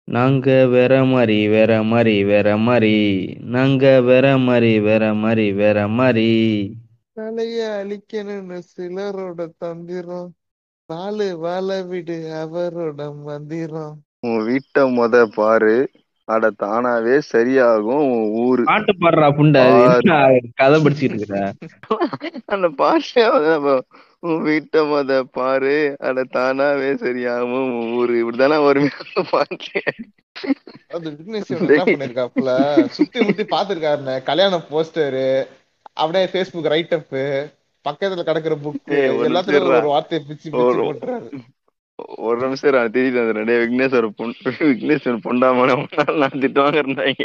நாங்க வேற மாரி வேற மாரி வேற மாரி நாங்க வேற மாரி வேற மாரி வேற மாரி தலைய அழிக்கணும்னு சிலரோட தந்திரம் நாலு வாழ விடு அவரோட மந்திரம் உன் வீட்டை மொத பாரு அட தானாவே சரியாகும் உன் ஊரு பாட்டு பாடுறா புண்டை அது பாரு. என்ன கதை படிச்சிட்டு இருக்கிற அந்த பாட்டே அதான் bro. உன் வீட்டை மொத பாரு அட தானாவே சரியாகும் உன் ஊரு இப்படிதானே வருமே அந்த பாட்டு அது விக்னேஷ் இவன் என்ன பண்ணிருக்காப்புல சுத்தி முத்தி பாத்துருக்காருண்ணே கல்யாண போஸ்டரு அப்படியே ஃபேஸ்புக் ரைட் அப் பக்கத்துல கிடக்குற புக் ஏய், ஒரு எல்லாத்துலயும் நிமிஷம் ஒரு வார்த்தையை பிச்சு பிச்சு ஒரு- போட்டுறாரு ஒரு நிமிஷம் நான் தெரியுது அந்த ரெண்டே விக்னேஸ்வர் பொன் விக்னேஸ்வர் பொண்டாமன நான் திட்டுவாங்க இருந்தாங்க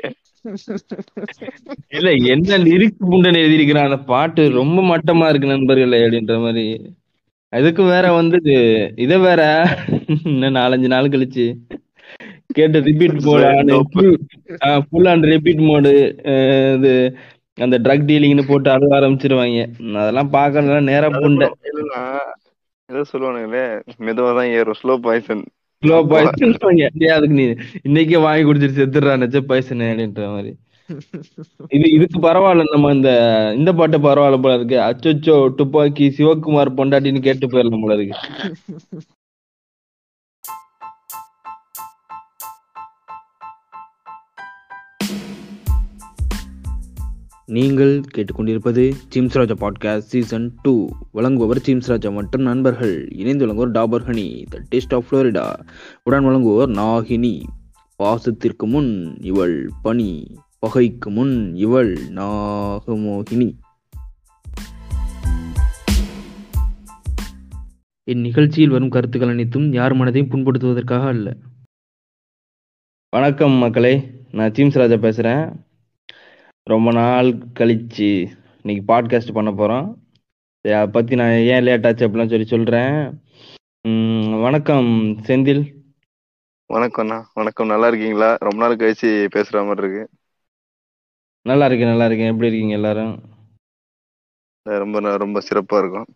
இல்ல என்ன லிரிக்ஸ் புண்டன் எழுதியிருக்கிறான் அந்த பாட்டு ரொம்ப மட்டமா இருக்கு நண்பர்களே அப்படின்ற மாதிரி அதுக்கு வேற வந்து இத வேற இன்னும் நாலஞ்சு நாள் கழிச்சு கேட்டு ரிப்பீட் போட ஃபுல் அண்ட் ரிப்பீட் மோடு இது அந்த ட்ரக் டீலிங்னு போட்டு அழுக ஆரம்பிச்சிருவாங்க அதெல்லாம் பார்க்கறதுலாம் நேரா புண்டை இல்லைன்னா ஏதோ சொல்லுவானுங்களே மெதுவா தான் ஏறும் ஸ்லோ பாய்சன் ஸ்லோ பாய்சன் அதுக்கு நீ இன்னைக்கே வாங்கி குடிச்சிட்டு செத்துடுறா நெச்ச பாய்சன் அப்படின்ற மாதிரி இது இதுக்கு பரவாயில்ல நம்ம இந்த இந்த பாட்டு பரவாயில்ல போல இருக்கு அச்சோச்சோ துப்பாக்கி சிவகுமார் பொண்டாட்டின்னு கேட்டு போயிடலாம் போல இருக்கு நீங்கள் கேட்டுக்கொண்டிருப்பது Sims Raja podcast season two வழங்குபவர் சிம்ஸ் ராஜா மற்றும் நண்பர்கள் இணைந்து வழங்குவோர் Dabur honey the taste of Florida உடன் வழங்குவோர் நாகினி பாசத்திற்கு முன் இவள் பனி பகைக்கு முன் இவள் நாகமோகினி இந்நிகழ்ச்சியில் வரும் கருத்துக்கள் அனைத்தும் யார் மனதையும் புண்படுத்துவதற்காக அல்ல வணக்கம் மக்களே நான் சீம்ஸ் ராஜா பேசுகிறேன் ரொம்ப நாள் கழிச்சு இன்னைக்கு பாட்காஸ்ட் பண்ண போகிறோம் அதை பற்றி நான் ஏன் லேட் ஆச்சு அப்படிலாம் சொல்லி சொல்கிறேன் வணக்கம் செந்தில் வணக்கம்ண்ணா வணக்கம் நல்லா இருக்கீங்களா ரொம்ப நாள் கழிச்சு பேசுற மாதிரி இருக்கு நல்லா இருக்கேன் நல்லா இருக்கேன் எப்படி இருக்கீங்க எல்லாரும் அஹ் ரொம்ப ந- ரொம்ப சிறப்பா இருக்கும்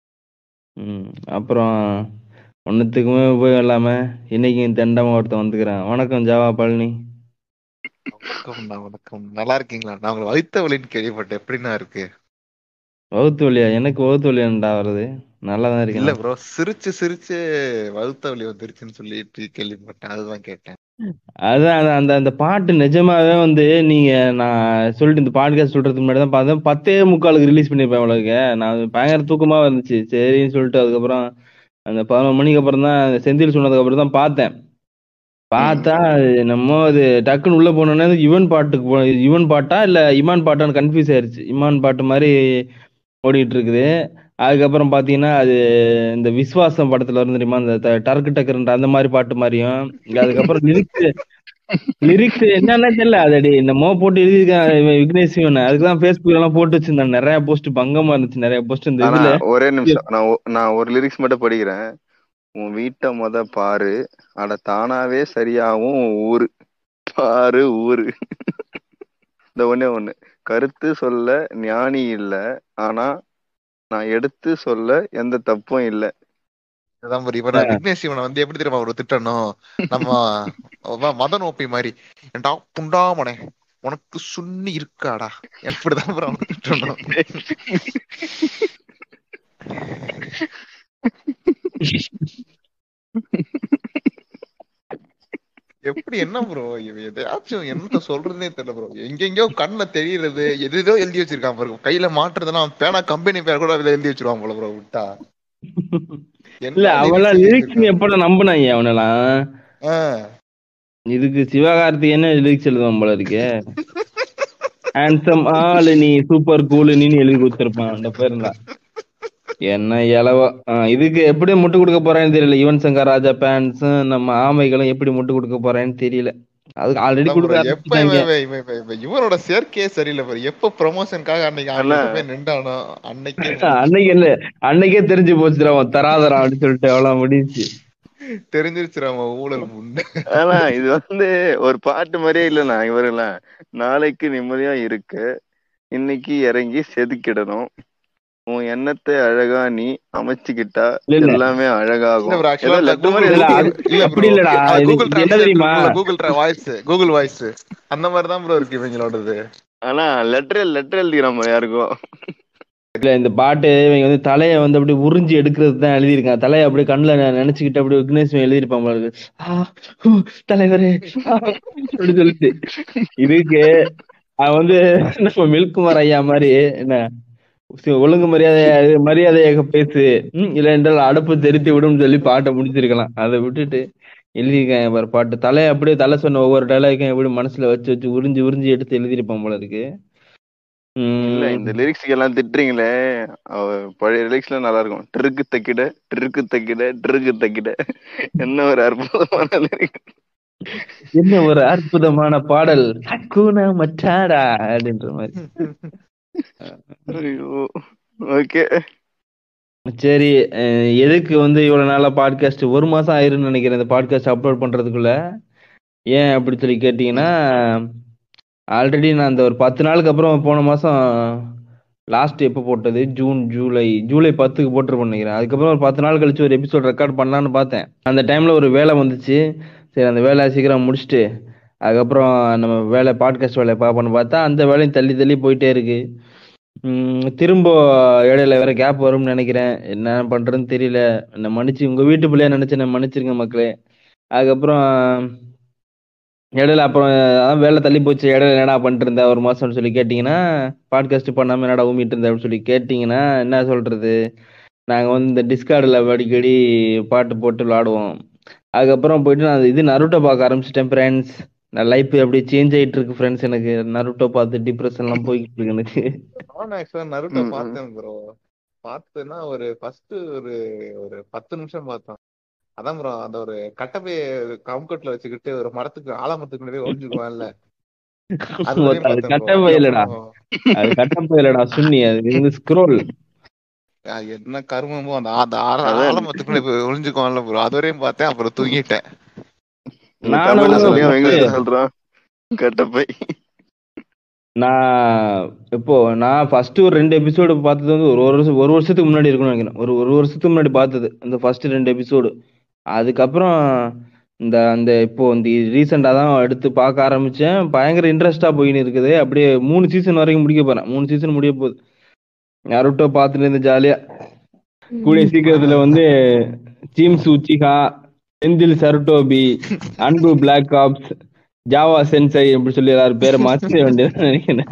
ம் அப்புறம் ஒன்றுத்துக்குமே உபயோகம் இல்லாமல் இன்னைக்கு தெண்டமாக ஒருத்தன் வந்துக்கிறான் வணக்கம் ஜாவா பழனி வணக்கம்ண்ணா வணக்கம் நல்லா இருக்கீங்களா நான் உங்களை வயித்த வலின்னு கேள்விப்பட்டேன் எப்படிண்ணா இருக்கு வகுத்து வழியா எனக்கு வகுத்து வழியாண்டா வருது நல்லா தான் இல்ல இருக்கேன் ப்ரோ சிரிச்சு சிரிச்சு வகுத்த வலி வந்துருச்சுன்னு சொல்லிட்டு கேள்விப்பட்டேன் அதுதான் கேட்டேன் அதான் அந்த- அந்த அந்த பாட்டு நிஜமாவே வந்து நீங்க நான் சொல்லிட்டு இந்த பாட்காஸ்ட் சொல்றதுக்கு முன்னாடி தான் பார்த்தேன் பத்தே முக்காலுக்கு ரிலீஸ் பண்ணிருப்பேன் உங்களுக்கு நான் பயங்கர தூக்கமா இருந்துச்சு சரின்னு சொல்லிட்டு அதுக்கப்புறம் அந்த பதினொரு மணிக்கு அப்புறம் தான் செந்தில் சொன்னதுக்கு அப்புறம் தான் பார்த்தேன் பார்த்தா அது நம்ம அது டக்குன்னு உள்ள போனோன்னே யுவன் பாட்டுக்கு போ யுவன் பாட்டா இல்ல இமான் பாட்டான்னு கன்ஃபியூஸ் ஆயிருச்சு இமான் பாட்டு மாதிரி ஓடிட்டு இருக்குது அதுக்கப்புறம் பாத்தீங்கன்னா அது இந்த விஸ்வாசம் படத்துல இருந்து தெரியுமா அந்த ட- டருக்கு டக்குன்ற அந்த மாதிரி பாட்டு மாதிரியும் அதுக்கப்புறம் லிரிக்ஸ் லிரிக்ஸ் என்னன்னே தெரியல அதடி என்னமோ போட்டு எழுதியிருக்கான் இவன் விக்னேஷ் சிவன் அதுக்குதான் ஃபேஸ்புக்ல எல்லாம் போட்டு வச்சிருந்தான் நிறைய போஸ்ட் பங்கமா இருந்துச்சு நிறைய போஸ்ட் இந்த ஆனா இதுல ஒரே நிமிஷம் நான் ஒ- நான் ஒரு லிரிக்ஸ் மட்டும் படிக்கிறேன் உன் வீட்டை மொத பாரு அட தானாவே சரியாகும் உன் ஊரு பாரு ஊரு இந்த ஒண்ணே ஒண்ணு கருத்து சொல்ல ஞானி இல்ல ஆனா நான் எடுத்து சொல்ல எந்த தப்பும் இல்ல அதான் மாதிரி இவன விக்னேஷ் இவனை வந்து எப்படி தெரியுமா ஒரு திட்டணும் நம்ம அவன் மதன் ஓப்பி மாதிரி ஏன்டா புண்டாமனே உனக்கு சுண்ணி இருக்காடா எப்படிதான் bro அவனை திட்டணும் எப்படி என்ன ப்ரோ இவன் எதையாச்சும் என்னத்த சொல்றதுனே தெரியல ப்ரோ எங்கெங்கயோ கண்ணுல தெரியறது எதோ எழுதி வச்சிருக்கான் பாருங்க கையில மாட்டுறதுன்னா அவன் பேனா கம்பெனி பேர் கூட அதுல எழுதி வச்சிருவான் போல ப்ரோ விட்டா என்ன இல்ல அவெல்லாம் lyrics லிரிக்ஸ் எழுதியிருக்கான். எப்பட நம்பினாங்க அவனெல்லாம் ஆ. இதுக்கு சிவகார்த்திகேயன் லிரிக்ஸ் எழுதுவான் போல இருக்கே ஹேண்ட்ஸம் ஆளு நீ சூப்பர் கூலு நீ எழுதி கொடுத்துருப்பான் அந்த பேர்ல என்ன இலவோ இதுக்கு எப்படி முட்டு கொடுக்க போறேன்னு தெரியல யுவன் சங்கர் ராஜா பேன்ஸ் நம்ம ஆமைகளும் எப்படி முட்டு கொடுக்க போறேன்னு தெரியல அதுக்கு ஆல்ரெடி அதான் கொடுக்க bro, எப்ப ஆரம்பிச்சிட்டாங்க இவன் இவன் இவன் இவன் இவனோட சேர்க்கையே சரியில்லை பாரு எப்ப ப்ரொமோஷனுக்காக அன்னைக்கு அல்ல. அன்னைக்கு போய் நின்றானோ அன்னைக்கே அன்னைக்கு இல்ல அன்னைக்கே தெரிஞ்சு போச்சுடா அவன் தராதரா அப்படின்னு சொல்லிட்டு அவ்வளவு முடிஞ்சு தெரிஞ்சிருச்சு அவன் ஊழல் முன்ன ஆனா இது வந்து ஒரு பாட்டு மாதிரியே இல்லைண்ணா இவரெல்லாம் நாளைக்கு நிம்மதியா இருக்க இன்னைக்கு இறங்கி செதுக்கிடணும் உன் எண்ணத்தை அழகா நீ அமைச்சுக்கிட்டா இல்ல, இல்ல. எல்லாமே இல்ல அழகாகும் bro, actually ஏதோ அந்த லட்டு மாதிரி Google- இல்ல, இருக்கு. அது- இல்ல அப்படி bro, இல்லடா, அது இது- Google இது என்ன Translate தெரியுமா? இருக்குல்ல, Google Tra- voice Google voice அந்த மாதிரி தான் ப்ரோ இருக்கு இவங்களோடது ஆனா லெட்டர் லெட்டர் எழுதிக்கிற மாதிரி யாருக்கும் இல்ல இந்த பாட்டு இவங்க வந்து தலைய வந்து அப்படி உறிஞ்சி எடுக்கிறது தான் எழுதியிருக்காங்க தலையை அப்படியே கண்ணுல நெ- நினைச்சுக்கிட்டு அப்படியே விக்னேஸ்வரன் எழுதியிருப்பான் போல இருக்கு ஆ, ஹூ, தலைவரே ஆ, அப்படி சொல்லிட்டு இதுக்கு அவன் வந்து நம்ம மில்குமார் ஐயா மாதிரி என்ன சி- ஒழுங்கு மரியாதை மரியாதையாக பேசு ம், இல்லை என்றால் அடுப்பு தெரித்து விடும் சொல்லி பாட்டை முடிச்சிருக்கலாம் அதை விட்டுட்டு எழுதியிருக்காங்க பாரு பாட்டு தலையை அப்படியே தலை சொன்ன ஒவ்வொரு டைலாக்கும் எப்படி மனசுல வச்சு வச்சு உறிஞ்சி உறிஞ்சி எடுத்து எழுதியிருப்பான் போல இருக்கு இல்ல ம், இந்த லிரிக்ஸ்க்கு எல்லாம் திட்டுறீங்களே அவ பழைய லிரிக்ஸ்ல நல்லா இருக்கும் ட்ருக்கு தக்கிட ட்ருக்கு தக்கிட ட்ருக்கு தக்கிட என்ன ஒரு அற்புதமான லிரிக் என்ன ஒரு அற்புதமான பாடல் ஹக்கூனா மச்சாடா அப்படின்ற மாதிரி ஐயோ ஓகே சரி அஹ் எதுக்கு வந்து இவ்வளவு நாளா பாட்காஸ்ட் ஒரு மாசம் ஆயிரும்னு நினைக்கிறேன் இந்த பாட்காஸ்ட் அப்லோட் பண்றதுக்குள்ள ஏன் அப்படி சொல்லி கேட்டீங்கன்னா ஆல்ரெடி நான் அந்த ஒரு பத்து நாளுக்கு அப்புறம் போன மாசம் லாஸ்ட் எப்போ போட்டது ஜூன் ஜூலை ஜூலை பத்துக்கு போட்டிருப்பேன் நினைக்கிறேன் அதுக்கப்புறம் ஒரு பத்து நாள் கழிச்சு ஒரு எபிசோட் ரெக்கார்ட் பண்ணலான்னு பார்த்தேன் அந்த டைம்ல ஒரு வேலை வந்துச்சு சரி அந்த வேலையை சீக்கிரம் முடிச்சுட்டு அதுக்கப்புறம் நம்ம வேலை பாட்காஸ்ட் வேலையை பார்ப்போம்னு பார்த்தா அந்த வேலையும் தள்ளி தள்ளி போயிட்டே இருக்கு உம் திரும்ப இடையில வேற கேப் வரும்னு நினைக்கிறேன் என்ன பண்றதுன்னு தெரியல என்ன மன்னிச்சு உங்க வீட்டு பிள்ளையா நினைச்சு என்ன மன்னிச்சிருங்க மக்களே அதுக்கப்புறம் இடையில அப்புறம் அதான் வேலை தள்ளி போச்சு இடையில என்னடா பண்ணிட்டு இருந்த ஒரு மாசம்னு சொல்லி கேட்டிங்கன்னா பாட்காஸ்ட் பண்ணாம என்னடா ஊமிட்டு இருந்த அப்படின்னு சொல்லி கேட்டிங்கன்னா என்ன சொல்றது நாங்க வந்து இந்த டிஸ்கார்டில் அடிக்கடி பாட்டு போட்டு விளாடுவோம் அதுக்கப்புறம் போயிட்டு நான் இது நருட்டோ பார்க்க ஆரம்பிச்சிட்டேன் ஃப்ரெண்ட்ஸ் நான் லைஃப் அப்படியே சேஞ்ச் ஆயிட்டு இருக்கு ஃப்ரெண்ட்ஸ் எனக்கு நருட்டோ பார்த்து டிப்ரெஷன்லாம் போய்கிட்டு இருக்கு எனக்கு நானும் ஆக்சுவலா நருட்டோ ம், ம். பார்த்தேன் ப்ரோ பார்த்தேன்னா ஒரு ஃபர்ஸ்ட் ஒரு ஒரு பத்து நிமிஷம் பார்த்தேன் அதான் ப்ரோ அந்த ஒரு கட்டப்பைய கம்கட்ல வச்சுக்கிட்டு ஒரு மரத்துக்கு ஆலமரத்துக்கு முன்னாடி ஒளிஞ்சுக்குவான்ல அது வரையும் அது பார்த்தேன் bro. கட்டப்பை இல்லடா அதுக்கப்புறம் அது கட்டப்பை இல்லடா சுன்னி அது வந்து ஸ்க்ரோல் அது என்ன கருமமோ அந்த அந்த ஆல- அதான். ஆலமரத்துக்குள்ள போய் ஒளிஞ்சுக்குவான்ல ப்ரோ அது வரையும் பார்த்தேன் அப்புறம் தூங்கிட்டேன் நீ நானும் தமிழ்ல சொல்லியும் first- இங்கிலீஷ்ல சொல்றான் கட்டப்பை நான் இப்போ நான் ஃபர்ஸ்ட் ஒரு ரெண்டு எபிசோடு பார்த்தது வந்து ஒரு ஒரு வருஷம் ஒரு வருஷத்துக்கு முன்னாடி இருக்கும்னு நினைக்கிறேன் ஒரு ஒரு வருஷத்துக்கு முன்னாடி பார்த்தது அந்த ஃபர்ஸ்ட் ரெண்டு எபிசோடு அதுக்கப்புறம் இந்த அந்த இப்போ இந்த ரீசெண்டாக தான் எடுத்து பார்க்க ஆரம்பிச்சேன் பயங்கர இன்ட்ரெஸ்டாக போயின்னு இருக்குது அப்படியே மூணு சீசன் வரைக்கும் முடிக்க போறேன் மூணு சீசன் முடிய போகுது நருட்டோ பார்த்துட்டு இருந்து ஜாலியா கூடிய சீக்கிரத்துல வந்து சீம்ஸ் உச்சிகா செந்தில் சருட்டோபி அன்பு பிளாக் ஆப்ஸ் ஜாவா சென்சை அப்படி சொல்லி எல்லாரும் பேரை மாற்ற வேண்டியது நினைக்கிறேன்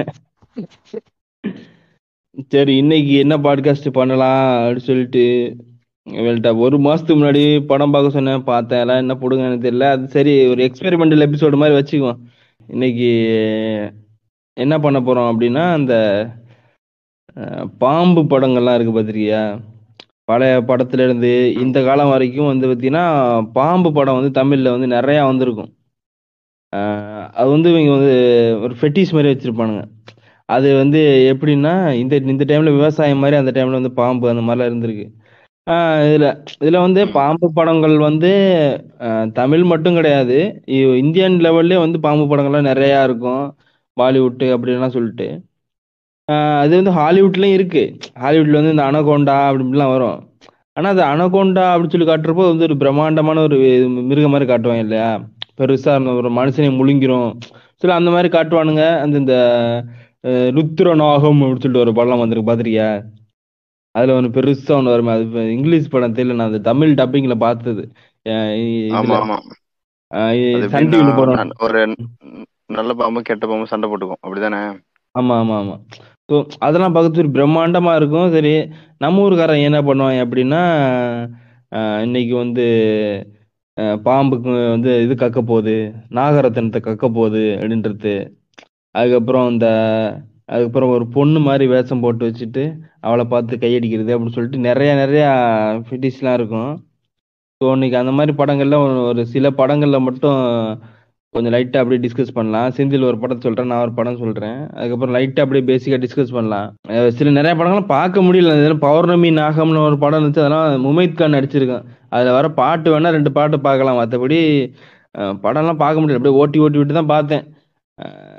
சரி இன்னைக்கு என்ன பாட்காஸ்ட் பண்ணலாம் அப்படின்னு சொல்லிட்டு இவள்கிட்ட ஒரு மாசத்துக்கு முன்னாடி படம் பார்க்க சொன்னேன் பார்த்தேன் எல்லாம் என்ன போடுங்க எனக்கு தெரியல அது சரி ஒரு எக்ஸ்பெரிமெண்டல் எபிசோடு மாதிரி வச்சுக்குவோம் இன்னைக்கு என்ன பண்ண போறோம் அப்படின்னா அந்த அஹ், பாம்பு படங்கள்லாம் இருக்கு பார்த்திருக்கியா பழைய படத்துல இருந்து இந்த காலம் வரைக்கும் வந்து பார்த்தீங்கன்னா பாம்பு படம் வந்து தமிழ்ல வந்து நிறையா வந்திருக்கும் அஹ், அது வந்து இவங்க வந்து ஒரு ஃபெட்டிஸ் மாதிரி வச்சிருப்பானுங்க அது வந்து எப்படின்னா இந்த இந்த டைம்ல விவசாயம் மாதிரி அந்த டைம்ல வந்து பாம்பு அந்த மாதிரிலாம் இருந்திருக்கு ஆஹ் இதுல இதுல வந்து பாம்பு படங்கள் வந்து ஆஹ் தமிழ் மட்டும் கிடையாது இ- இந்தியன் லெவல்லே வந்து பாம்பு படங்கள்லாம் நிறையா இருக்கும் பாலிவுட் அப்படின்லாம் சொல்லிட்டு ஆஹ் அது வந்து ஹாலிவுட்லயும் இருக்கு ஹாலிவுட்ல வந்து இந்த அனகோண்டா அப்படின்லாம் வரும் ஆனா அது அனகோண்டா அப்படின்னு சொல்லி காட்டுறப்போ வந்து ஒரு பிரம்மாண்டமான ஒரு மிருகம் மாதிரி காட்டுவாங்க இல்லையா பெருசா இருந்த ஒரு மனுஷனை முழுங்கிரும் சில அந்த மாதிரி காட்டுவானுங்க அந்த இந்த அஹ், ருத்ர நாகம் அப்படின்னு சொல்லிட்டு ஒரு படம் வந்திருக்கு பாத்திருக்கியா அதுல ஒன்று பெருசா ஒன்று வருமே அது இப்ப இங்கிலீஷ் படம் தெரியல நான் அது தமிழ் டப்பிங்ல பார்த்தது அஹ் இ- ஆமா இதுல ஆமா அஹ் இ- அது சன் எப்படின்னா டிவில போறோம் நான் ஒரு நல்ல பாம்பு கெட்ட பாம்பு சண்டை போட்டுக்கும் அப்படிதானே ஆமா ஆமா ஆமா ஸோ அதெல்லாம் பார்க்கறது ஒரு பிரம்மாண்டமா இருக்கும் சரி நம்ம ஊருக்காரன் என்ன பண்ணுவாங்க அப்படின்னா அஹ், இன்னைக்கு வந்து அஹ், பாம்புக்கு வந்து இது கக்க போகுது நாகரத்தினத்தை கக்க போகுது அப்படின்றது அதுக்கப்புறம் இந்த அதுக்கப்புறம் ஒரு பொண்ணு மாதிரி வேஷம் போட்டு வச்சுட்டு அவளை பார்த்து கையடிக்கிறது அப்படின்னு சொல்லிட்டு நிறைய நிறைய ஃபிட்டிஷ்லாம் இருக்கும் ஸோ இன்னைக்கு அந்த மாதிரி படங்கள்ல ஒரு ஒரு சில படங்கள்ல மட்டும் கொஞ்சம் லைட்டா அப்படியே டிஸ்கஸ் பண்ணலாம் செந்தில் ஒரு படம் சொல்றேன் நான் ஒரு படம் சொல்றேன் அதுக்கப்புறம் லைட்டா அப்படியே பேசிக்கா டிஸ்கஸ் பண்ணலாம் அஹ் சில நிறைய படங்கள்லாம் பார்க்க முடியல இதுல பௌர்ணமி நாகம்னு ஒரு படம் இருந்துச்சு அதெல்லாம் முமைத் கான் நடிச்சிருக்கேன் அதுல வர பாட்டு வேணா ரெண்டு பாட்டு பார்க்கலாம் மற்றபடி படம்லாம் பார்க்க முடியல அப்படியே ஓட்டி ஓட்டி விட்டு தான் பார்த்தேன் அஹ்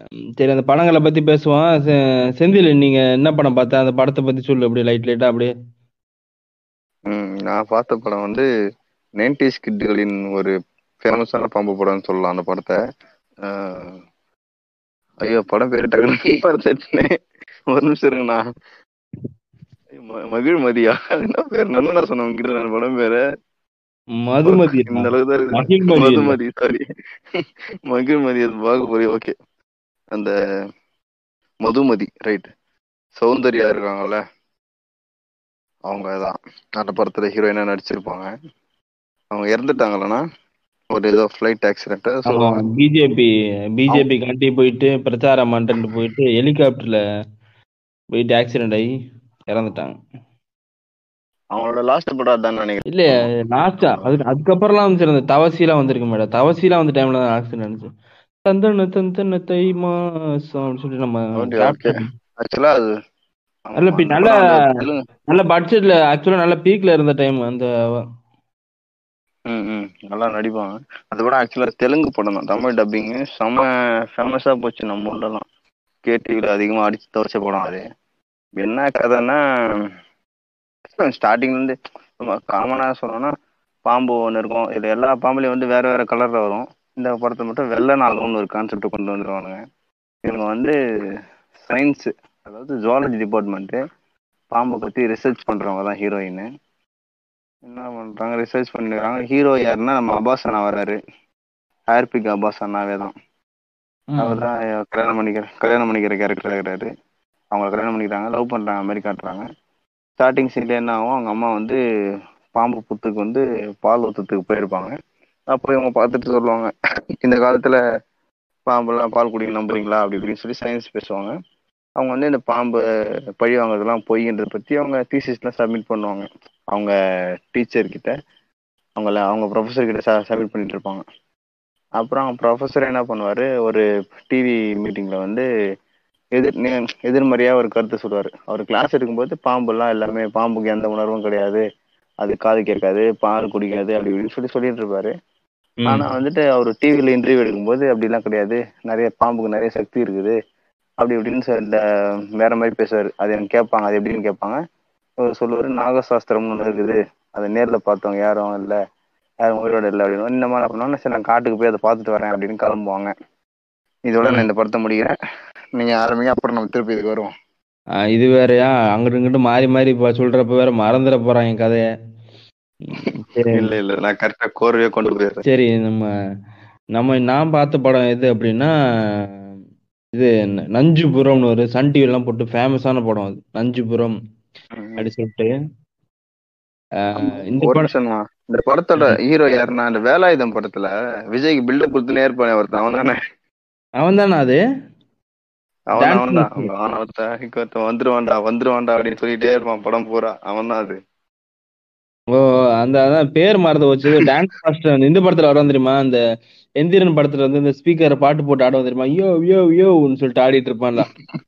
சரி அந்த படங்களை பத்தி பேசுவோம் செ- செந்தில் நீங்க என்ன படம் பார்த்த அந்த படத்தை பத்தி சொல்லு அப்படியே லைட் லைட்டா அப்படியே ம், நான் பார்த்த படம் வந்து நைன்டிஸ் கிட்டுகளின் ஒரு ஃபேமஸான பாம்பு படம்னு சொல்லலாம் அந்த படத்தை ஆஹ், ஐயோ படம் பேரு டக்குனு மறந்துட்டேனே. ஒரு நிமிஷம் இருங்கண்ணா ம- மகிழ்மதியா அது என்ன பேர் நல்லா சொன்னேன் உங்ககிட்ட நான் படம் பேரு மதுமதி இந்த அளவுக்கு தான் இருக்குது மகிழ்மதி இல்ல. மதுமதி சாரி மகிழ்மதி அது பார்க்க போய் ஓகே அந்த மதுமதி ரைட் சௌந்தர்யா இருக்காங்கல்ல அவங்க தான் அந்த படத்துல ஹீரோயினா நடிச்சிருப்பாங்க அவங்க இறந்துட்டாங்களா ஒரு ஏதோ ஃபிளைட் ஆக்சிடென்ட் சொல்லுவாங்க பிஜேபி பிஜேபி காண்டி போயிட்டு பிரச்சாரம் பண்ணிட்டு போயிட்டு ஹெலிகாப்டர்ல போயிட்டு ஆக்சிடென்ட் ஆகி இறந்துட்டாங்க அவங்களோட லாஸ்ட் படம் அதான் நினைக்கிறேன் இல்ல லாஸ்டா அது அதுக்கப்புறம்லாம் வந்து அந்த தவசிலாம் வந்திருக்கு மேடம் தவசிலாம் வந்து டைம்ல தான் ஆக்சிடென்ட் ஆனிச்சு தந்தன தந்தன தை மாசம் அப்படின்னு சொல்லிட்டு நம்ம Okay, okay. ஆக்சுவலா அது நல்ல பி- நல்ல- படம் அந்த தெலுங்கு- நல்ல பட்ஜெட்ல ஆக்சுவலா நல்ல பீக்ல இருந்த டைம் அந்த ம், ம், நல்லா நடிப்பாங்க அது கூட ஆக்சுவலா தெலுங்கு படம் தான் தமிழ் டப்பிங் செம ஃபேமஸா போச்சு நம்ம ஊர்லலாம் கேடிவில அதிகமா அடிச்சு துவைச்ச படம் அது என்ன கதைன்னா ஸ்டார்டிங்ல இருந்து காமனா சொல்லணும்னா பாம்பு ஒன்று இருக்கும் இதுல எல்லா பாம்புலையும் வந்து வேற வேற கலர்ல வரும் இந்த படத்தை மட்டும் வெள்ளை நாகம்னு ஒரு கான்செப்ட் கொண்டு வந்துருவானுங்க இவங்க வந்து சயின்ஸ் அதாவது ஜுவாலஜி டிபார்ட்மெண்ட்டு பாம்பை பத்தி ரிசர்ச் பண்றவங்க தான் ஹீரோயின் என்ன பண்றாங்க ரிசர்ச் பண்ணிடுறாங்க ஹீரோ யாருன்னா நம்ம அப்பாஸ் அண்ணா வராரு ஹார்பிக் அப்பாஸ் அண்ணாவே தான் அவர் தான் கல்யாணம் பண்ணிக்கிற கல்யாணம் பண்ணிக்கிற கேரக்டர் இருக்கிறாரு அவங்க கல்யாணம் பண்ணிக்கிறாங்க லவ் பண்றாங்க மாதிரி காட்டுறாங்க ஸ்டார்டிங் சீன்ல என்ன ஆகும் அவங்க அம்மா வந்து பாம்பு புத்துக்கு வந்து பால் ஊத்துறதுக்கு போயிருப்பாங்க அப்போ இவங்க பார்த்துட்டு சொல்லுவாங்க இந்த காலத்துல பாம்பெல்லாம் பால் குடிக்க நம்புறீங்களா அப்படி இப்படின்னு சொல்லி சயின்ஸ் பேசுவாங்க அவங்க வந்து இந்த பாம்பு பழி வாங்குறதெல்லாம் பொய்ன்றதை பத்தி அவங்க தீசிஸ்லாம் சப்மிட் பண்ணுவாங்க அவங்க டீச்சர் கிட்ட அவங்கள அவங்க ப்ரொஃபஸர் கிட்ட சப்மிட் பண்ணிட்டு இருப்பாங்க அப்புறம் ப்ரொஃபஸர் என்ன பண்ணுவாரு ஒரு டிவி மீட்டிங்ல வந்து எதிர் நே- எதிர்மறையா ஒரு கருத்து சொல்லுவாரு அவர் கிளாஸ் எடுக்கும்போது பாம்பெல்லாம் எல்லாமே பாம்புக்கு எந்த உணர்வும் கிடையாது அது காது கேட்காது பால் குடிக்காது அப்படி இப்படின்னு சொல்லி சொல்லிட்டு இருப்பாரு ஆனா வந்துட்டு அவர் டிவில இன்டர்வியூ எடுக்கும்போது அப்படிலாம் கிடையாது நிறைய பாம்புக்கு நிறைய சக்தி இருக்குது அப்படி இப்படின்னு சொ- இந்த வேற மாதிரி பேசுவாரு அது எனக்கு கேட்பாங்க அது எப்படின்னு கேட்பாங்க அவர் சொல்லுவாரு நாகசாஸ்திரம்னு ஒன்று இருக்குது அதை நேர்ல பார்த்தவங்க யாரும் இல்ல யாரும் உயிரோட இல்லை அப்படின்னு இந்த மாதிரி பண்ணோன்னா சரி நான் காட்டுக்கு போய் அதை பார்த்துட்டு வரேன் அப்படின்னு கிளம்புவாங்க இதோட நான் இந்த படத்தை முடிக்கிறேன் நீங்க ஆரம்பிங்க அப்புறம் நம்ம திருப்பி இதுக்கு வருவோம் ஆஹ் இது வேறயா அங்கிட்டு இங்கிட்டு மாறி மாறி இப்ப சொல்றப்ப வேற மறந்துட போறான் என் கதைய உம் சரி இல்ல இல்ல நான் கரெக்டா கோர்வையா கொண்டு போயிடுறேன் சரி நம்ம நம்ம நான் பார்த்த படம் எது அப்படின்னா இது ந- நஞ்சுபுரம்னு ஒரு சன் டிவி எல்லாம் போட்டு ஃபேமஸான படம் அது நஞ்சுபுரம் அப்படி சொல்லிட்டு ஆஹ் இந்த ஒரு படம் நிமிஷம் தான். இந்த படத்தோட ஹீரோ யாருன்னா இந்த வேலாயுதம் படத்துல விஜய்க்கு பில்டப் கொடுத்து நேர்பானே ஒருத்தன் அவன் தானே அவன் தானே அது அவன் Dance அவன் தான் master. அவன் ஒருத்தன் ஒருத்தன் வந்துருவான்டா வந்துருவான்டா அப்படின்னு சொல்லிட்டே இருப்பான் படம் பூரா அவன் தான் அது ஓ அந்த அதான் பேர் மறந்து போச்சு டான்ஸ் மாஸ்டர் இந்த படத்துல வரும் தெரியுமா அந்த எந்திரன் படத்துல வந்து இந்த ஸ்பீக்கர் பாட்டு போட்டு ஆடுவோம் தெரியுமா யோ யோ யோன்னு சொல்லிட்டு ஆடிட்டு இருப்பான்ல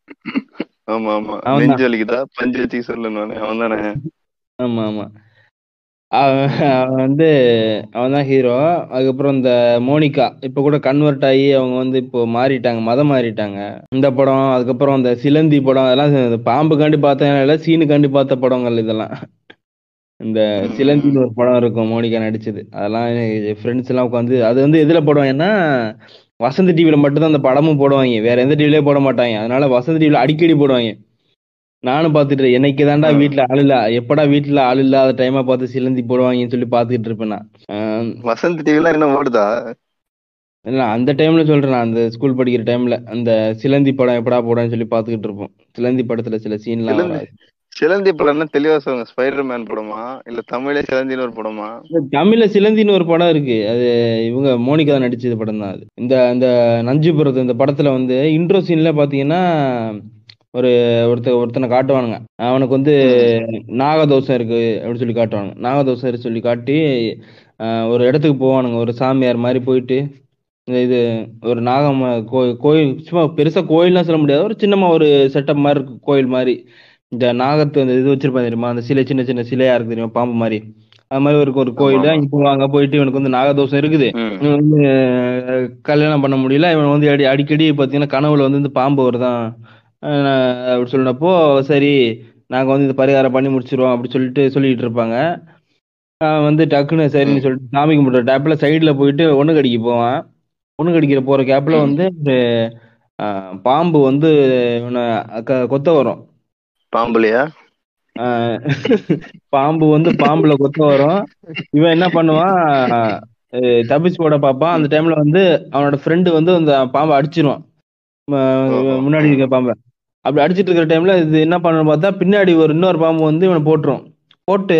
ஆமா ஆமா அவன் தான். நெஞ்சு வலிக்குதா பஞ்சு வச்சு சொல்லணும் அவன் தானே ஆமா ஆமா அவன் அவன் வந்து அவன் தான் ஹீரோ அதுக்கப்புறம் இந்த மோனிகா இப்ப கூட கன்வெர்ட் ஆகி அவங்க வந்து இப்போ மாறிட்டாங்க மதம் மாறிட்டாங்க இந்த படம் அதுக்கப்புறம் அந்த சிலந்தி படம் அதெல்லாம் இந்த பாம்புக்காண்டி பார்த்தேன் இல்லை சீனுக்காண்டி பார்த்த படங்கள் இதெல்லாம் இந்த ம், சிலந்தின்னு ஒரு படம் இருக்கும் மோனிகா நடிச்சது அதெல்லாம் ஃப்ரெண்ட்ஸ் எல்லாம் உட்காந்து அது வந்து எதுல போடுவாங்கன்னா வசந்த் டிவில மட்டும்தான் அந்த படமும் போடுவாங்க வேற எந்த டிவிலயே போட மாட்டாங்க அதனால வசந்த் டிவில அடிக்கடி போடுவாங்க நானும் பார்த்துட்டு என்னைக்கு தான்டா ஆ. வீட்டுல ஆள் இல்ல எப்படா வீட்டுல ஆள் இல்லாத டைமா பார்த்து சிலந்தி போடுவாங்கன்னு சொல்லி பார்த்துக்கிட்டு இருப்பேன் நான் ஆஹ் வசந்த் டிவிலாம் என்ன ஓடுதா இல்ல அந்த டைம்ல சொல்றேன் நான் அந்த ஸ்கூல் படிக்கிற டைம்ல அந்த சிலந்தி படம் எப்படா போடான்னு சொல்லி பார்த்துக்கிட்டு இருப்போம் சிலந்தி படத்துல சில சீன்லாம் சிலந்தி வராது சிலந்தி படம்னா தெளிவா சொல்லுங்க ஸ்பைடர் மேன் படமா இல்ல தமிழே சிலந்தின்னு ஒரு படமா இந்த தமிழ்ல சிலந்தின்னு ஒரு படம் இருக்கு அது இவங்க மோனிகா தான் நடிச்சது படம் தான் அது இந்த இந்த நஞ்சுபுரத்து இந்த படத்துல வந்து இன்ட்ரோ சீன்ல பாத்தீங்கன்னா ஒரு ஒருத்த ஒருத்தனை காட்டுவானுங்க அவனுக்கு வந்து நாகதோஷம் இருக்கு அப்படின்னு சொல்லி காட்டுவானுங்க நாகதோஷம் இருக்கு சொல்லி காட்டி ஆஹ் ஒரு இடத்துக்கு போவானுங்க ஒரு சாமியார் மாதிரி போயிட்டு இந்த இது ஒரு நாகம் கோயில் கோயில் சும்மா பெருசா கோயில்லாம் சொல்ல முடியாது ஒரு சின்னமா ஒரு செட்டப் மாதிரி இருக்கு கோயில் மாதிரி இந்த நாகத்து அந்த இது வச்சிருப்பாங்க தெரியுமா அந்த சிலை சின்ன சின்ன சிலையா இருக்கு தெரியுமா பாம்பு மாதிரி அது மாதிரி ஒரு ஒரு கோயில் ஆமா. இங்க போவாங்க போயிட்டு இவனுக்கு வந்து நாகதோஷம் இருக்குது ம். இவன் வந்து கல்யாணம் பண்ண முடியல இவன் வந்து அடி அடிக்கடி பார்த்தீங்கன்னா கனவுல வந்து இந்த பாம்பு வருதான் அஹ் அப்படி சொன்னப்போ சரி நாங்கள் வந்து இந்த பரிகாரம் பண்ணி முடிச்சிருவோம் அப்படி சொல்லிட்டு சொல்லிட்டு இருப்பாங்க அவன் வந்து டக்குன்னு சரின்னு சொல்லிட்டு சாமி கும்பிட்ற டேப்பில் சைடில் போயிட்டு ஒன்று கடிக்க போவான் ஒன்று கடிக்கிற போகிற கேப்பில் வந்து ஒரு அஹ், பாம்பு வந்து இவனை க- கொத்த வரும் பாம்புலையா ஆஹ் பாம்பு வந்து பாம்புல கொத்த வரும் இவன் என்ன பண்ணுவான் அஹ் தப்பிச்சு ஓட பார்ப்பான் அந்த டைம்ல வந்து அவனோட ஃப்ரெண்டு வந்து அந்த பாம்பை அடிச்சிருவான் ம- முன்னாடி இருக்க பாம்பை அப்படி அடிச்சிட்டு இருக்கிற டைம்ல இது என்ன பண்ணணும் பார்த்தா பின்னாடி ஒரு இன்னொரு பாம்பு வந்து இவனை போட்டுரும் போட்டு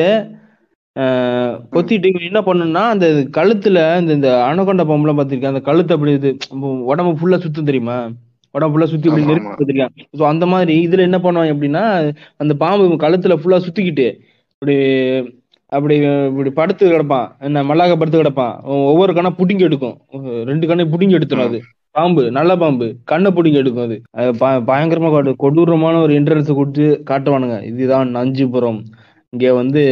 ஆஹ் கொத்திட்டு இவன் என்ன பண்ணணும்னா அந்த கழுத்துல இந்த இந்த அணகொண்ட பாம்புலாம் பார்த்திருக்கேன் அந்த கழுத்து அப்படி இது உடம்பு ஃபுல்லா சுத்தும் தெரியுமா உடம்பு ஃபுல்லா சுத்தி இப்படி ஆமா, நெருக்கி ஆமா. பார்த்திருக்கேன் ஸோ அந்த மாதிரி இதுல என்ன பண்ணுவான் அப்படின்னா அந்த பாம்பு இவன் கழுத்துல ஃபுல்லா சுத்திக்கிட்டு இப்படி அப்படி இப்படி படுத்து கிடப்பான் என்ன மல்லாக்க படுத்து கிடப்பான் ஒ- ஒவ்வொரு கண்ணா புடிங்கி எடுக்கும் ஒ- ரெண்டு கண்ணை புடிங்கி எடுத்துரும் அது பாம்பு நல்ல பாம்பு கண்ணை புடிங்கி எடுக்கும் அது அது ப- பயங்கரமா காட்டு கொடூரமான ஒரு இன்டர்னஸ் கொடுத்து காட்டுவானுங்க இதுதான் நஞ்சுபுரம் இங்க வந்து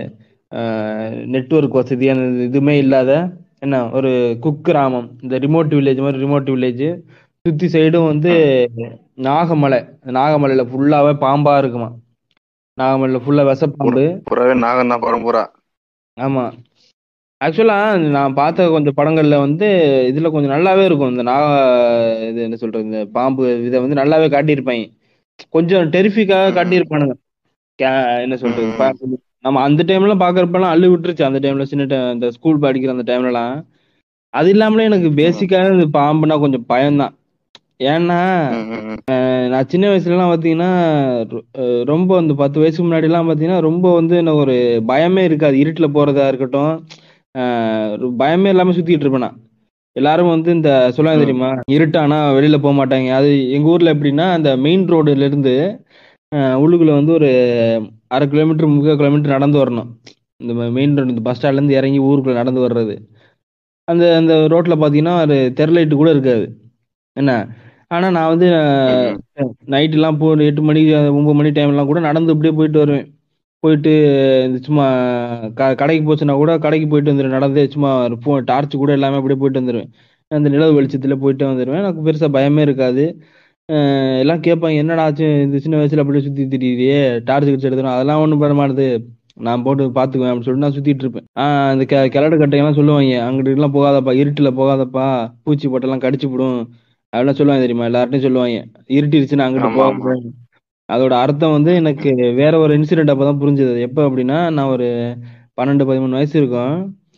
நெட்வொர்க் வசதியான இதுவுமே இல்லாத என்ன ஒரு குக்கிராமம் இந்த ரிமோட் வில்லேஜ் மாதிரி ரிமோட் வில்லேஜ் சுத்தி சைடும் வந்து நாகமலை நாகமலையில ஃபுல்லாவே பாம்பா இருக்குமா நாகமலையில ஃபுல்லா விஷப்பாம்பு புறாவே நாகம் தான் பரம்புறா ஆமா ஆக்சுவலா நான் பார்த்த கொஞ்சம் படங்கள்ல வந்து இதுல கொஞ்சம் நல்லாவே இருக்கும் இந்த நாக இது என்ன சொல்றது இந்த பாம்பு இதை வந்து நல்லாவே காட்டியிருப்பாங்க கொஞ்சம் டெரிஃபிக்காக காட்டியிருப்பானுங்க கே- என்ன சொல்றது ம். பா- நம்ம அந்த டைம்ல பாக்குறப்பெல்லாம் அள்ளு விட்டுருச்சு அந்த டைம்ல சின்ன ti- இந்த ஸ்கூல் படிக்கிற அந்த டைம்லலாம் அது இல்லாமலே எனக்கு பேசிக்காக இந்த பாம்புனா கொஞ்சம் பயம்தான் ஏன்னா ம், ம், ம். நான் சின்ன வயசுலலாம் பார்த்தீங்கன்னா ரொ- அஹ் ரொம்ப இந்த பத்து வயசுக்கு முன்னாடிலாம் பார்த்தீங்கன்னா ரொம்ப வந்து எனக்கு ஒரு பயமே இருக்காது இருட்டில் போகிறதா இருக்கட்டும் அஹ் ஒரு பயமே இல்லாமல் சுற்றிட்டு இருப்பேன் நான் எல்லாரும் வந்து இந்த சொல்லுவாங்க ம். தெரியுமா இருட்டானா வெளியில போக மாட்டாங்க அது எங்க ஊர்ல எப்படின்னா அந்த மெயின் ரோடுல இருந்து அஹ், உள்ளுக்குள்ள வந்து ஒரு அரை கிலோமீட்டர் முக்கால் கிலோமீட்டர் நடந்து வரணும் இந்த மெயின் ரோடு இந்த பஸ் ஸ்டாண்ட்ல இருந்து இறங்கி ஊருக்குள்ள நடந்து வர்றது அந்த அந்த ரோட்ல பாத்தீங்கன்னா ஒரு தெருலைட்டு கூட இருக்காது என்ன ஆனா நான் வந்து ம். நைட்டுலாம் போ எட்டு மணி ஒன்பது மணி டைம்லாம் கூட நடந்து இப்படியே போயிட்டு வருவேன் போயிட்டு இந்த சும்மா க கடைக்கு போச்சுன்னா கூட கடைக்கு போயிட்டு வந்துடுவேன் நடந்தே சும்மா ஒரு ஃபோ டார்ச் கூட எல்லாமே அப்படியே போயிட்டு வந்துடுவேன் அந்த நிலவு வெளிச்சத்துல போயிட்டு வந்துடுவேன் எனக்கு பெருசா பயமே இருக்காது அஹ் எல்லாம் கேட்பாங்க என்னடா ஆச்சு இந்த சின்ன வயசுல அப்படியே சுத்தி திரியிறியே டார்ச் கிடச்சி எடுத்துரும் அதெல்லாம் ஒன்றும் பண்ண மாட்டுது நான் போட்டு பாத்துக்குவேன் அப்படின்னு சொல்லிட்டு நான் சுத்திட்டு இருப்பேன் ஆஹ் அந்த கெ கிழடு கட்டையெல்லாம் சொல்லுவாங்க அங்கிட்டு எல்லாம் போகாதப்பா இருட்டுல போகாதப்பா பூச்சி போட்டெல்லாம் கடிச்சு விடும் அப்படிலாம் சொல்லுவாங்க தெரியுமா எல்லார்ட்டையும் சொல்லுவாங்க இருட்டிருச்சுன்னா அங்கிட்டு ஆமா, ஆமா. போகாத அதோட அர்த்தம் வந்து எனக்கு வேற ஒரு இன்சிடென்ட் அப்பதான் புரிஞ்சது எப்ப அப்படின்னா நான் ஒரு பன்னெண்டு பதிமூணு வயசு இருக்கும்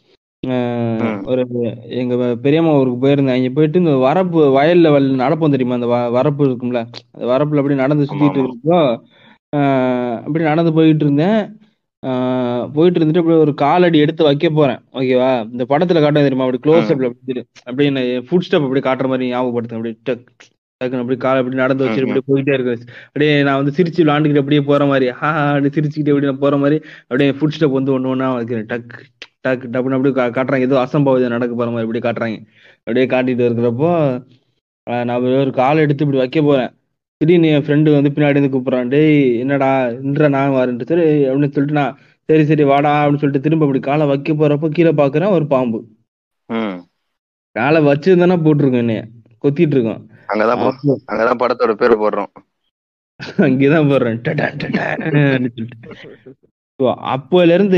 அஹ் ம். ஒரு எங்க பெரியம்மா ஊருக்கு போயிருந்தேன் அங்க போயிட்டு இந்த வரப்பு வயல்ல வயல் நடப்போம் தெரியுமா அந்த வ- வரப்பு இருக்கும்ல அந்த வரப்புல அப்படியே நடந்து சுத்திட்டு ஆமா. இருக்கப்போ ஆஹ் அப்படி நடந்து போயிட்டு இருந்தேன் ஆஹ் போயிட்டு இருந்துட்டு அப்படியே ஒரு காலடி எடுத்து வைக்க போறேன் ஓகேவா இந்த படத்துல காட்டுவேன் தெரியுமா அப்படி க்ளோஸ் அப்ல அப்படி அப்படியே ஃபுட் ஸ்டெப் அப்படியே காட்டுற மாதிரி ஞாபகப்படுத்துங்க அப்படியே டக் டக்குன்னு அப்படியே காலை அப்படி நடந்து வச்சுட்டு ம், ம். அப்படியே போயிட்டே இருக்கு அப்படியே நான் வந்து சிரிச்சு விளாண்டுக்கிட்டு அப்படியே போற மாதிரி ஹா ஹா, அப்படி சிரிச்சுக்கிட்டு அப்படியே நான் போற மாதிரி அப்படியே ஃபுட் ஸ்டெப் வந்து ஒண்ணு ஒண்ணா வைக்கிறேன் டக் டக் டப்புன்னு அப்படியே கா- காட்டுறாங்க ஏதோ அசம்பாவிதம் நடக்க போற மாதிரி அப்படியே காட்டுறாங்க அப்படியே காட்டிட்டு இருக்கிறப்போ ஆஹ் நான் அப்படியே ஒரு கால் எடுத்து இப்படி வைக்க போறேன் திடீர்னு என் ஃப்ரெண்டு வந்து பின்னாடி இருந்து கூப்பிடுறான் டேய் என்னடா நின்ற நான் வரேன்ட்டு சரி அப்படின்னு சொல்லிட்டு நான் சரி சரி வாடா அப்படின்னு சொல்லிட்டு திரும்ப அப்படி காலை வைக்க போறப்போ கீழே பாக்குறேன் ஒரு பாம்பு ம். காலை வச்சிருந்தானே போட்டிருக்கோம் என்னைய கொத்திட்டு இருக்கோம் அங்கதான் போ- அப்போ அங்கதான் படத்தோட பேர் போடுறோம் அங்கேதான் போடுறேன் டடான் டடான்னு சொல்லிட்டு So, அப்போல இருந்து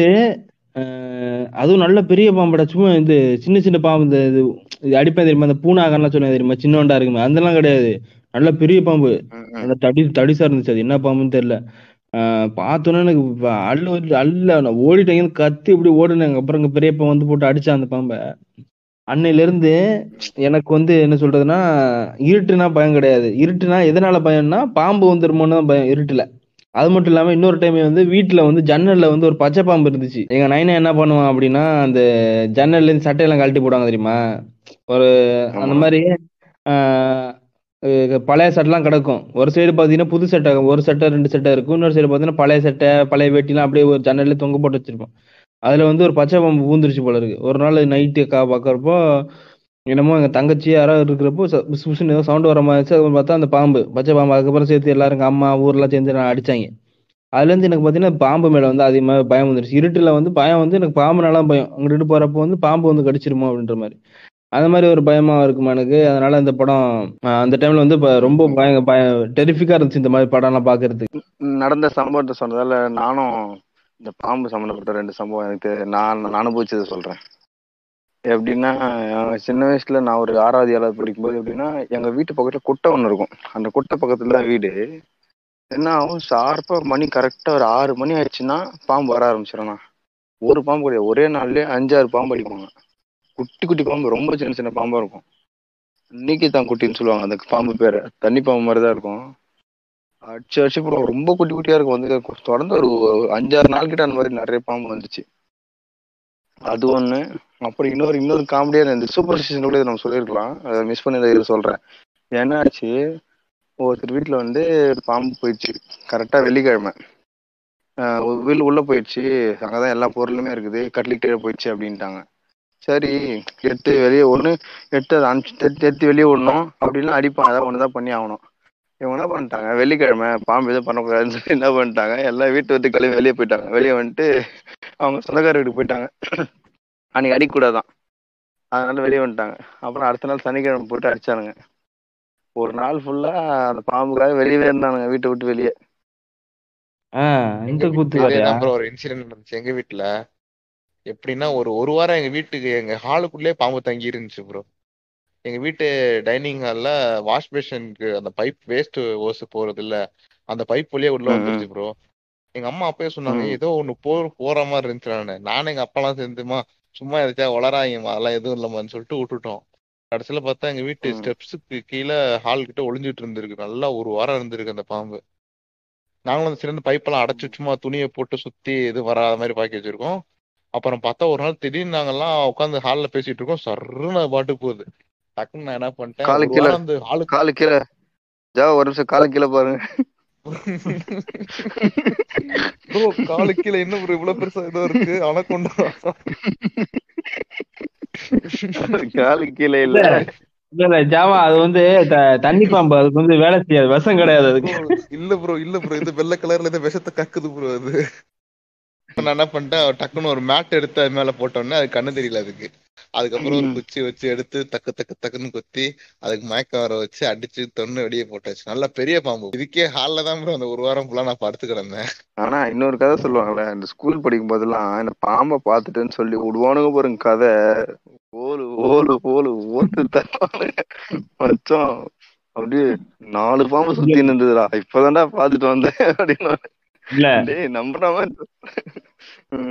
அஹ், அதுவும் நல்ல பெரிய பாம்படா சும்மா இந்த சின்ன சின்ன பாம்பு இந்த இது இது அடிப்பேன் தெரியுமா அந்த பூனாகலாம் சொல்லுவேன் தெரியுமா சின்னோண்டா இருக்குமே அதெல்லாம் கிடையாது நல்ல பெரிய பாம்பு ம், ம். நல்ல தடி தடிசா இருந்துச்சு அது என்ன பாம்புன்னு தெரியல ஆஹ் பார்த்தோன்னே எனக்கு வ- அள்ளு வந்து அள்ள நான் ஓடிட்டேன் இங்க கத்தி இப்படி ஓடுனேன் அப்புறம் எங்க பெரியப்பா வந்து போட்டு அடிச்சான் அந்த பாம்பை அன்னையில இருந்து எனக்கு வந்து என்ன சொல்றதுன்னா இருட்டுனா பயம் கிடையாது இருட்டுனா எதனால பயம்னா பாம்பு வந்துருமோன்னு தான் பயம் இருட்டுல அது மட்டும் இல்லாம இன்னொரு டைம் வந்து வீட்டுல வந்து ஜன்னல்ல வந்து ஒரு பச்சை பாம்பு இருந்துச்சு எங்க நைனா என்ன பண்ணுவான் அப்படின்னா அந்த ஜன்னல்ல இருந்து சட்டையெல்லாம் கழட்டி போடுவாங்க தெரியுமா ஒரு அந்த ஆமா. மாதிரி ஆஹ் அஹ் பழைய சட்டைலாம் கிடக்கும் ஒரு சைடு பாத்தீங்கன்னா புது சட்டை ஒரு சட்டை ரெண்டு சட்டை இருக்கும் இன்னொரு சைடு பாத்தீங்கன்னா பழைய சட்டை பழைய வேட்டிலாம் அப்படியே ஒரு ஜன்னல்ல தொங்க போட்டு வச்சிருப்போம் அதுல வந்து ஒரு பச்சை பாம்பு பூந்துருச்சு போல இருக்கு ஒரு நாள் நைட்டு கா பாக்குறப்போ என்னமோ எங்க தங்கச்சி யாரோ இருக்கிறப்போ ச- புசு புசுன்னு ஏதோ சவுண்ட் வர மாதிரி இருந்துச்சு. அதுக்கப்புறம் பார்த்தா அந்த பாம்பு பச்சை பாம்பு அதுக்கப்புறம் சேர்த்து எல்லாரும் எங்க அம்மா ஊர்லாம் சேர்ந்து நான் அடிச்சாங்க அதுல இருந்து எனக்கு பாத்தீங்கன்னா பாம்பு மேல வந்து அதிகமா பயம் வந்துருச்சு இருட்டுல வந்து பயம் வந்து எனக்கு பாம்புனால பயம் அங்கிட்டு போறப்போ வந்து பாம்பு வந்து கடிச்சிருமோ அப்படின்ற மாதிரி அந்த மாதிரி ஒரு பயமா இருக்குமா எனக்கு அதனால இந்த படம் அஹ், அந்த டைம்ல வந்து இப்ப ரொம்ப பய பய டெரிஃபிக்கா இருந்துச்சு இந்த மாதிரி படம்லாம் பாக்குறதுக்கு நடந்த சம்பவத்தை சொன்னதால நானும் இந்த பாம்பு சம்மந்தப்பட்ட ரெண்டு சம்பவம் எனக்கு நான் நான் அனுபவிச்சதை சொல்றேன் எப்படின்னா அஹ் சின்ன வயசுல நான் ஒரு ஆறாவது ஏழாவது படிக்கும்போது எப்படின்னா எங்க வீட்டு பக்கத்துல குட்டை ஒன்று இருக்கும் அந்த குட்டை பக்கத்துல தான் வீடு என்ன ஆகும் ஷார்ப்பா மணி கரெக்டா ஒரு ஆறு மணி ஆயிடுச்சுன்னா பாம்பு வர ஆரம்பிச்சிடணும் ஒரு பாம்பு கிடையாது ஒரே நாள்லயே அஞ்சாறு பாம்பு அடிப்பாங்க குட்டி குட்டி பாம்பு ரொம்ப சின்ன சின்ன பாம்பா இருக்கும் இன்னைக்கு தான் குட்டின்னு சொல்லுவாங்க அந்த பாம்பு பேரு தண்ணி பாம்பு மாதிரி தான் இருக்கும் அடிச்சு அடிச்சு போடுவோம் ரொம்ப குட்டி குட்டியா இருக்கும் வந்து தொடர்ந்து ஒரு அஞ்சாறு நாள் கிட்ட அந்த மாதிரி நிறைய பாம்பு வந்துச்சு அது ஒண்ணு அப்புறம் இன்னொரு இன்னொரு காமெடியா இந்த சூப்பர் ஸ்டிஷன் கூட இதை நம்ம சொல்லியிருக்கலாம் அதை மிஸ் பண்ணி இதை சொல்றேன் என்ன ஆச்சு ஒருத்தர் வீட்டுல வந்து பாம்பு போயிடுச்சு கரெக்டா வெள்ளிக்கிழமை ஆஹ் ஒரு வீடு உள்ள போயிடுச்சு அங்கதான் எல்லா பொருளுமே இருக்குது கட்லிக்கு கீழே போயிடுச்சு அப்படின்ட்டாங்க சரி எடுத்து வெளியே ஒண்ணு எடுத்து அதை அனுப்பிச்சு எடுத்து எடுத்து வெளியே விடணும் அப்படின்னா அடிப்பான் ஏதாவது ஒண்ணுதான் பண்ணி ஆகணும் இவங்க என்ன பண்ணிட்டாங்க வெள்ளிக்கிழமை பாம்பு எதுவும் பண்ணக்கூடாதுன்னு சொல்லி என்ன பண்ணிட்டாங்க எல்லாம் வீட்டு விட்டு கிளம்பி வெளியே போயிட்டாங்க வெளியே வந்துட்டு அவங்க சொந்தக்கார வீட்டுக்கு போயிட்டாங்க அன்னைக்கு அடிக்கக்கூடாதான் அதனால வெளியே வந்துட்டாங்க அப்புறம் அடுத்த நாள் சனிக்கிழமை போட்டு அடிச்சானுங்க ஒரு நாள் ஃபுல்லா அந்த பாம்புக்காக வெளியவே இருந்தானுங்க வீட்டை விட்டு வெளியே ஆஹ் இந்த கூத்து அதே வேறையா தான் bro ஒரு இன்சிடென்ட் நடந்துச்சு எங்க வீட்டுல எப்படின்னா ஒரு ஒரு வாரம் எங்க வீட்டுக்கு எங்க ஹாலுக்குள்ளே பாம்பு தங்கி இருந்துச்சு ப்ரோ எங்க வீட்டு டைனிங் ஹால்ல வாஷ் பேஷனுக்கு அந்த பைப் வேஸ்ட் ஓஸ் போறது இல்ல அந்த பைப் வழியா உள்ள ம், வந்துருச்சு ப்ரோ எங்க அம்மா அப்பயே சொன்னாங்க ம். ஏதோ ஒண்ணு போ போற மாதிரி இருந்துச்சு நானு நானும் எங்க அப்பாலாம் சேர்ந்துமா சும்மா எதாச்சும் வளராங்கம்மா அதெல்லாம் எதுவும் இல்லம்மான்னு சொல்லிட்டு விட்டுட்டோம் கடைசியில பார்த்தா எங்க வீட்டு ம். ஸ்டெப்ஸுக்கு கீழே ஹால் கிட்ட ஒளிஞ்சிட்டு இருந்திருக்கு நல்லா ஒரு வாரம் இருந்திருக்கு அந்த பாம்பு நாங்களும் அந்த சிறந்த பைப்பெல்லாம் அடைச்சு சும்மா துணியை போட்டு சுத்தி இது வராத மாதிரி பாக்கி வச்சிருக்கோம் அப்புறம் பார்த்தா ஒரு நாள் திடீர்னு நாங்கெல்லாம் உட்காந்து ஹால்ல பேசிட்டு இருக்கோம் சர்ருன்னு அது பாட்டுக்கு போகுது டக்குன்னு நான் என்ன பண்ணிட்டேன் காலு ஒரு கீழே வாரம் அந்த ஹாலுக்கு காலு கீழே ஜா ஒரு நிமிஷம் காலு கீழே பாருங்க ப்ரோ காலு கீழே என்ன ப்ரோ இவ்வளவு பெருசா ஏதோ இருக்கு அனக்கொண்டா காலு கீழே இல்ல இல்ல இல்ல ஜாவா அது வந்து த- தண்ணி பாம்பு அதுக்கு வந்து வேலை செய்யாது விஷம் கிடையாது அதுக்கு Bro, இல்ல ப்ரோ இல்ல ப்ரோ இது வெள்ளை கலர்ல இந்த விஷத்தை கக்குது ப்ரோ அது நான் என்ன பண்ணிட்டேன் டக்குன்னு ஒரு மேட் எடுத்து அது மேல போட்டோன்னே அது கண்ணு தெரியல அதுக்கு அதுக்கப்புறம் ஒரு ம். குச்சி வச்சு எடுத்து தக்கு தக்கு டக்குன்னு கொத்தி அதுக்கு மயக்கம் வர வச்சு அடிச்சு தொன்னு வெளியே போட்டாச்சு நல்ல பெரிய பாம்பு இதுக்கே ஹால்ல தான் ப்ரோ அந்த ஒரு வாரம் ஃபுல்லா நான் படுத்து கிடந்தேன் ஆனா இன்னொரு கதை சொல்லுவாங்கல்ல இந்த ஸ்கூல் படிக்கும் போதெல்லாம் இந்த பாம்பை பார்த்துட்டேன்னு சொல்லி விடுவானுங்க பாருங்க கதை ஓலு ஓலு ஓலு ஓட்டு தருவானுங்க மச்சான் அப்படியே நாலு பாம்பு சுத்தி இருந்ததுடா இப்பதான்டா பாத்துட்டு வந்தேன் அப்படின்னு இல்ல டேய் நம்புற மாதிரி ம்.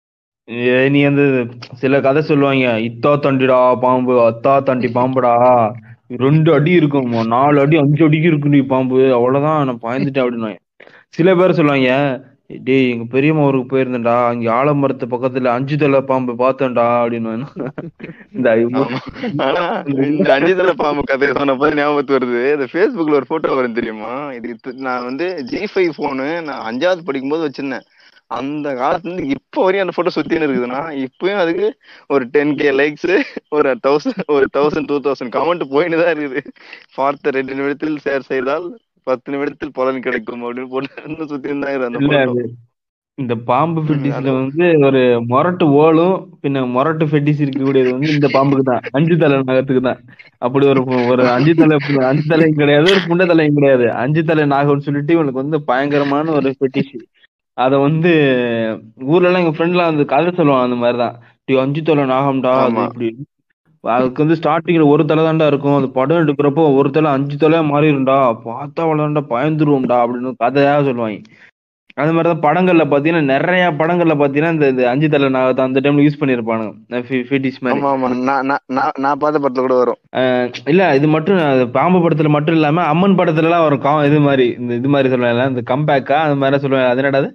ஏ, நீ வந்து சில கதை சொல்லுவாங்க இத்தா தண்டிடா பாம்பு அத்தா தண்டி பாம்புடா ரெண்டு அடி இருக்கும் நாலு அடி அஞ்சு அடிக்கு இருக்கு நீ பாம்பு அவ்வளவுதான் நான் பாய்ந்துட்டேன் அப்படின்னு சில பேர் சொல்லுவாங்க டேய் எங்க பெரியம்மா ஊருக்கு போயிருந்தேன்டா அங்க ஆலமரத்து பக்கத்துல அஞ்சு தலை பாம்பு பார்த்தேன்டா அப்படின்னு இந்த ஆமா. ஆனா இந்த அஞ்சுதல பாம்பு கதையை சொன்னப்ப ஞாபகத்து வருது இந்த Facebookல ஒரு போட்டோ வரும் தெரியுமா இது இது- நான் வந்து ஜி ஃபைவ் போனு நான் அஞ்சாவது படிக்கும்போது வச்சிருந்தேன் அந்த காலத்துல இருந்து இப்ப வரையும் அந்த போட்டோ சுத்தின்னு இருக்குதுன்னா இப்பயும் அதுக்கு ஒரு டென் கே லைக்ஸ் ஒரு தௌசண்ட் ஒரு தௌசண்ட் டூ தௌசண்ட் கமெண்ட் போயின்னு தான் இருக்குது பார்த்த ரெண்டு நிமிடத்தில் ஷேர் செய்தால் பத்து நிமிடத்தில் பலன் கிடைக்கும் அப்படின்னு போட்டு இன்னும் சுத்தின்னு தான் இருக்குது அந்த இல்ல போட்டோ அது இந்த பாம்பு ஃபெட்டிஸ்ல அது- வந்து ஒரு மொரட்டு ஓலும் பின்ன மொரட்டு ஃபெட்டிஸ் இருக்கக்கூடியது வந்து இந்த பாம்புக்கு தான் அஞ்சு தலை நாகத்துக்கு தான் அப்படி ஒரு ஒரு அஞ்சு தலை அஞ்சு தலையும் கிடையாது ஒரு புண்ட தலையும் கிடையாது அஞ்சு தலை நாகம்னு சொல்லிட்டு இவனுக்கு வந்து பயங்கரமான ஒரு ஃபெட்டிஷ் அத வந்து ஊர்ல எல்லாம் எங்க ஃப்ரெண்ட்லாம் வந்து கதை சொல்லுவான் அந்த மாதிரிதான் "டேய், அஞ்சு தலை நாகம்டா அது ஆமா. இப்படி அதுக்கு வந்து ஸ்டார்டிங்ல ஒரு தலை தான்டா இருக்கும் அது படம் எடுக்கிறப்போ ஒரு தலை அஞ்சு தலையா மாறிடும்டா பார்த்தா வளர்ந்தா பயந்துருவோம்டா அப்படின்னு கதையா சொல்லுவாங்க அது மாதிரிதான் படங்கள்ல பாத்தீங்கன்னா நிறைய படங்கள்ல பாத்தீங்கன்னா இந்த இந்த அஞ்சு தலை நாகத்தை அந்த டைம்ல யூஸ் பண்ணிருப்பானுங்க ஃபெட்டிஷ் மாதிரி ஆமா ஆமா நான் நான் நான் நான் பார்த்த படத்துல கூட வரும் இல்ல இது மட்டும் அது பாம்பு படத்துல மட்டும் இல்லாம அம்மன் படத்துல எல்லாம் வரும் கா- இது மாதிரி இந்த இது மாதிரி சொல்லுவாங்க இந்த கம்பேக்கா அது மாதிரி சொல்லுவாங்க அது என்னடா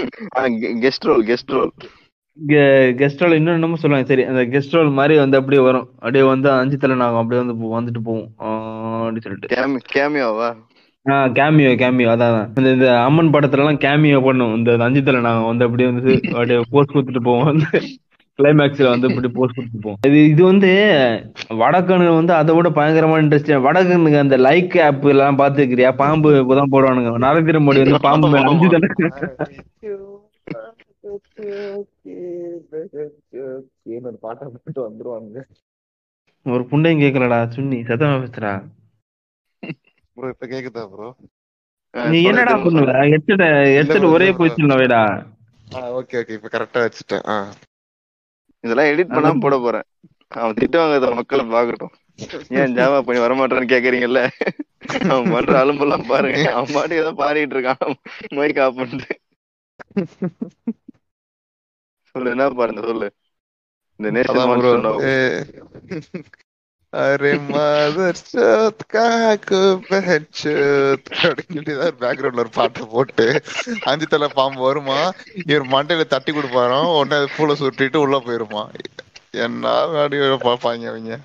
guest role guest role guest role இன்னும் என்னமோ சொல்லுவாங்க சரி அந்த கெஸ்ட் ரோல் மாதிரி வந்து அப்படியே வரும் அப்படியே வந்து அஞ்சு தலை நாகம் அப்படியே வந்து போ- வந்துட்டு போகும் ஆஹ் அப்படி சொல்லிட்டு கேமி கேமியோவா ஆஹ் கேமியோ கேமியோ அதான் அதான். இந்த இந்த அம்மன் படத்துல எல்லாம் கேமியோ பண்ணும் இந்த அஞ்சு தலை நாகம் வந்து அப்படியே வந்து அப்படியே போஸ்ட் கொடுத்துட்டு போவோம் வந்து கிளைமேக்ஸ்ல வந்து இப்படி போஸ்ட் கொடுத்துட்டு போவோம் இது இது வந்து வடக்கனு வந்து அதை விட பயங்கரமான இன்ட்ரெஸ்ட் வடக்கனுக்கு அந்த லைக் ஆப் எல்லாம் பாத்துக்கிறியா பாம்பு இப்பதான் போடுவானுங்க நரேந்திர மோடி வந்து பாம்பு மேல அஞ்சு தலை பாட்டை போட்டு வந்துருவாங்க ஒரு புண்டையும் கேட்கலடா சுன்னி சத்தமா பேசுறா ப்ரோ இப்ப கேக்குதா ப்ரோ அஹ் நீ சொல்லு, என்னடா திரும்ப பண்ணுவ சொல்லு. ஹெட்செட் ஹெட்செட் bro, ஒரே இல்ல bro. பொசிஷன்ல வைடா ஆ ஓகே ஓகே இப்ப கரெக்டா வச்சுட்டேன் ஆ இதெல்லாம் எடிட் பண்ணாம போட போறேன் அவன் திட்டு வாங்குறத மக்களை பாக்கட்டும் ஏன் ஜாவா பண்ணி வரமாட்டான்னு கேக்குறீங்கல்ல அவன் பண்ற அலும்பெல்லாம் பாருங்க அவன் பாட்டு ஏதோ பாடிட்டு இருக்கான் மைக் ஆஃப் பண்ணிட்டு சொல்லு என்ன பாருங்க சொல்லு இந்த நேஷன் அதான் ப்ரோ மான்ஸ்டர் அரே மதர் சோத் காக்கு பெச்சோத் அப்படின்னு சொல்லி தான் பேக்ரவுண்ட்ல ஒரு பாட்டை போட்டு அஞ்சு தலை பாம்பு வருமா இவர் மண்டையில தட்டி கொடுப்பாராம் உடனே அது பூல சுட்டிட்டு உள்ள போயிருமா என்ன வேடியோ பார்ப்பாங்க அவங்க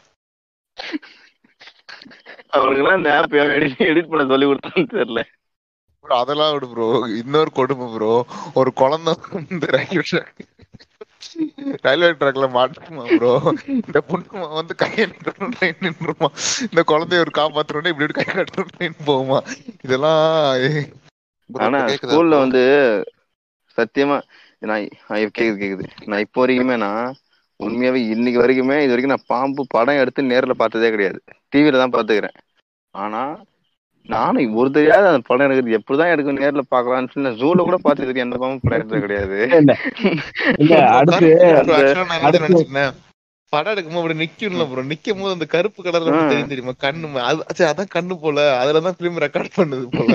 அவனுக்கு எல்லாம் இந்த ஆப் எடிட் பண்ண சொல்லி கொடுத்தான்னு தெரியல bro, அதெல்லாம் விடு ப்ரோ இன்னொரு கொடுமை ப்ரோ ஒரு குழந்தை வந்து ரயில்வே ட்ராக் ரயில்வே ட்ராக்ல மாட்டுமா ப்ரோ இந்த பொண்ணு வந்து கையை நின்றுமா ட்ரெயின் நின்றுமா இந்த குழந்தைய ஒரு காப்பாத்துறோன்னே இப்படி இப்படி கை கட்டுறோம் ட்ரெயின் போகுமா இதெல்லாம் bro, ஆனா இப்ப கேக்குதா ஸ்கூல்ல bro? வந்து சத்தியமா நான் ஆ, இப்ப கேக்குது கேக்குது நான் இப்போ வரைக்குமே நான் உண்மையாவே இன்னைக்கு வரைக்குமே இது வரைக்கும் நான் பாம்பு படம் எடுத்து நேர்ல பார்த்ததே கிடையாது டிவில தான் பாத்துக்கிறேன் ஆனா நானும் ஒரு தெரியாத அந்த படம் எடுக்கிறது எப்படிதான் எடுக்கும் நேர்ல பாக்கலாம்னு சொல்லி நான் ஜூல கூட பார்த்ததுக்கு எந்த பாம்பு படம் எடுத்தது கிடையாது இல்ல இல்ல அடுத்து bro, actually நான் என்ன அடுத்து- நினைச்சிருந்தேன் படம் எடுக்கும்போது அப்படி நிக்கும்ல ப்ரோ நிக்கும் போது அந்த கருப்பு கலர்ல ஆ. தெரியும் தெரியுமா கண்ணு ம- அது சரி, அதான் கண்ணு போல அதுலதான் பிலிம் ரெக்கார்ட் பண்ணுது போல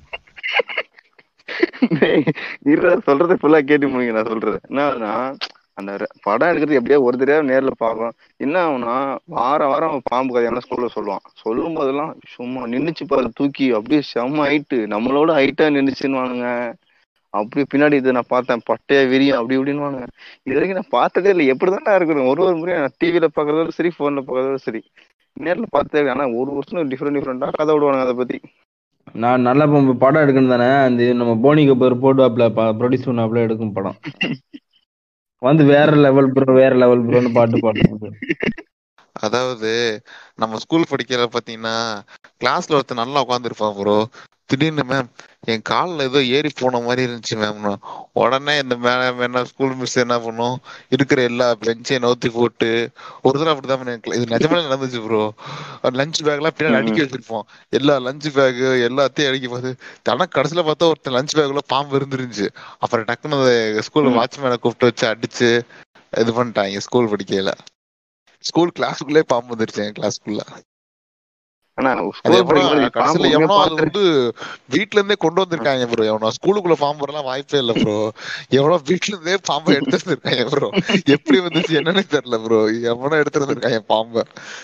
டேய், இருடா சொல்றது ஃபுல்லா கேட்டு முடிங்க நான் சொல்றது என்னன்னா அந்த ர- படம் எடுக்கிறது எப்படியோ ஒரு தெரியாத நேர்ல பார்க்கலாம் என்ன ஆகும்னா வாரம் வாரம் அவன் பாம்பு கதையான ஸ்கூல்ல சொல்லுவான் சொல்லும் போதெல்லாம் சும்மா நின்னுச்சு பாரு தூக்கி அப்படியே செம்ம ஹைட்டு நம்மளோட ஹைட்டா நின்னுச்சுன்னு வானுங்க அப்படி பின்னாடி இது நான் பார்த்தேன் பட்டையா விரியும் அப்படி இப்படின்னு இது வரைக்கும் நான் பார்த்ததே இல்லை எப்படிதான் இருக்கணும் ஒரு ஒரு முறையும் நான் டிவில பாக்குறதோட சரி போன்ல பாக்குறதோட சரி நேர்ல பார்த்ததே இல்லை. ஆனா ஒரு வருஷம் டிஃப்ரெண்ட் டிஃப்ரெண்டா கதை விடுவானுங்க அதை பத்தி நான் நல்ல ப- படம் எடுக்கணும் தானே அந்த இது நம்ம போனி கபூர் போடுவாப்ல ப்ரொடியூஸ் பண்ணாப்ல எடுக்கும் படம் வந்து வேற லெவல் ப்ரோ வேற லெவல் ப்ரோன்னு பாட்டு பாடுவாங்க அதாவது நம்ம ஸ்கூல் படிக்கிற பாத்தீங்கன்னா கிளாஸ்ல ஒருத்தர் நல்லா உட்காந்துருப்பான் ப்ரோ திடீர்னு மேம் என் கால்ல ஏதோ ஏறி போன மாதிரி இருந்துச்சு மேம் உடனே இந்த மேம் என்ன ஸ்கூல் மிஸ் என்ன பண்ணும் இருக்கிற எல்லா பெஞ்சையும் நோத்தி போட்டு ஒரு தடவை அப்படிதான் எனக்கு இது நிஜமாலே நடந்துச்சு ப்ரோ லஞ்ச் பேக் எல்லாம் பின்னாடி அடுக்கி வச்சிருப்போம் எல்லா லஞ்ச் பேக் எல்லாத்தையும் அடுக்கி பார்த்து ஆனா கடைசியில பார்த்தா ஒருத்தன் லஞ்ச் பேக்ல பாம்பு இருந்துருந்துச்சு அப்புறம் டக்குன்னு ஸ்கூல்ல ம். வாட்ச்மேனை கூப்பிட்டு வச்சு அடிச்சு இது பண்ணிட்டாங்க ஸ்கூல் படிக்கையில ஸ்கூல் கிளாஸுக்குள்ளே பாம்பு வந்துருச்சு என் கிளாஸ்க்குள்ள ஆனா அது ஸ்கூல் எவனோ படிக்கும்போது பாம்பு கடைசியில உண்மையா எவனோ அது பார்த்து வந்து வீட்ல இருந்தே கொண்டு வந்திருக்காங்க ப்ரோ எவனோ ஸ்கூலுக்குள்ள பாம்பு வரலாம் வாய்ப்பே இல்ல ப்ரோ எவனோ வீட்ல இருந்தே பாம்பை எடுத்து வந்திருக்காங்க ப்ரோ எப்படி வந்துச்சு என்னன்னு தெரியல ப்ரோ எவனோ எடுத்து வந்திருக்காங்க பாம்பை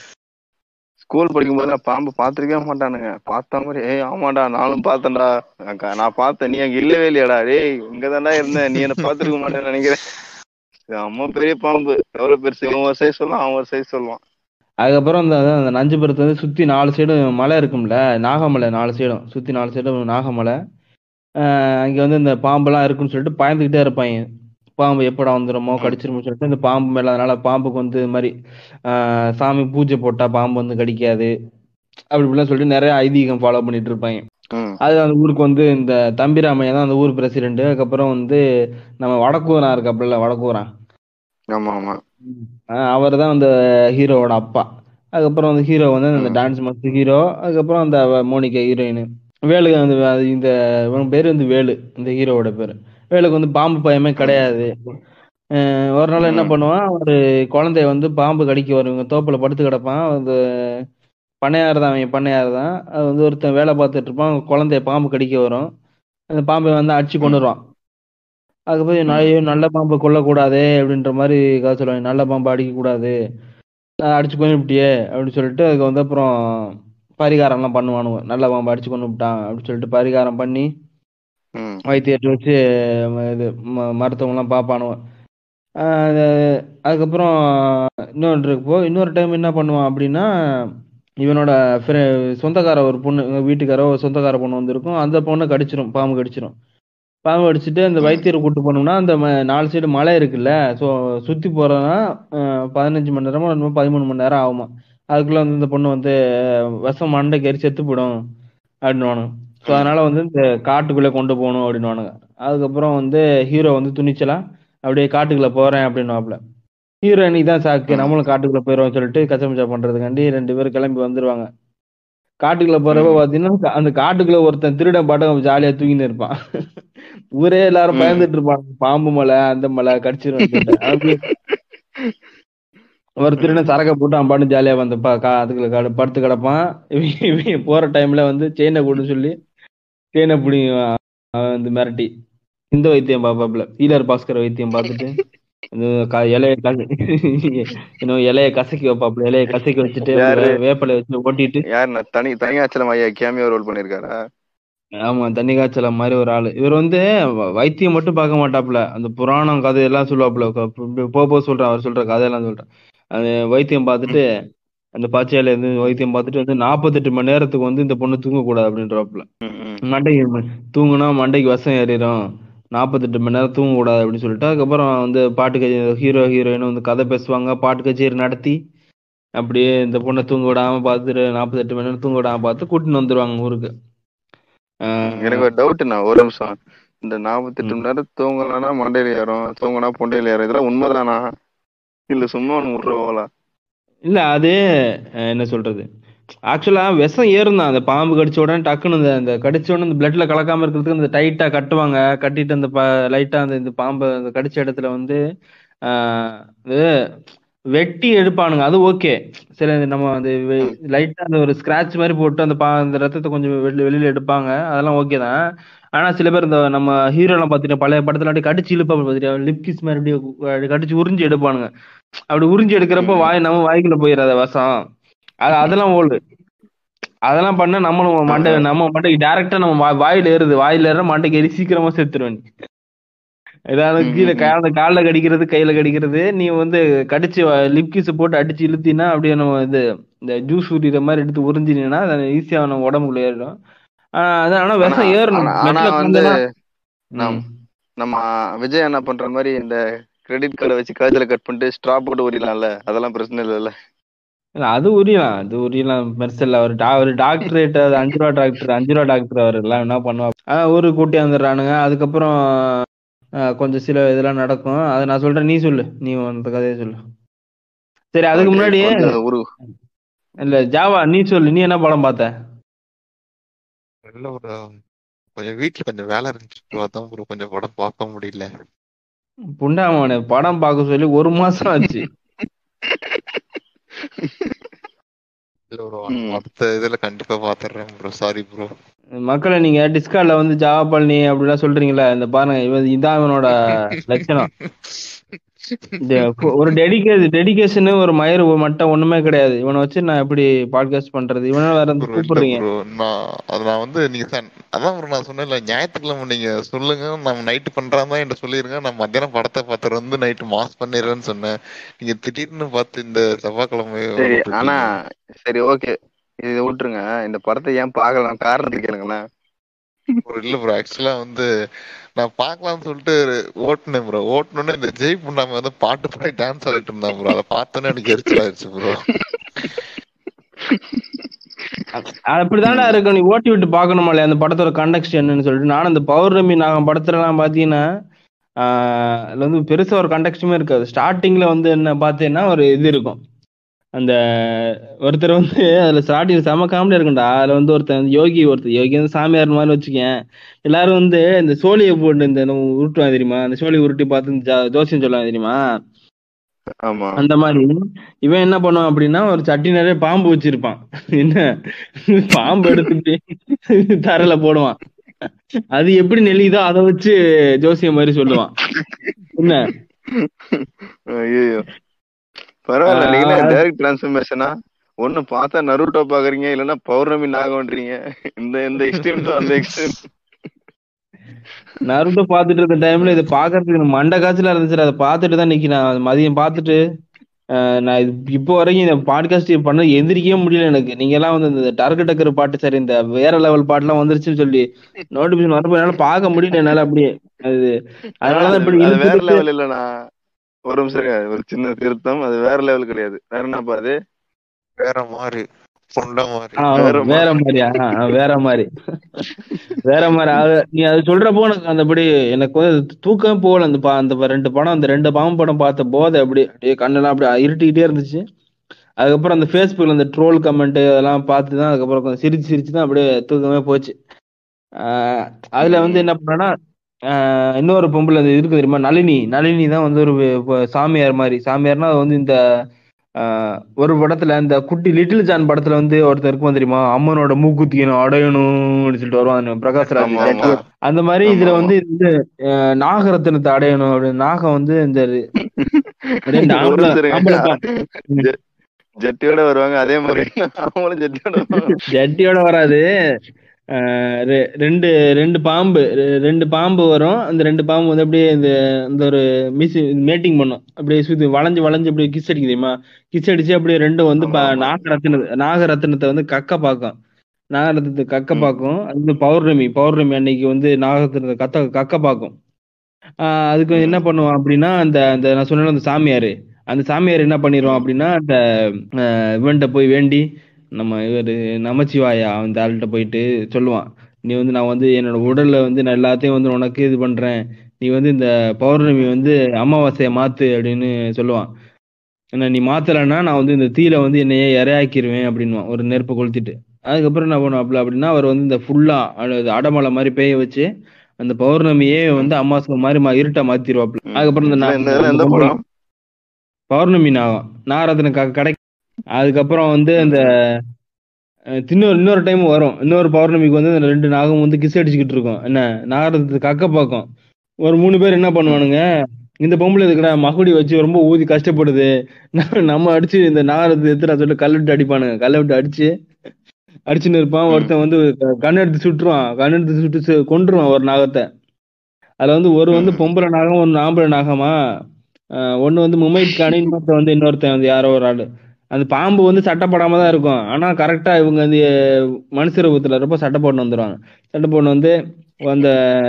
ஸ்கூல் படிக்கும்போது நான் பாம்பு பார்த்திருக்கவே மாட்டானுங்க பார்த்த மாதிரி ஏய் ஆமாடா நானும் பார்த்தேன்டா அக்கா, நான் பார்த்தேன் நீ அங்க இல்லவே இல்லையாடா டேய் இங்க இருந்த நீ என்ன பார்த்திருக்க மாட்டேன்னு நினைக்கிறேன் அம்மா பெரிய பாம்பு எவ்வளவு பெருசு இவன் ஒரு சைஸ் சொல்லுவான் அவன் ஒரு சைஸ் சொல்லுவான் அதுக்கப்புறம் அந்த அந்த நஞ்சுபுரத்து வந்து சுத்தி நாலு சைடும் மலை இருக்கும்ல நாகமலை நாலு சைடும் சுத்தி நாலு சைடும் நாகமலை ஆஹ் அங்க வந்து இந்த பாம்பெல்லாம் இருக்குன்னு சொல்லிட்டு பயந்துகிட்டே இருப்பாங்க பாம்பு எப்படா வந்துருமோ கடிச்சிருமோ சொல்லிட்டு இந்த பாம்பு மேல அதனால பாம்புக்கு வந்து இது மாதிரி ஆஹ் சாமி பூஜை போட்டா பாம்பு வந்து கடிக்காது அப்படி இப்படிலாம் சொல்லிட்டு நிறைய ஐதீகம் ஃபாலோ பண்ணிட்டு இருப்பாங்க ம் அது அந்த ஊருக்கு வந்து இந்த தம்பிராமையா தான் அந்த ஊர் பிரசிடென்ட் அதுக்கப்புறம் வந்து நம்ம வடக்கூரா இருக்காப்புல வடக்கூரா ஆமா ஆமா அவர் தான் அந்த ஹீரோவோட அப்பா அதுக்கப்புறம் அந்த ஹீரோ வந்து அந்த ம். டான்ஸ் மாஸ்டர் ஹீரோ அதுக்கப்புறம் அந்த அவ மோனிகா ஹீரோயின் வேலுக்கு வந்து அது இந்த இவன் பேர் வந்து வேலு இந்த ஹீரோவோட பேர் வேலுக்கு வந்து பாம்பு பயமே கிடையாது அஹ் ஒரு நாள் என்ன ம். பண்ணுவான் ஒரு குழந்தைய வந்து பாம்பு கடிக்க வரும் இவங்க தோப்புல படுத்து கிடப்பான் அது பண்ணையார் தான் அவன் பண்ணையார் தான் அது வந்து ஒருத்தன் வேலை பார்த்துட்டு இருப்பான் குழந்தைய பாம்பு கடிக்க வரும் அந்த பாம்பை வந்து அடிச்சு கொண்டுருவான் அதுக்கப்புறம் ம். ஐயோ நல்ல பாம்பை கொல்லக்கூடாதே அப்படின்ற மாதிரி கதை சொல்லுவாங்க நல்ல பாம்பை அடிக்கக்கூடாது அஹ் அடிச்சு கொண்டு விட்டியே அப்படின்னு சொல்லிட்டு அதுக்கு வந்து அப்புறம் பரிகாரம்லாம் பண்ணுவானுங்க நல்ல பாம்பை அடிச்சு கொண்டு விட்டான் அப்படின்னு சொல்லிட்டு பரிகாரம் பண்ணி ம் வைத்தியர்கிட்ட வச்சு ம- இது ம- மருத்துவம்லாம் பார்ப்பானுவ ஆஹ் அது அதுக்கப்புறம் இன்னொன்று இருக்கு இன்னொரு டைம் என்ன பண்ணுவான் அப்படின்னா இவனோட ஃப்ரெ- சொந்தக்கார ஒரு பொண்ணு இவங்க வீட்டுக்காரோ ஒரு சொந்தக்கார பொண்ணு வந்திருக்கும் அந்த பொண்ணை கடிச்சிரும் பாம்பு கடிச்சிரும் பாம்பு கடிச்சிட்டு அந்த ம். வைத்தியரை கூட்டு போனோம்னா அந்த ம- நாலு சைடு மலை இருக்குல்ல ஸோ சுற்றி போகிறதுனா பதினஞ்சு மணி நேரமோ என்னமோ பதிமூணு மணி நேரம் ஆகுமா அதுக்குள்ள வந்து இந்த பொண்ணு வந்து விஷம் மண்டைக்கு ஏறி செத்து போயிடும் அப்படின்னுவானுங்க ஸோ ம். அதனால வந்து இந்த காட்டுக்குள்ளே கொண்டு போகணும் அப்படின்னுவானுங்க அதுக்கப்புறம் வந்து ஹீரோ வந்து துணிச்சலா அப்படியே காட்டுக்குள்ள போறேன் அப்படின்னுவாப்ல ஹீரோயினுக்கு தான் சாக்கு ம். நம்மளும் காட்டுக்குள்ள போயிடுவோம் சொல்லிட்டு கச்சமச்சா பண்றதுக்காண்டி ரெண்டு பேரும் கிளம்பி வந்துருவாங்க காட்டுக்குள்ள போறப்ப ம். பாத்தீங்கன்னா அந்த காட்டுக்குள்ள ஒருத்தன் திருடன் பாட்டம் ஜாலியா தூங்கின்னு இருப்பான் ஊரே எல்லாரும் ம். பயந்துட்டு இருப்பாங்க பாம்பு மலை அந்த மலை கடிச்சிரும் சொல்லிட்டு அப்படி ஒரு திருடன் சரக்க போட்டு அவன் பாட்டு ஜாலியா வந்து பா- கா- அதுக்குள்ள கடு- படுத்து கிடப்பான் இவன் இவன் போற டைம்ல வந்து செயினை கொடு சொல்லி செயினை பிடி அவன் வந்து மிரட்டி இந்த வைத்தியம் பாப்பாப்ல ஈலர் பாஸ்கர் வைத்தியம் பார்த்துட்டு இந்த க- இலைய கச- இன்னும் இலைய கசக்கி வைப்பாப்ல இலைய கசக்கி வச்சுட்டு யாரு? வே- வேப்பிலை வச்சு ஓட்டிட்டு யார் நான் தனி தனியாச்சலம் ஐயா கேமியோ ரோல் பண்ணிருக்காரா ஆமா தண்ணி காய்ச்சல மாதிரி ஒரு ஆளு இவர் வந்து வ- வைத்தியம் மட்டும் பார்க்க மாட்டாப்ல அந்த புராணம் கதையெல்லாம் சொல்லுவாப்ல க- போ- போ போ சொல்றேன் அவர் சொல்ற கதையெல்லாம் சொல்றேன் அது வைத்தியம் பார்த்துட்டு அந்த பச்சையில இருந்து வைத்தியம் பார்த்துட்டு வந்து நாற்பத்தெட்டு மணி நேரத்துக்கு வந்து இந்த பொண்ணு தூங்கக்கூடாது அப்படின்றப்பல ம், ம். மண்டைக்கு ம- தூங்குனா மண்டைக்கு விஷம் ஏறிடும் நாற்பத்தெட்டு மணி நேரம் தூங்கக்கூடாது அப்படின்னு சொல்லிட்டு அதுக்கப்புறம் வந்து பாட்டு கச்சேரி ஹீரோ ஹீரோயின் வந்து கதை பேசுவாங்க பாட்டு கச்சேரி நடத்தி அப்படியே இந்த பொண்ணை தூங்க விடாம பார்த்துட்டு நாற்பத்தெட்டு மணி நேரம் தூங்க விடாம பார்த்து கூட்டின்னு வந்துருவாங்க ஊருக்கு ஆஹ் எனக்கு ஒரு டவுட்ண்ணா ஒரு நிமிஷம் இந்த நாற்பத்தெட்டு மணி நேரம் தூங்கலன்னா மண்டையில ஏறும் தூங்கினா பொண்டையில ஏறும் இதெல்லாம் உண்மைதானா இல்ல சும்மா ஒன்று விட்டுருவாங்களா இல்ல அது அஹ், என்ன சொல்றது ஆக்சுவலா விஷம் ஏறும் தான் அந்த பாம்பு கடிச்ச உடனே டக்குன்னு இந்த அந்த கடிச்ச உடனே இந்த பிளட்ல கலக்காம இருக்கிறதுக்கு அந்த டைட்டா கட்டுவாங்க கட்டிட்டு அந்த லைட்டா அந்த இந்த பாம்பை அந்த கடிச்ச இடத்துல வந்து ஆஹ், இது வெட்டி எடுப்பானுங்க அது ஓகே சரி அது நம்ம அந்த லைட்டா அந்த ஒரு ஸ்கிராட்ச் மாதிரி போட்டு அந்த பா அந்த ரத்தத்தை கொஞ்சம் வெளி வெளியில எடுப்பாங்க அதெல்லாம் ஓகே தான் ஆனா சில பேர் இந்த நம்ம ஹீரோ எல்லாம் பாத்தீங்கன்னா பழைய படத்துல அப்படியே கடிச்சு இழுப்பாங்க பாத்தீங்கன்னா லிப் கிஸ் மாதிரி அப்படியே கு- கடிச்சு உறிஞ்சி எடுப்பானுங்க அப்படி உறிஞ்சி எடுக்கிறப்ப வாய் நம்ம வாய்க்குள்ள போயிடாத விஷம் அது அதெல்லாம் ஓல்டு அதெல்லாம் பண்ணா நம்மளும் மண்டை நம்ம மண்டைக்கு டைரக்டா நம்ம வா- வாயில ஏறுது வாயில ஏற மண்டைக்கு ஏறி சீக்கிரமா செத்துருவேன் ஏதாவது ம், கீழே ம், கால காலில் கடிக்கிறது கையில கடிக்கிறது நீ வந்து கடிச்சு லிப் கிஸ் போட்டு அடிச்சு இழுத்தினா அப்படியே நம்ம இது இந்த ஜூஸ் ஊறிற மாதிரி எடுத்து உறிஞ்சினா ஈஸியா நம்ம உடம்புக்குள்ள ஏறிடும் ஆஹ் அது ஆனா விஷம் ஆனா- ஏறணும் ஆனா- ஆனா மெட்ல வந்து உட்காந்தனா நம் நம்ம விஜய் என்ன பண்ற மாதிரி இந்த கிரெடிட் கார்டை வச்சு கழுத்துல கட் பண்ணிட்டு ஸ்ட்ரா போட்டு உரியலாம்ல அதெல்லாம் பிரச்சனை இல்லைல்ல இல்ல அது உரியலாம் அது உரியலாம் பெருசில்ல அவர் டா ஒரு டாக்டரேட் அது அஞ்சு ரூபா டாக்டர் அஞ்சு ரூபா டாக்டர் அவர் எல்லாம் என்ன பண்ணுவா ஆஹ் ஊருக்கு கூட்டி வந்துடுறானுங்க அதுக்கப்புறம் ஆஹ் கொஞ்சம் சில இதெல்லாம் நடக்கும் அதை நான் சொல்றேன் நீ சொல்லு நீ அந்த கதையை சொல்லு சரி அதுக்கு Okay, முன்னாடி இப்ப வந்து ஒரு இல்ல ஜாவா நீ சொல்லு நீ என்ன படம் பார்த்த இல்ல ஒரு கொஞ்சம் வீட்டுல கொஞ்சம் வேலை இருந்துச்சு bro. அதான் bro கொஞ்சம் படம் பார்க்க முடியல புண்டாமவனே படம் பார்க்க சொல்லி ஒரு மாசம் ஆச்சு இல்ல ப்ரோ ம். அடுத்த இதுல கண்டிப்பா பாத்துறேன் ப்ரோ சாரி ப்ரோ மக்களை நீங்க டிஸ்கார்ட்ல வந்து ஜாவா பழனி அப்படிலாம் சொல்றீங்களா இந்த பாருங்க இவன் இதான் இவனோட லட்சணம் இந்த கு- ஒரு டெடிகே டெடிகேஷன் ஒரு மயிர் மட்டும் ஒண்ணுமே கிடையாது இவனை வச்சு நான் எப்படி பாட்காஸ்ட் பண்றது இவனை வேற வந்து ப்ரோ இல்ல கூப்பிடுறீங்க ப்ரோ நான் அது நான் வந்து நீங்க சன்- அதான் ப்ரோ நான் சொன்னேன்ல ஞாயிற்றுக்கிழமை நீங்க சொல்லுங்க நம்ம நைட்டு பண்றாம என்கிட்ட சொல்லிருங்க நான் மத்தியானம் படத்தை பார்த்துட்டு வந்து நைட்டு மாஸ் பண்ணிடுறேன்னு சொன்னேன் நீங்க திடீர்னு பார்த்து இந்த செவ்வாய்க்கிழமை சரி விட்டுட்டீங்க. ஆனா சரி ஓகே இது விட்டுருங்க இந்த படத்தை ஏன் பார்க்கலாம் காரணத்துக்கு கேளுங்களேன் ப்ரோ இல்ல ப்ரோ ஆக்சுவலா வந்து நான் பார்க்கலாம்னு சொல்லிட்டு ஓட்டுனேன் ப்ரோ ஓட்டுனோடனே இந்த ஜெய் புண்ணாம வந்து பாட்டு பாடி டான்ஸ் ஆடிட்டு இருந்தான் ப்ரோ அதை பார்த்தோன்னே எனக்கு எரிச்சல் ஆயிடுச்சு ப்ரோ அது அப்படிதான்டா இருக்கும் நீ ஓட்டி விட்டு பார்க்கணுமா இல்லையா அந்த படத்தோட கண்டெக்ட் என்னன்னு சொல்லிட்டு நானும் இந்த பௌர்ணமி நாகம் படத்துல எல்லாம் பாத்தீங்கன்னா ஆஹ் அதுல வந்து பெருசா ஒரு கண்டெக்ஸ்டுமே இருக்காது ஸ்டார்டிங்ல வந்து என்ன பார்த்தீங்கன்னா ஒரு இது இருக்கும் அந்த ஒருத்தர் வந்து அதுல ஸ்டார்டிங் செம காமெடியா இருக்கும்டா அதுல வந்து ஒருத்தன் வந்து யோகி ஒருத்தர் யோகி வந்து சாமியார் மாதிரி வச்சுக்கேன் எல்லாரும் வந்து இந்த சோழியை போட்டு இந்த நம்ம உருட்டுவாங்க தெரியுமா அந்த சோழி உருட்டி பார்த்து இந்த ஜா- ஜோசியம் சொல்லுவாங்க தெரியுமா ஆமா அந்த மாதிரி இவன் என்ன பண்ணுவான் அப்படின்னா ஒரு சட்டி நிறைய பாம்பு வச்சிருப்பான் என்ன பாம்பு எடுத்துட்டு தரையில போடுவான் அது எப்படி நெளியுதோ அதை வச்சு ஜோசியம் மாதிரி சொல்லுவான் என்ன ஐயோ பரவாயில்ல ஆஹ் நீங்களே டைரக்ட் டிரான்ஸ்ஃபர்மேஷனா ஒண்ணு பார்த்தா நருட்டோ பாக்குறீங்க இல்லைன்னா பௌர்ணமி நாகம்ன்றீங்க இந்த இந்த எக்ஸ்ட்ரீம் தான் அந்த எக்ஸ்ட்ரீம் நருட்டோ பாத்துட்டு இருந்த டைம்ல இதை பாக்குறதுக்கு எனக்கு மண்டை காய்ச்சலா இருந்துச்சு அதை பார்த்துட்டு தான் நிக்கிறேன் அது மதியம் பார்த்துட்டு ஆஹ் நான் இது இப்போ வரைக்கும் இந்த பாட்காஸ்ட் பண்ண எந்திரிக்கவே முடியல எனக்கு நீங்க எல்லாம் வந்து இந்த டர்க்கு டக்கர் பாட்டு சரி இந்த வேற லெவல் பாட்டுலாம் வந்துருச்சுன்னு சொல்லி நோட்டிபிகேஷன் வரப்போ என்னால பார்க்க முடியல என்னால அப்படியே அது அதனாலதான் இப்படி அது வேற இழுத்துட்டு லெவல் இல்லண்ணா ஒரு நிமிஷம் இருங்க. ஒரு சின்ன திருத்தம் அது வேற லெவல் கிடையாது வேற என்னப்பா அது வேற மாதிரி பொண்ட மாதிரி ஆ, வேற வேற மாதிரியா ஆ, ஆ, வேற மாதிரி வேற மாதிரி அது நீ அது சொல்றப்போ எனக்கு அந்தபடி எனக்கு வந்து தூக்கம் போகல அந்த பா அந்த ரெண்டு படம் அந்த ரெண்டு பாம்பு படம் பார்த்த போது அப்படி அப்படியே கண்ணெல்லாம் அப்படி இருட்டிக்கிட்டே இருந்துச்சு அதுக்கப்புறம் அந்த ஃபேஸ்புக்கில் அந்த ட்ரோல் கமெண்ட் அதெல்லாம் பார்த்து தான் அதுக்கப்புறம் கொஞ்சம் சிரிச்சு சிரிச்சு தான் அப்படியே தூக்கமே போச்சு ஆஹ் அதுல வந்து என்ன பண்ணேன்னா ஆஹ் இன்னொரு பொம்பளை அது இருக்கு தெரியுமா நளினி நளினி தான் வந்து ஒரு வ- சாமியார் மாதிரி சாமியார்னா அது வந்து இந்த ஆஹ் ஒரு படத்துல இந்த குட்டி லிட்டில் ஜான் படத்துல வந்து ஒருத்தர் இருக்கும் தெரியுமா அம்மனோட மூக்குத்தியணும் அடையணும் அப்படின்னு சொல்லிட்டு வருவான் பிரகாஷ்ராஜ் ஆமா ஆமா அந்த மாதிரி ஆமா இதுல ஆமா வந்து இந்த அஹ், நாகரத்தினத்தை அடையணும் அப்படின்னு நாகம் வந்து இந்த ரெண்டு ஒரு ஆம்பளை நிமிஷம் இருங்க ஆம்பளை பாம்பு ம். ஜெ- ஜெட்டியோட வருவாங்க அதே மாதிரி அவங்களும் ஜெட்டியோட வருவாங்க ஜட்டியோட வராது அஹ், ரெ- ரெண்டு ரெண்டு பாம்பு ரெ- ரெண்டு பாம்பு வரும் அந்த ரெண்டு பாம்பு வந்து அப்படியே இந்த இந்த ஒரு மிஸ் மேட்டிங் பண்ணும் அப்படியே சுத்தி வளைஞ்சு வளைஞ்சு அப்படியே கிஸ் அடிக்கும் தெரியுமா கிஸ் அடிச்சு அப்படியே ரெண்டும் வந்து ஆமா ப- ஆமா நாகரத்தின நாகரத்தினத்தை வந்து கக்க பார்க்கும் நாகரத்தினத்தை கக்க ம் பார்க்கும் அது வந்து பௌர்ணமி பௌர்ணமி அன்னைக்கு வந்து நாகரத்தினத்தை கத்த கக்க பார்க்கும் ஆஹ் அதுக்கு என்ன ம் பண்ணுவான் அப்படின்னா அந்த அந்த நான் சொன்ன அந்த சாமியாரு அந்த சாமியார் என்ன பண்ணிடுவான் ம் அப்படின்னா அந்த ஆஹ் இவன்கிட்ட போய் வேண்டி நம்ம இவர் நமச்சிவாயா அந்த ஆள்கிட்ட போயிட்டு சொல்லுவான் நீ வந்து நான் வந்து என்னோட உடல்ல வந்து நான் எல்லாத்தையும் வந்து உனக்கு இது பண்றேன் நீ வந்து இந்த பௌர்ணமி வந்து அமாவாசையை மாத்து அப்படின்னு சொல்லுவான் என்ன நீ மாத்தலைன்னா நான் வந்து இந்த தீயில வந்து என்னையே இரையாக்கிருவேன் அப்படின்னுவான் ஒரு நெருப்பை கொளுத்திட்டு அதுக்கப்புறம் என்ன பண்ணுவாப்ல அப்படின்னா அவர் வந்து இந்த ஃபுல்லா அடமலை மாதிரி பேய வச்சு அந்த பௌர்ணமியே ம் வந்து அமாவாசை மாதிரி மா- இருட்டா மாத்திருவாப்ல ம் அதுக்கப்புறம் இந்த இதுல நா- இந்த அந்த இதுல எந்த பொம்பளை படம் பௌர்ணமி நாகம் நாகரத்தின க கடை அதுக்கப்புறம் வந்து ம் அந்த ம் அஹ், இன்னொரு இன்னொரு டைம் வரும் இன்னொரு பௌர்ணமிக்கு வந்து இந்த ரெண்டு நாகம் வந்து கிஸ் அடிச்சுக்கிட்டு இருக்கும் என்ன நாகரத்து கக்க பார்க்கும் ஒரு மூணு பேர் என்ன ம் பண்ணுவானுங்க இந்த பொம்பளை இதுக்கடா மகுடி வச்சு ரொம்ப ஊதி கஷ்டப்படுது நம்ம நம்ம அடிச்சு இந்த நாகரத்தை எடுத்துடா சொல்லி கல் விட்டு அடிப்பானுங்க கல்லை விட்டு அடிச்சு அடிச்சுன்னு இருப்பான் ம் ஒருத்தன் வந்து க- கண் எடுத்து சுட்டுருவான் கண் எடுத்து சுட்டு சு- கொன்றுவான் ஒரு நாகத்தை அதுல வந்து ஒரு வந்து ம் பொம்பளை நாகம் ஒன்னு ஆம்பளை நாகமா ஆஹ் ஒண்ணு வந்து முமைத் காணி இன்னொருத்தன் வந்து இன்னொருத்தன் வந்து யாரோ ஒரு ஆளு அந்த பாம்பு வந்து சட்டப்படாம தான் இருக்கும் ஆனா கரெக்டா இவங்க வந்து மனுஷ ரூபத்துல ரொம்ப சட்டை போட்டு வந்துருவாங்க சட்டை போட்டு வந்து அந்த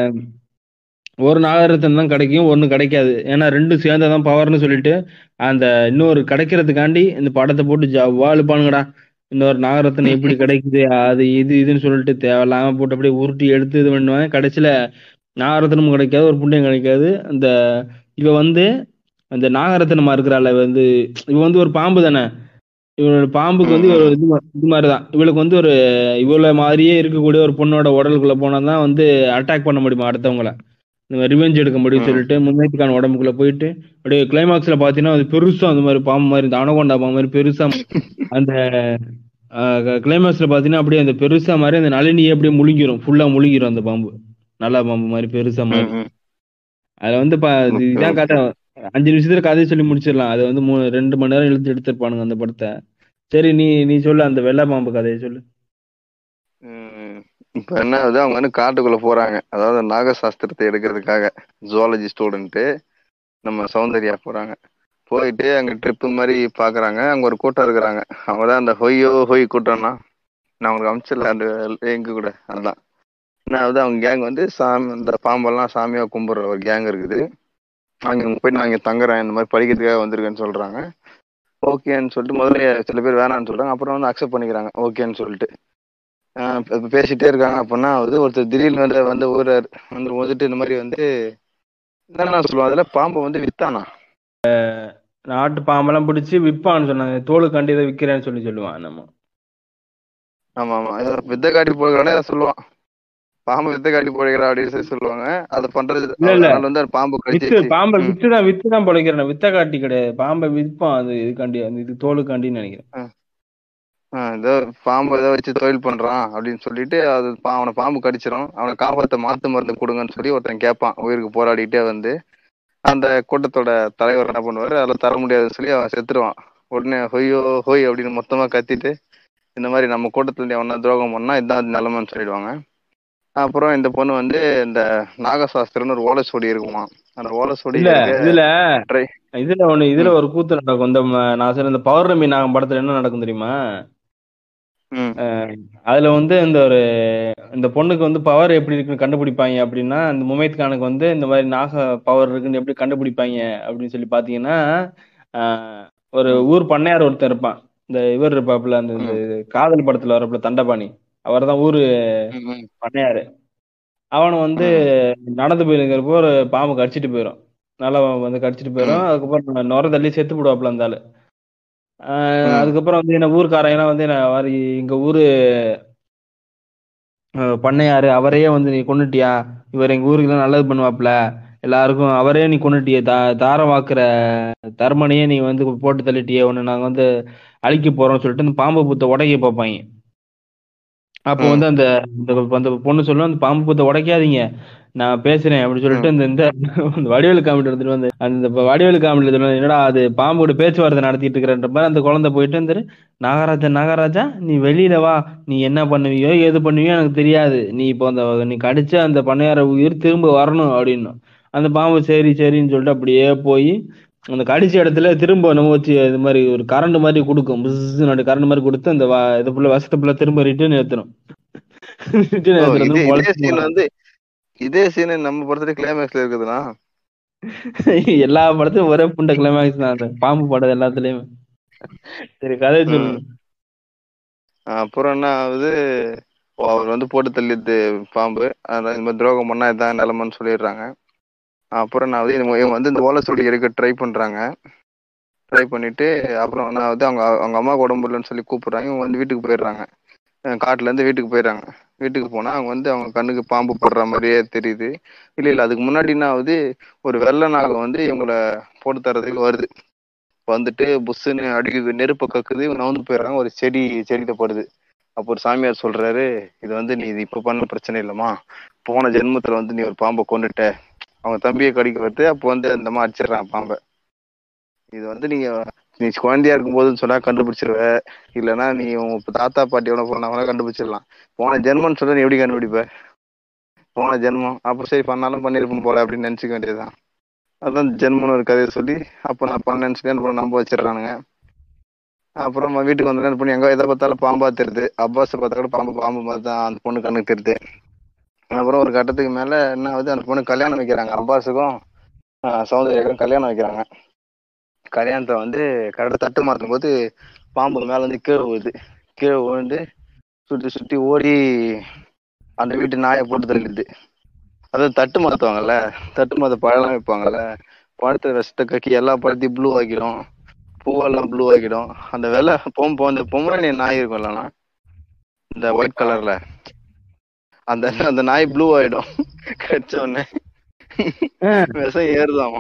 ஒரு நாகரத்தம் தான் கிடைக்கும் ஒண்ணு கிடைக்காது ஏன்னா ரெண்டும் சேர்ந்தாதான் பவர்னு சொல்லிட்டு அந்த இன்னொரு கிடைக்கிறதுக்காண்டி இந்த படத்தை போட்டு ஜவ்வாழுப்பானுங்கடா இன்னொரு நாகரத்னம் எப்படி கிடைக்குது அது இது இதுன்னு சொல்லிட்டு தேவையில்லாம போட்டு அப்படியே உருட்டி எடுத்து இது பண்ணுவேன் கடைசியில நாகரத்னமும் கிடைக்காது ஒரு புண்ணியம் கிடைக்காது அந்த இவ வந்து அந்த நாகரத்னமா இருக்கிறாள் இவ வந்து இவ வந்து ஒரு பாம்பு தானே இவளோட பாம்புக்கு வந்து ம் ஒரு ம் இது மா- இது மாதிரிதான் இவளுக்கு வந்து ஒரு இவள மாதிரியே இருக்கக்கூடிய ஒரு பொண்ணோட உடலுக்குள்ள போனாதான் வந்து அட்டாக் பண்ண முடியுமா அடுத்தவங்கள இந்த ரிவெஞ்ச் எடுக்க முடியும்னு ம் சொல்லிட்டு முன்னேற்றுக்கான உடம்புக்குள்ள போயிட்டு அப்படியே கிளைமாக்ஸ்ல பாத்தீங்கன்னா அது பெருசா அந்த மாதிரி பாம்பு மாதிரி இந்த அனகொண்டா பாம்பு மாதிரி பெருசா அந்த கிளைமாக்ஸ்ல பாத்தீங்கன்னா அப்படியே அந்த பெருசா மாதிரி அந்த நளினியை அப்படியே முழுங்கிரும் ஃபுல்லா முழுங்கிரும் அந்த பாம்பு நல்லா பாம்பு மாதிரி பெருசா மாதிரி ம் ம் அதுல வந்து ப- இது- ஓகே இதான் ஓகே கதை அஞ்சு நிமிஷத்துல கதையை சொல்லி முடிச்சிடலாம் அது வந்து மூணு ரெண்டு மணி நேரம் இழுத்து எடுத்திருப்பானுங்க அந்த படத்தை சரி நீ நீ சொல்லு அந்த வெள்ளை பாம்பு கதையை சொல்லு ம் இப்ப என்ன ஆகுது அவங்க வந்து காட்டுக்குள்ள போறாங்க அதாவது நாகசாஸ்திரத்தை எடுக்கிறதுக்காக ஜுவாலஜி ஸ்டூடெண்ட் நம்ம சௌந்தர்யா போறாங்க போயிட்டு அங்க ட்ரிப்பு மாதிரி பாக்குறாங்க அங்க ஒரு கூட்டம் இருக்கிறாங்க அவங்க தான் அந்த ஹொய்யோ ஹொய் கூட்டம்னா நான் உங்களுக்கு அமிச்சிடல அந்த எங்க கூட அதுதான் என்ன ஆகுது அவங்க கேங் வந்து சாமி இந்த பாம்பெல்லாம் சாமியா கும்பிடுற ஒரு கேங் இருக்குது அங்க போய் நான் இங்க தங்குறேன் இந்த மாதிரி படிக்கிறதுக்காக வந்திருக்கேன்னு சொல்றாங்க ஓகேன்னு சொல்லிட்டு முதல்ல சில பேர் வேணாம்னு சொல்றாங்க அப்புறம் வந்து அக்செப்ட் பண்ணிக்கிறாங்க ஓகேன்னு சொல்லிட்டு ஆஹ் இப்ப இப்ப பேசிட்டே இருக்காங்க அப்படின்னா வந்து ஒருத்தர் திடீர்னு வந்து வந்து ஊரார் வந்து வந்துட்டு இந்த மாதிரி வந்து என்னென்ன சொல்லுவாங்க அதுல பாம்பு வந்து வித்தானா நாட்டு பாம்பெல்லாம் பிடிச்சி விற்பான்னு சொன்னாங்க தோலுக்காண்டி இதை விற்கிறேன்னு சொல்லி சொல்லுவான் நம்ம ஆமா ஆமா ஏதோ வித்தை காட்டி போடுறானே அதை சொல்லுவான் பாம்பு வித்தை காட்டி போடுகிறா அப்படின்னு சொல்லி சொல்லுவாங்க அதை பண்றது இல்ல இல்ல அதனால வந்து அது பாம்பு வித்து கடிச்சிச்சு பாம்பை ம் வித்து தான் வித்து தான் பிழைக்கிறேன் வித்த காட்டி கிடையாது பாம்பை விற்பான் அது இதுக்காண்டி அந்த இது தோலுக்காண்டின்னு நினைக்கிறேன் ஆ, ஆ, ஏதோ பாம்பு ஏதோ வச்சு தொழில் பண்றான் அப்படின்னு சொல்லிட்டு அது பா- அவனை பாம்பு கடிச்சிரும் அவனை காப்பாத்த மாத்து மருந்து கொடுங்கன்னு சொல்லி ஒருத்தன் கேட்பான் உயிருக்கு போராடிட்டே வந்து அந்த கூட்டத்தோட தலைவர் என்ன பண்ணுவாரு அதில் தர முடியாதுன்னு சொல்லி அவன் செத்துருவான் உடனே ஹொய்யோ ஹொய் அப்படின்னு மொத்தமா கத்திட்டு இந்த மாதிரி நம்ம கூட்டத்துல எவனா துரோகம் பண்ணா இதான் நிலைமைன்னு சொல்லிடுவாங்க அப்புறம் இந்த பொண்ணு வந்து இந்த நாகசாஸ்திரம்னு ஒரு ஓலைச்சுவடி இருக்குமா அந்த ஓலைச்சுவடி இல்ல எடுக்க இதுல ட்ரை இதுல ஒண்ணு இதுல ம் ஒரு கூத்து நடக்கும் இந்த ம- நான் சொன்ன இந்த பௌர்ணமி நாகம் படத்துல என்ன நடக்கும் தெரியுமா ம் அஹ் அதுல வந்து இந்த ஒரு இந்த பொண்ணுக்கு வந்து பவர் எப்படி இருக்குன்னு கண்டுபிடிப்பாங்க அப்படின்னா இந்த முமைத் கானுக்கு வந்து இந்த மாதிரி நாக பவர் இருக்குன்னு எப்படி கண்டுபிடிப்பாங்க அப்படின்னு சொல்லி பாத்தீங்கன்னா அஹ் ஒரு ம் ஊர் பண்ணையார் ஒருத்தன் இருப்பான் இந்த இவர் இருப்பாப்புல அந்த இந்த ம் காதல் படத்துல வரப்புல தண்டபாணி அவர் தான் ஊரு ம் ம் பண்ணையாரு அவனை வந்து நடந்து போயிருக்கிறப்போ ஒரு பாம்பு கடிச்சிட்டு போயிடும் நல்லா வந்து கடிச்சிட்டு போயிடும் அதுக்கப்புறம் நுர தள்ளி செத்து போடுவாப்புல அந்த ஆளு ஆஹ் ம். அதுக்கப்புறம் வந்து என்ன ஊர்க்காரங்க வந்து என்ன மாதிரி எங்க ஊரு அஹ் பண்ணையாரு அவரையே வந்து நீ கொன்னுட்டியா இவர் எங்க ஊருக்கு தான் நல்லது பண்ணுவாப்புல எல்லாருக்கும் அவரே நீ கொன்னுட்டியே தா தாரம் வாக்குற தர்மனையே நீ வந்து போட்டு தள்ளிட்டியே ஒன்று நாங்க வந்து அழிக்க போறோம்னு சொல்லிட்டு அந்த பாம்பு புத்தை உடைக்க பார்ப்பாங்க அப்போ ம். வந்து அந்த இந்த அந்த பொண்ணு சொல்லும் அந்த பாம்பு புத்தை உடைக்காதீங்க நான் பேசுறேன் அப்படின்னு சொல்லிட்டு இந்த இந்த இந்த வடிவேலு காமெடி எடுத்துட்டு வந்து அந்த இப்ப வடிவேலு காமெடி எடுத்துட்டு வந்து என்னடா அது பாம்பு கூட பேச்சுவார்த்தை நடத்திட்டு இருக்கிறன்ற மாதிரி அந்த குழந்தை போயிட்டு வந்துரு நாகராஜா நாகராஜா நீ வெளியில வா நீ என்ன பண்ணுவியோ எது பண்ணுவியோ எனக்கு தெரியாது நீ இப்போ அந்த நீ கடிச்ச அந்த பண்ணையார உயிர் திரும்ப வரணும் அப்படின்னு அந்த பாம்பு சரி சரின்னு சொல்லிட்டு அப்படியே போய் அந்த கடிச்ச இடத்துல திரும்ப நம்ம வச்சு இது மாதிரி ஒரு கரண்ட் மாதிரி கொடுக்கும் புஸ்ஸுன்னு கரண்ட் மாதிரி கொடுத்து அந்த வ- இது ஃபுல்லா விஷத்தை ஃபுல்லா திரும்ப ரிட்டர்ன் ஏத்தணும் ரிட்டர்ன் ஓ, ஏத்துறது இதே இதே பொழைச்சு சீன் வந்து இதே சீன் நம்ம படத்துல கிளைமேக்ஸ்ல இருக்குதுண்ணா எல்லா படத்தையும் ஒரே புண்ட கிளைமேக்ஸ் தான் அந்த பாம்பு படம் எல்லாத்துலயுமே சரி கதை சொல்லுங்க அப்புறம் என்ன ஆகுது ஓ, அவர் வந்து போட்டு தள்ளிடுது பாம்பு அதான் இந்த மாதிரி துரோகம் பண்ணா இதான் நிலமன்னு சொல்லிடுறாங்க அப்புறம் நான் வந்து இவங்க இவங்க வந்து இந்த ஓலை சுடி எடுக்க ட்ரை பண்றாங்க ட்ரை பண்ணிட்டு அப்புறம் என்ன ஆகுது அவங்க அவங்க அம்மாவுக்கு உடம்பு இல்லைன்னு சொல்லி கூப்பிடுறாங்க இவங்க வந்து வீட்டுக்கு போயிடுறாங்க அஹ் காட்டுல இருந்து வீட்டுக்கு போயிடுறாங்க வீட்டுக்கு போனா அவங்க வந்து அவங்க கண்ணுக்கு பாம்பு போடுற மாதிரியே தெரியுது இல்ல இல்ல அதுக்கு முன்னாடி என்ன ஆகுது ஒரு வெள்ளை நாகம் வந்து இவங்கள போட்டு தர்றதுக்கு வருது வந்துட்டு புஷ்ஷுன்னு அடிக்குது நெருப்பை கக்குது இவங்க நவுந்து போயிடுறாங்க ஒரு செடி செடியில படுது அப்போ ஒரு சாமியார் சொல்றாரு இது வந்து நீ இது இப்ப பண்ண பிரச்சனை இல்லம்மா போன ஜென்மத்துல வந்து நீ ஒரு பாம்பை கொண்டுட்ட அவங்க தம்பியை கடிக்க வருது அப்போ வந்து அந்த மாதிரி அடிச்சிடுறான் பாம்பை இது வந்து நீங்க நீ குழந்தையா இருக்கும்போதுன்னு சொன்னா கண்டுபிடிச்சிருவ இல்லைன்னா நீ உங்க தாத்தா பாட்டியோட போனா கண்டுபிடிச்சிடலாம் போன ஜென்மம்னு சொல்ல நீ எப்படி கண்டுபிடிப்ப போன ஜென்மம் அப்போ சரி பண்ணாலும் பண்ணிருப்போம் போல அப்படின்னு நினைச்சுக்க வேண்டியதுதான் அதான் ஜென்மம்னு ஒரு கதையை சொல்லி அப்போ நான் பண்ணேன்னு சொல்லி அப்புறம் நம்ப வச்சிடுறானுங்க அப்புறம் நம்ம வீட்டுக்கு வந்து என்ன பண்ணி எங்க எதை பார்த்தாலும் பாம்பா தெரியுது அப்பாஸை பார்த்தா கூட பாம்பு பாம்பு மாதிரி தான் அந்த பொண்ணு கண்ணுக்கு தெரியுது அப்புறம் ஒரு கட்டத்துக்கு மேல என்ன ஆகுது அந்த பொண்ணு கல்யாணம் வைக்கிறாங்க அப்பாஸுக்கும் ஆஹ் சௌந்தர்யாக்கும் கல்யாணம் வைக்கிறாங்க கல்யாணத்தை வந்து கரெக்டாக தட்டு மாற்றும் போது பாம்பு மேல வந்து கீழே விழுது கீழே விழுந்து சுற்றி சுற்றி ஓடி அந்த வீட்டு நாயை போட்டு தள்ளிடுது அதாவது தட்டு மாத்துவாங்கல்ல தட்டு மாத்த பழம்லாம் வைப்பாங்கல்ல பழத்தை விஷத்தை கக்கி எல்லா பழத்தையும் ப்ளூ ஆக்கிடும் பூவெல்லாம் ப்ளூ ஆக்கிடும் அந்த வெள்ளை பொம் அந்த பொம்மரணி நாய் இருக்கும்லண்ணா இந்த ஒயிட் கலர்ல அந்த அந்த நாய் ப்ளூ ஆயிடும் கடிச்ச உடனே விஷம் ஏறுதாமா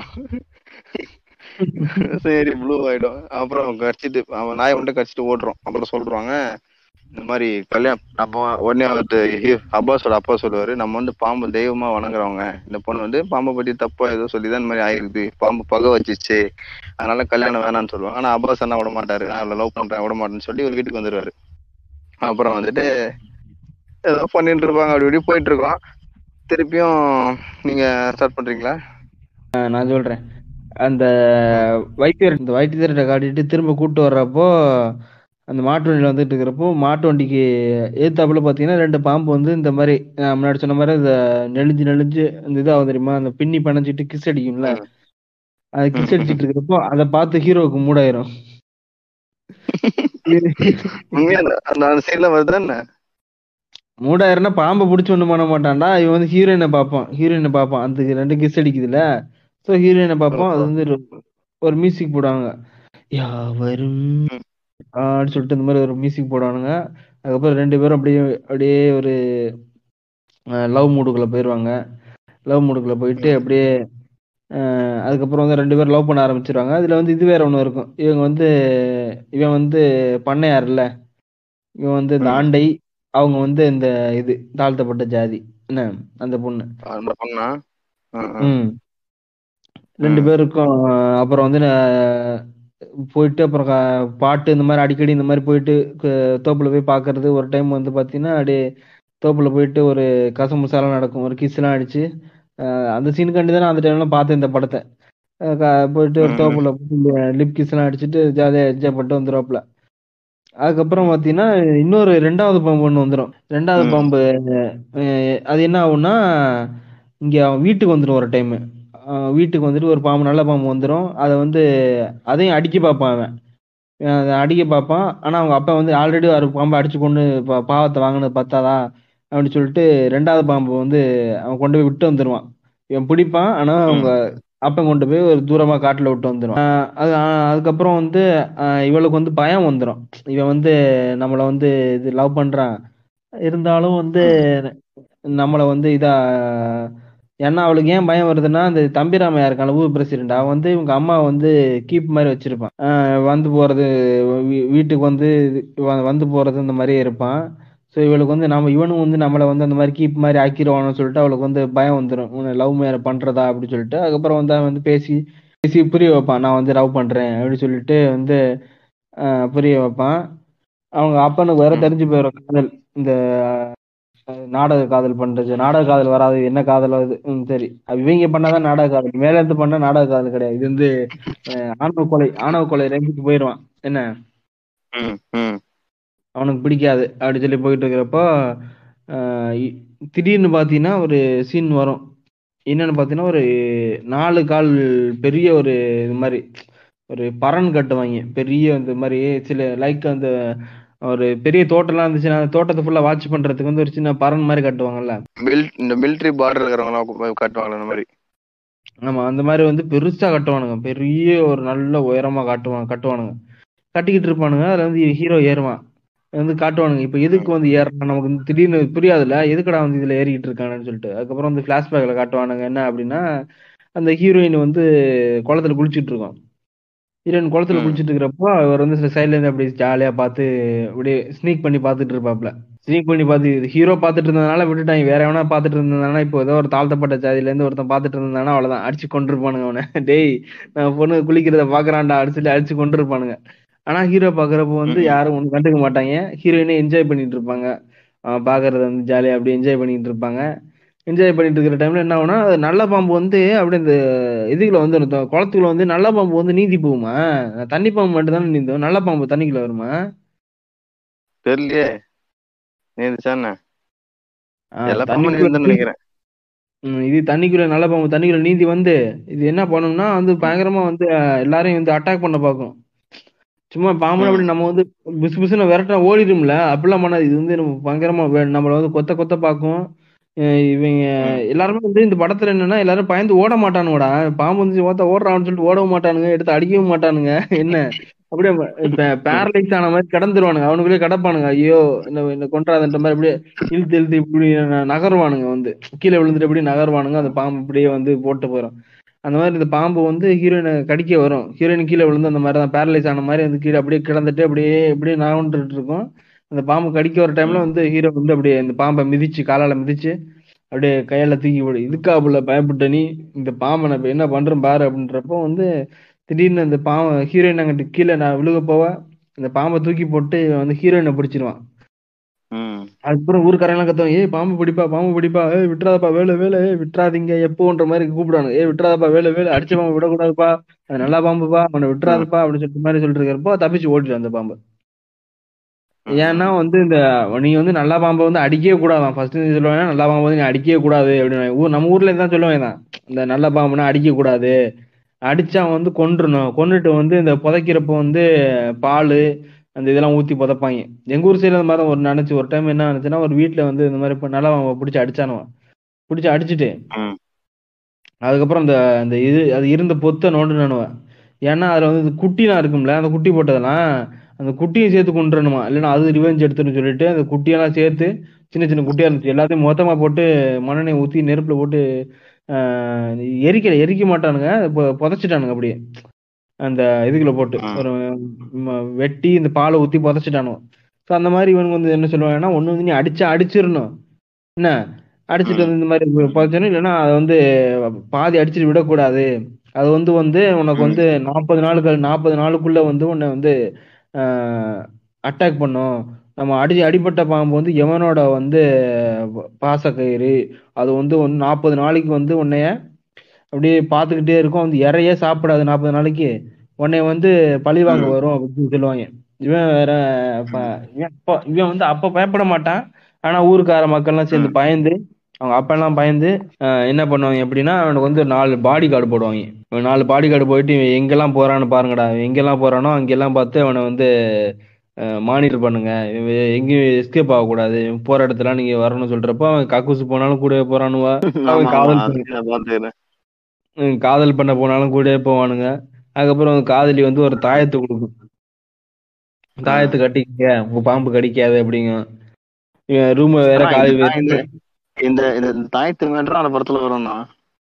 விஷம் ஏறி ப்ளூ ஆயிடும் அப்புறம் கடிச்சிட்டு அவன் நாயை மட்டும் கடிச்சிட்டு ஓடுறோம் அப்புறம் சொல்றாங்க இந்த மாதிரி கல்யாணம் நம்ம உடனே வந்து அப்பாஸோட அப்பா சொல்லுவாரு நம்ம வந்து பாம்பு தெய்வமா வணங்குறவங்க இந்த பொண்ணு வந்து பாம்பை பத்தி தப்பா ஏதோ சொல்லிதான் இந்த மாதிரி ஆயிருக்குது பாம்பு பகை வச்சிச்சு அதனால கல்யாணம் வேணாம்னு சொல்லுவாங்க ஆனா அப்பாஸ் என்ன விட மாட்டாரு நான் அவளை லவ் பண்றேன் விட மாட்டேன்னு சொல்லி ஒரு வீட்டுக்கு வந்துருவாரு அப்புறம் வந்துட்டு ஏதோ பண்ணிட்டு இருப்பாங்க அப்படி இப்படி போயிட்டு இருக்கோம் திருப்பியும் நீங்க ஸ்டார்ட் பண்றீங்களா ஆஹ் நான் சொல்றேன் அந்த வைத்தியர் இந்த வைத்தியர்கிட்ட காட்டிட்டு திரும்ப கூட்டு வர்றப்போ அந்த மாட்டு வண்டியில வந்துட்டு இருக்கிறப்போ மாட்டு வண்டிக்கு எதிர்த்தாப்புல பாத்தீங்கன்னா ரெண்டு பாம்பு வந்து இந்த மாதிரி நான் முன்னாடி சொன்ன மாதிரி இந்த நெளிஞ்சு நெளிஞ்சு அந்த இதாகும் தெரியுமா அந்த பின்னி பணஞ்சிட்டு கிஸ் அடிக்கும்ல அது கிஸ் அடிச்சிட்டு இருக்கிறப்போ அதை பார்த்து ஹீரோவுக்கு மூடாயிரும் உண்மையா அந்த- அந்த அந்த சீன்ல வருதா என்ன மூடாயிரம்னா பாம்பை பிடிச்சி ஒண்ணும் பண்ண மாட்டான்டா இவன் வந்து ஹீரோயினை பார்ப்பான் ஹீரோயினை பார்ப்பான் அந்த ரெண்டு கிஸ் அடிக்குதுல்ல ஸோ ஹீரோயினை பார்ப்பான் அது வந்து ஒரு- ஒரு மியூசிக் போடுவாங்க யாவரும் அப்படின்னு சொல்லிட்டு இந்த மாதிரி ஒரு மியூசிக் போடுவானுங்க அதுக்கப்புறம் ரெண்டு பேரும் அப்படியே அப்படியே ஒரு லவ் மூடுக்குள்ள போயிடுவாங்க லவ் மூடுக்குள்ள போயிட்டு அப்படியே அஹ், அதுக்கப்புறம் வந்து ரெண்டு பேரும் லவ் பண்ண ஆரம்பிச்சிருவாங்க அதுல வந்து இது வேற ஒண்ணு இருக்கும் இவங்க வந்து இவன் வந்து பண்ணையார் இல்ல இவன் வந்து இந்த ம். ஆண்டை அவங்க வந்து இந்த இது தாழ்த்தப்பட்ட ஜாதி என்ன அந்த பொண்ணு அந்த பொண்ணா ம், ம். ம் ரெண்டு ம். பேருக்கும் அஹ், அப்புறம் வந்து நான் போயிட்டு அப்புறம் க- பாட்டு இந்த மாதிரி அடிக்கடி இந்த மாதிரி போயிட்டு க- தோப்புல போய் பார்க்கிறது ஒரு டைம் வந்து பார்த்தீங்கன்னா அப்படியே தோப்புல போயிட்டு ஒரு கசமுசாலாம் நடக்கும் ஒரு கிஸ் எல்லாம் அடிச்சு அஹ், அந்த சீனுக்காண்டி தான் நான் அந்த டைம்லாம் பார்த்தேன் இந்த படத்தை அஹ், க- போயிட்டு ஒரு ம். தோப்புல லிப் கிஸ் எல்லாம் அடிச்சுட்டு ஜாலியாக என்ஜாய் பண்ணிட்டு வந்துருவாப்புல அதுக்கப்புறம் பார்த்தீங்கன்னா இன்னொரு ரெண்டாவது பாம்பு ஒன்று வந்துடும் ரெண்டாவது ம். பாம்பு அஹ், அது என்ன ஆகும்னா இங்கே அவன் வீட்டுக்கு வந்துடும் ஒரு டைம் வீட்டுக்கு வந்துட்டு ஒரு பாம்பு நல்ல பாம்பு வந்துடும் அதை வந்து அதையும் அடிக்க பார்ப்பான் அவன் அதை அடிக்க பார்ப்பான் ஆனால் அவங்க அப்பா வந்து ஆல்ரெடி ஒரு பாம்பை அடிச்சு கொண்டு பா- பாவத்தை வாங்கினது பத்தாதா அப்படின்னு சொல்லிட்டு ரெண்டாவது பாம்பு வந்து அவன் கொண்டு போய் விட்டு வந்துருவான் இவன் பிடிப்பான் ஆனா அவங்க அப்பன் கொண்டு போய் ஒரு தூரமா காட்டுல விட்டு வந்துடும் அது ஆஹ் அதுக்கப்புறம் வந்து ஆஹ் இவளுக்கு வந்து பயம் வந்துடும் இவன் வந்து நம்மள வந்து இது லவ் பண்றான் இருந்தாலும் வந்து நம்மள வந்து இதா ஏன்னா அவளுக்கு ஏன் பயம் வருதுன்னா அந்த தம்பிராமையா இருக்கான் ஊர் பிரசிடென்ட் அவன் வந்து இவங்க அம்மா வந்து கீப் மாதிரி வச்சிருப்பான் ஆஹ் வந்து போறது வீ- வீட்டுக்கு வந்து வ- வந்து போறது இந்த மாதிரியே இருப்பான் ஸோ இவளுக்கு வந்து நம்ம இவனும் வந்து நம்மளை வந்து அந்த மாதிரி கீப் மாதிரி ஆக்கிடுவானு சொல்லிட்டு அவளுக்கு வந்து பயம் வந்துடும் உன்னை லவ் மேர பண்றதா அப்படின்னு சொல்லிட்டு அதுக்கப்புறம் வந்து அவன் வந்து பேசி பேசி புரிய வைப்பான் நான் வந்து லவ் பண்றேன் அப்படின்னு சொல்லிட்டு வந்து ஆஹ் புரிய வைப்பான் அவங்க அப்பனுக்கு வேற ம். தெரிஞ்சு போயிடும் காதல் இந்த அஹ், நாடக காதல் பண்றது நாடக காதல் வராது என்ன காதல் வருது ம், சரி அது இவங்க பண்ணாதான் நாடக காதல் மேல இருந்து பண்ணா நாடக காதல் கிடையாது இது வந்து அஹ், ஆணவ கொலை ஆணவ கொலை ரேஞ்சுக்கு போயிடுவான் என்ன ம், ம், அவனுக்கு பிடிக்காது அப்படி சொல்லி போயிட்டு இருக்கிறப்போ ஆஹ் இ- திடீர்னு பார்த்தீங்கன்னா ஒரு சீன் வரும் என்னன்னு பார்த்தீங்கன்னா ஒரு நாலு கால் பெரிய ஒரு இது மாதிரி ஒரு பறன் கட்டுவாங்க பெரிய இந்த மாதிரி சில லைக் அந்த ஒரு பெரிய தோட்டம்லாம் இருந்துச்சுன்னா அந்த தோட்டத்தை ஃபுல்லாக வாட்ச் பண்றதுக்கு வந்து ஒரு சின்ன பறன் மாதிரி கட்டுவாங்கல்ல மில் இந்த மிலிட்ரி பார்டர் இருக்கிறவங்க காட்டுவாங்களே அந்த மாதிரி ஆமா அந்த மாதிரி வந்து பெருசா கட்டுவானுங்க பெரிய ஒரு நல்ல உயரமா காட்டுவாங்க கட்டுவானுங்க கட்டிக்கிட்டு இருப்பானுங்க அதுல வந்து ஹீரோ ஏறுவான் வந்து காட்டுவானுங்க இப்ப எதுக்கு வந்து ஏறான் நமக்கு வந்து திடீர்னு புரியாதுல்ல எதுக்குடா வந்து இதுல ஏறிக்கிட்டு இருக்கானு சொல்லிட்டு அதுக்கப்புறம் வந்து பிளாஷ்பேக்ல காட்டுவானுங்க என்ன அப்படின்னா அந்த ஹீரோயின் வந்து குளத்துல குளிச்சிட்டு இருக்கோம் ஹீரோயின் குளத்துல ம். குளிச்சிட்டு இருக்கிறப்போ அவர் வந்து சில சைட்ல இருந்து அப்படியே ஜாலியா பார்த்து அப்படியே ஸ்னீக் பண்ணி பார்த்துட்டு இருப்பாப்ல ஸ்னீக் பண்ணி பார்த்து ஹீரோ பார்த்துட்டு இருந்ததுனால விட்டுட்டாங்க வேற எவனா பார்த்துட்டு இருந்ததுனால இப்போ ஏதோ ஒரு தாழ்த்தப்பட்ட ஜாதியில இருந்து ஒருத்தன் பார்த்துட்டு இருந்தானா அவ்வளவுதான் அடிச்சு கொண்டிருப்பானுங்க அவனை டேய் நம்ம பொண்ணு குளிக்கிறத பாக்குறான்டா அடிச்சு சொல்லி அடிச்சு கொண்டிருப்பானுங்க ஆனா ஹீரோ பாக்குறப்போ வந்து ம். யாரும் ஒண்ணு கண்டுக்க மாட்டாங்க ஹீரோயினே என்ஜாய் பண்ணிட்டு இருப்பாங்க அவன் பாக்குறத வந்து ஜாலியா அப்படியே என்ஜாய் பண்ணிட்டு இருப்பாங்க என்ஜாய் பண்ணிட்டு இருக்கிற டைம்ல என்ன ஆகும்னா அது நல்ல பாம்பு வந்து அப்படியே இந்த இதுக்குள்ள வந்து இந்த குளத்துக்குள்ள வந்து நல்ல பாம்பு வந்து நீந்தி போகுமா தண்ணி பாம்பு மட்டும் தானே நீந்தும் நல்ல பாம்பு தண்ணிக்குள்ள வருமா தெரியலையே நீந்துச்சானே ஆஹ் எல்லா பாம்பும் தண்ணிக்குள்ள நீந்துன்னு நினைக்கிறேன் ம், இது தண்ணிக்குள்ள நல்ல பாம்பு தண்ணிக்குள்ள நீந்தி வந்து இது என்ன பண்ணும்னா வந்து பயங்கரமா வந்து அஹ், எல்லாரையும் வந்து அட்டாக் பண்ண பார்க்கும் சும்மா பாம்பு ம். அப்படி நம்ம வந்து பிசு பிசுன்னு விரட்டா ஓடிடும்ல அப்படிலாம் பண்ணாது இது வந்து நம்ம பயங்கரமா வே- நம்மள வந்து கொத்த கொத்த பார்க்கும் அஹ் இவங்க ம். எல்லாருமே வந்து இந்த படத்துல என்னன்னா எல்லாரும் பயந்து ஓட மாட்டானுங்கடா பாம்பு வந்து ஓத்த ஓடுறான்னு சொல்லிட்டு ஓடவும் மாட்டானுங்க எடுத்து அடிக்கவும் மாட்டானுங்க என்ன அப்படியே பேரலைஸ் ஆன மாதிரி கிடந்துருவானுங்க அவனுக்குள்ளே கிடப்பானுங்க ஐயோ இந்த இந்த கொன்றாதன்ற மாதிரி அப்படியே இழுத்து இழுத்து இப்படி ந- நகருவானுங்க வந்து கீழே விழுந்துட்டு அப்படியே நகருவானுங்க அந்த பாம்பு இப்படியே வந்து போட்டு போயிடும் அந்த மாதிரி இந்த பாம்பு வந்து ஹீரோயினை கடிக்க வரும் ஹீரோயின் கீழே விழுந்து அந்த மாதிரி தான் பேரலைஸ் ஆன மாதிரி வந்து கீழே அப்படியே கிடந்துட்டு அப்படியே அப்படியே நகர்ந்துட்டு இருக்கும் அந்த பாம்பு கடிக்க வர டைம்ல ம். வந்து ஹீரோ வந்து அப்படியே இந்த பாம்பை மிதிச்சு காலால மிதிச்சு அப்படியே கையால தூக்கி போடு இதுக்கா புள்ள பயப்பட்ட நீ இந்த பாம்பை நான் இப்ப என்ன பண்றேன் பாரு அப்படின்றப்போ வந்து திடீர்னு அந்த பாம்பை ஹீரோயின் அங்கிட்டு கீழே நான் விழுக போவ அந்த பாம்பை தூக்கி போட்டு இவன் வந்து ஹீரோயினை பிடிச்சிருவான் ம். அதுக்கப்புறம் ஊருக்காரங்களாம் கத்துவாங்க ஏய் பாம்பு பிடிப்பா பாம்பு பிடிப்பா ஏய் விட்டுறாதப்பா வேலை வேலை ஏய் விட்டுறாதீங்க எப்போன்ற மாதிரி கூப்பிடுவாங்க ஏய் விட்டுறாதப்பா வேலை வேலை அடிச்ச பாம்பு விடக்கூடாதுப்பா அது நல்லா பாம்புப்பா அவனை விட்டுறாதப்பா அப்படின்னு சொல்லிட்டு மாதிரி சொல்லிட்டு இருக்கிறப்போ தப்பிச்சு ஓடிட்டு அந்த பாம்பு ம். ஏன்னா வந்து இந்த நீ வந்து நல்ல பாம்பை வந்து அடிக்கவே கூடாதான் ஃபர்ஸ்ட் சொல்லுவாங்க நல்ல பாம்பை வந்து நீ அடிக்கவே கூடாது அப்படின்னு ஊர் நம்ம ஊர்ல தான் சொல்லுவேன் தான் இந்த நல்ல பாம்புனா அடிக்க கூடாது அடிச்சா அவன் வந்து கொன்றுணும் கொன்னுட்டு வந்து இந்த புதைக்கிறப்போ வந்து பால் அந்த இதெல்லாம் ஊத்தி புதைப்பாங்க எங்க ஊர் சைடுல அந்த மாதிரி ஒரு நினைச்சு ஒரு டைம் என்ன நினைச்சுன்னா ஒரு வீட்டுல வந்து இந்த மாதிரி இப்ப நல்ல பாம்பை பிடிச்சி அடிச்சானுவான் பிடிச்சி அடிச்சுட்டு ம். அதுக்கப்புறம் அந்த அந்த இது அது இருந்த பொத்தை நோண்டுனானுவன் ஏன்னா அதுல வந்து இந்த குட்டிலாம் இருக்கும்ல அந்த குட்டி போட்டதெல்லாம் அந்த குட்டியும் சேர்த்து கொண்டுறணுமா இல்லைன்னா அது ரிவெஞ்ச் எடுத்துன்னு சொல்லிட்டு அந்த குட்டியெல்லாம் சேர்த்து சின்ன சின்ன குட்டியா இருந்துச்சு எல்லாத்தையும் மொத்தமா போட்டு மண்ணெண்ணெய் ஊத்தி நெருப்புல போட்டு ஆஹ் எரிக்கல எரிக்க மாட்டானுங்க பொ- புதைச்சிட்டானுங்க அப்படியே அந்த இதுக்குள்ள போட்டு ம். ஒரு ம- வெட்டி இந்த பாலை ஊத்தி புதைச்சிட்டானுங்க ஸோ அந்த மாதிரி இவனுக்கு வந்து என்ன சொல்லுவாங்கன்னா ஒண்ணு வந்து நீ அடிச்சா அடிச்சிடணும் என்ன அடிச்சிட்டு ம். வந்து இந்த மாதிரி புதைச்சணும் இல்லைன்னா அதை வந்து பாதி அடிச்சிட்டு விடக்கூடாது அது வந்து வந்து உனக்கு ம். வந்து நாற்பது நாளுக்கு நாற்பது நாளுக்குள்ள வந்து உன்னை வந்து அட்டாக் பண்ணும் நம்ம அடி அடிபட்ட பாம்பு வந்து எவனோட வந்து பாசக்கயிறு அது வந்து ஒன்று நாற்பது நாளைக்கு வந்து உன்னைய அப்படியே பார்த்துக்கிட்டே இருக்கும் வந்து இறைய சாப்பிடாது நாற்பது நாளைக்கு உன்னைய வந்து பழி வாங்க ம். வரும் அப்படின்னு சொல்லுவாங்க இவன் வேற ப- இவன் அப்ப இவன் வந்து அப்ப பயப்பட மாட்டான் ஆனா ஊருக்கார மக்கள்லாம் சேர்ந்து ம். பயந்து அவங்க அப்பெல்லாம் பயந்து ஆஹ் என்ன பண்ணுவாங்க அப்படின்னா அவனுக்கு வந்து நாலு பாடி கார்டு போடுவாங்க இவன் நாலு பாடி கார்டு போயிட்டு இவன் எங்கெல்லாம் போறான்னு பாருங்கடா இவன் எங்கெல்லாம் போறானோ அங்கெல்லாம் பார்த்து அவனை வந்து மானிட்டர் பண்ணுங்க இவன் எங்கேயும் எஸ்கேப் ஆகக்கூடாது இவன் போற இடத்துல நீங்க வரணும்னு சொல்றப்ப அவன் கக்கூசு போனாலும் கூடவே போறானுவா ஆமா அவன் ஆமா காதல் அது பண்ண நான் பாத்துக்கிறேன் ஹம், காதல் பண்ண போனாலும் கூடவே போவானுங்க அதுக்கப்புறம் அந்த காதலி வந்து ஒரு தாயத்தை கொடுக்கும் தாயத்தை கட்டிக்க உங்க பாம்பு கடிக்காது அப்படிங்க இவன் ரூம் வேற ஆனா காலி இந்த தாய்- இந்த இந்த இந்த தாயத்து மேட்டரும் அந்த படத்துல வரும்னா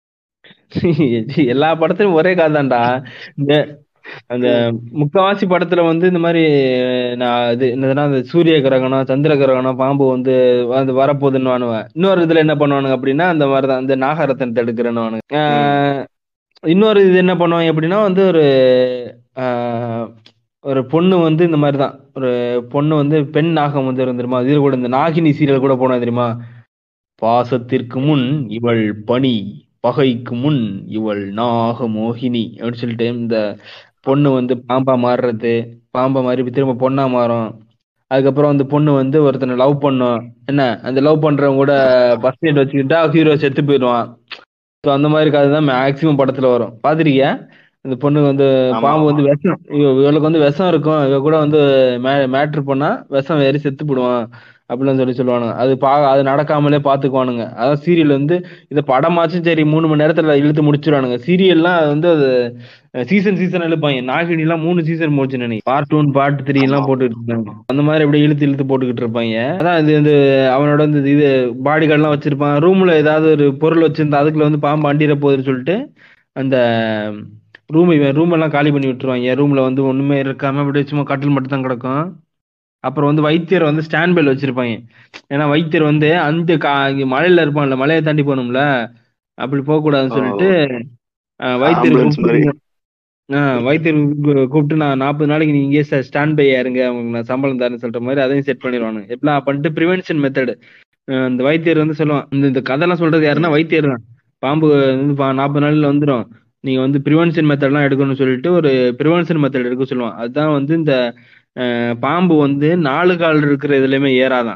எல்லா படத்துலயும் ஒரே கதை தான்டா இந்த அந்த முக்காவாசி படத்துல வந்து இந்த மாதிரி நான் இது என்னதுன்னா அந்த சூரிய கிரகணம் சந்திர கிரகணம் பாம்பு வந்து வந்து வரப்போகுதுன்னு வானுவேன் இன்னொரு இதுல என்ன பண்ணுவானுங்க அப்படின்னா அந்த மாதிரிதான் இந்த நாகரத்தனத்தை எடுக்கிறேன்னு இன்னொரு இது என்ன பண்ணுவாங்க அப்படின்னா வந்து ஒரு ஆஹ், ஒரு பொண்ணு வந்து இந்த மாதிரி தான் ஒரு பொண்ணு வந்து பெண் நாகம் வந்து இருந்துருமா இது கூட இந்த நாகினி சீரியல் கூட போனா தெரியுமா பாசத்திற்கு முன் இவள் பனி பகைக்கு முன் இவள் நாக மோகினி அப்படின்னு சொல்லிட்டு இந்த பொண்ணு வந்து பாம்பா மாறுறது பாம்பா மாறி திரும்ப பொண்ணா மாறும் அதுக்கப்புறம் அந்த பொண்ணு வந்து ஒருத்தனை லவ் பண்ணும் என்ன அந்த லவ் பண்றவங்க கூட பஸ் நைட் வச்சுக்கிட்டா ஹீரோ செத்து போயிடுவான் ஸோ அந்த மாதிரி கதை தான் மேக்சிமம் படத்துல வரும் பாத்திருக்கியா இந்த பொண்ணுக்கு வந்து ஆமா, பாம்பு ஆமா. வந்து விஷம் இவ- இவளுக்கு வந்து விஷம் இருக்கும் இவ கூட வந்து மே மேட்ரு பண்ணா விஷம் ஏறி செத்து போடுவான் அப்படின்னு சொல்லி சொல்லுவானுங்க அது பா அது நடக்காமலே பாத்துக்குவானுங்க அதான் சீரியல் வந்து இதை படமாச்சும் சரி மூணு மணி நேரத்துல இழுத்து முடிச்சிருவானுங்க சீரியல்லாம் அது வந்து அது சீசன் சீசன் இழுப்பாங்க நாகினி எல்லாம் மூணு சீசன் முடிச்சு நினைக்கிறேன் பார்ட் ஒன் பார்ட் த்ரீ எல்லாம் போட்டுக்கிட்டு இருப்பாங்க அந்த மாதிரி அப்படியே இழுத்து இழுத்து போட்டுக்கிட்டு இருப்பாங்க அதான் இது வந்து அவனோட வந்து இது பாடி கார்டெல்லாம் வச்சிருப்பான் ரூம்ல ஏதாவது ஒரு பொருள் வச்சிருந்தா அதுக்குள்ள வந்து பாம்பு அண்டிட போகுதுன்னு சொல்லிட்டு அந்த ரூம் இவன் ரூம் எல்லாம் காலி பண்ணி விட்டுருவாங்க ரூம்ல வந்து ஒண்ணுமே இருக்காம அப்படியே சும்மா கட்டில் மட்டும் தான் கிடக்கும் அப்புறம் வந்து வைத்தியர் வந்து ஸ்டாண்ட் பெல் வச்சிருப்பாங்க ஏன்னா வைத்தியர் வந்து அந்த கா இங்க மலையில இருப்பான்ல மலையை தாண்டி போகணும்ல அப்படி போக கூடாதுன்னு சொல்லிட்டு அஹ், வைத்தியர் Ambulance மாதிரி. கூப்பிட்டு ஆஹ் வைத்தியர் கூ- கூப்பிட்டு நான் நாற்பது நாளைக்கு நீங்க இங்கே ஸ்டாண்ட் பை இருங்க உங்களுக்கு நான் சம்பளம் தரேன்னு சொல்ற மாதிரி அதையும் செட் பண்ணிடுவானுங்க எப்படிலாம் பண்ணிட்டு ப்ரிவென்ஷன் மெத்தடு இந்த வைத்தியர் வந்து சொல்லுவான் இந்த இந்த கதைலாம் சொல்றது யாருன்னா வைத்தியர் தான் பாம்பு வந்து நாற்பது நாள்ல வந்துடும் நீங்க வந்து ப்ரிவென்ஷன் மெத்தட்லாம் எடுக்கணும்னு சொல்லிட்டு ஒரு ப்ரிவென்ஷன் மெத்தட் எடுக்க சொல்லுவான் அதுதான் வந்து இந்த அஹ், பாம்பு வந்து நாலு கால் இருக்கிற இதுலயுமே ஏறாதான்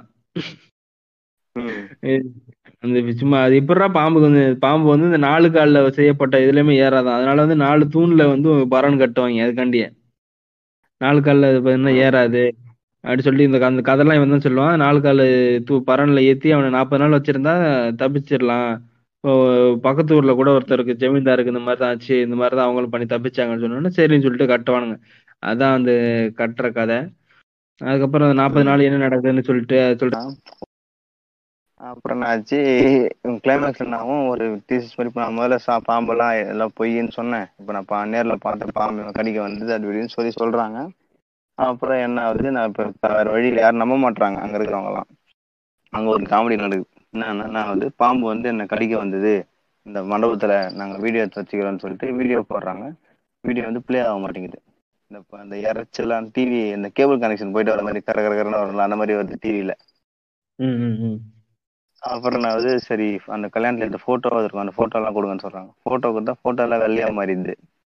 ம். அந்த சும்மா அது எப்படிடா பாம்புக்கு வந்து பாம்பு வந்து இந்த நாலு கால்ல செய்யப்பட்ட இதுலயுமே ஏறாதான் அதனால வந்து நாலு தூண்ல வந்து பரன் கட்டுவாங்க அதுக்காண்டியே நாலு கால்ல இது பார்த்தீங்கன்னா ஏறாது அப்படி சொல்லி இந்த க- அந்த கதைலாம் இவன் தான் சொல்லுவான் நாலு கால் தூ பரன்ல ஏத்தி அவனை நாற்பது நாள் வச்சிருந்தா தப்பிச்சிடலாம் இப்போ பக்கத்து ஊர்ல கூட ஒருத்தருக்கு ஜமீன்தாருக்கு இந்த மாதிரி தான் ஆச்சு இந்த மாதிரி தான் அவங்களும் பண்ணி தப்பிச்சாங்கன்னு சொன்னோன்னே சரின்னு சொல்லிட்டு கட்டுவானுங்க அதான் அந்த கட்டுற கதை அதுக்கப்புறம் அந்த நாற்பது நாள் என்ன நடக்குதுன்னு சொல்லிட்டு சொல்லிட்டு அப்புறம் நான் ஆச்சு கிளைமேக்ஸ் என்னாகும் ஒரு டீசஸ் மாதிரி இப்ப நான் முதல்ல சா பாம்பெல்லாம் எல்லாம் பொய்ன்னு சொன்னேன் இப்போ நான் பா நேர்ல பார்த்த பாம்பு இவன் கடிக்க வந்தது அது இப்படின்னு சொல்லி சொல்றாங்க அப்புறம் என்ன ஆகுது நான் இப்போ வேற வழியில் யாரும் நம்ப மாட்றாங்க அங்க இருக்கிறவங்க எல்லாம் அங்க ஒரு காமெடி நடக்குது என்னன்னா நான் வந்து பாம்பு வந்து என்னை கடிக்க வந்தது இந்த மண்டபத்துல நாங்க வீடியோ எடுத்து வச்சுக்கிறோம்னு சொல்லிட்டு வீடியோ போடுறாங்க வீடியோ வந்து ப்ளே ஆக மாட்டேங்குது இந்த இப்ப அந்த இறைச்சலாம் டிவி இந்த கேபிள் கனெக்ஷன் போயிட்டு வர மாதிரி கர கர கரன்னு வரல அந்த மாதிரி வருது டிவியில ம் ம் ம் அப்புறம் நான் வந்து சரி அந்த கல்யாணத்துல எடுத்த போட்டோ இருக்கும் அந்த போட்டோ எல்லாம் கொடுங்கன்னு சொல்றாங்க போட்டோ கொடுத்தா போட்டோ எல்லாம் வெள்ளையா மாறிடுது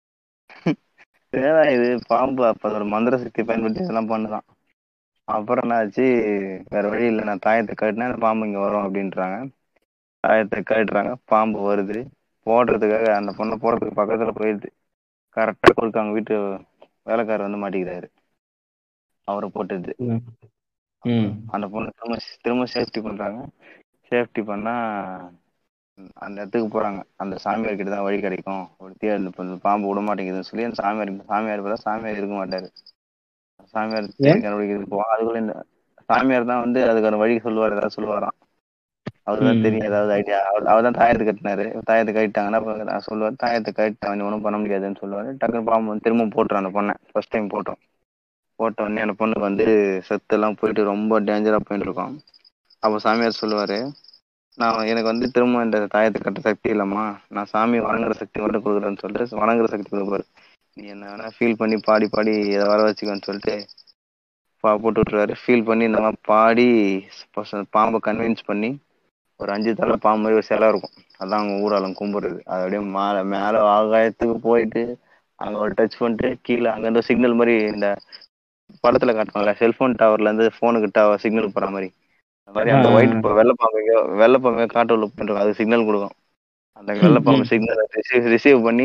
ஏன்னா இது பாம்பு அப்ப ஒரு மந்திர சக்தி பயன்படுத்தி இதெல்லாம் பண்ணுதான் அப்புறம் என்னாச்சு வேற வழி இல்லை நான் தாயத்தை கட்டினா அந்த பாம்பு இங்க வரும் அப்படின்றாங்க தாயத்தை கட்டுறாங்க பாம்பு வருது போடுறதுக்காக அந்த பொண்ணை போடுறதுக்கு பக்கத்துல போயிடுது கரெக்டா கொடுக்காங்க வீட்டு வேலைக்காரர் வந்து மாட்டிக்கிறாரு அவரை போட்டுது ம் அந்த பொண்ணு திரும்ப திரும்ப சேஃப்டி பண்றாங்க சேஃப்டி பண்ணா ம், அந்த இடத்துக்கு போறாங்க அந்த சாமியார் கிட்ட தான் வழி கிடைக்கும் ஒருத்தியா இந்த பொண்ணு பாம்பு விட மாட்டேங்குதுன்னு சொல்லி அந்த சாமியார் சாமியார் பார்த்தா சாமியார் இருக்க மாட்டாரு சாமியார் தேடி கண்டுபிடிக்கிறது போவோம் அதுக்குள்ள இந்த சாமியார் தான் வந்து அதுக்கான வழி சொல்லுவார் ஏதாவது சொல்லுவாராம் அவருக்கு தான் ம். தெரியும் ஏதாவது ஐடியா அவர் அவர் தான் தாயத்தை கட்டினாரு தாயத்தை கட்டிட்டாங்கன்னா அப்ப நான் சொல்லுவார் தாயத்தை கட்டிட்டான் ஒன்றும் பண்ண முடியாதுன்னு சொல்லுவாரு டக்குனு பாம்பு வந்து திரும்ப போட்டுரும் அந்த பொண்ணை ஃபர்ஸ்ட் டைம் போட்டோம் போட்ட உடனே அந்த பொண்ணுக்கு வந்து செத்து எல்லாம் போயிட்டு ரொம்ப டேஞ்சரா போயிட்டு இருக்கோம் அப்போ சாமியார் சொல்லுவாரு நான் எனக்கு வந்து திரும்ப இந்த தாயத்தை கட்ட சக்தி இல்லம்மா நான் சாமி வணங்குற சக்தி மட்டும் கொடுக்குறேன்னு சொல்லிட்டு வணங்குற சக்தி கொடுப்பாரு நீ என்ன வேணா ஃபீல் பண்ணி பாடி பாடி இதை வர வச்சுக்கோன்னு சொல்லிட்டு பா போட்டு விட்டுருவாரு ஃபீல் பண்ணி இந்த மாதிரி பாடி பச- பாம்பை கன்வின்ஸ் பண்ணி ஒரு அஞ்சு தலை பாம்பு மாதிரி ஒரு சிலை இருக்கும் அதான் அவங்க ஊராலம் கும்பிடுறது அது அப்படியே மேலே மேலே ஆகாயத்துக்கு போயிட்டு அங்க ஒரு டச் பண்ணிட்டு கீழே அங்க இருந்து சிக்னல் மாதிரி இந்த படத்துல காட்டுவாங்கல்ல செல்போன் டவர்ல இருந்து போனுக்கு டவர் சிக்னல் போற மாதிரி அந்த மாதிரி அந்த ஆ, ஒயிட் ஆ. வெள்ளப்பாம்பு எங்கேயோ வெள்ளப்பாம்பு காட்டு உள்ள போயிட்டு அது சிக்னல் கொடுக்கும் அந்த வெள்ளப்பாம்பு சிக்னல் ரிசீவ் ரிசீவ் பண்ணி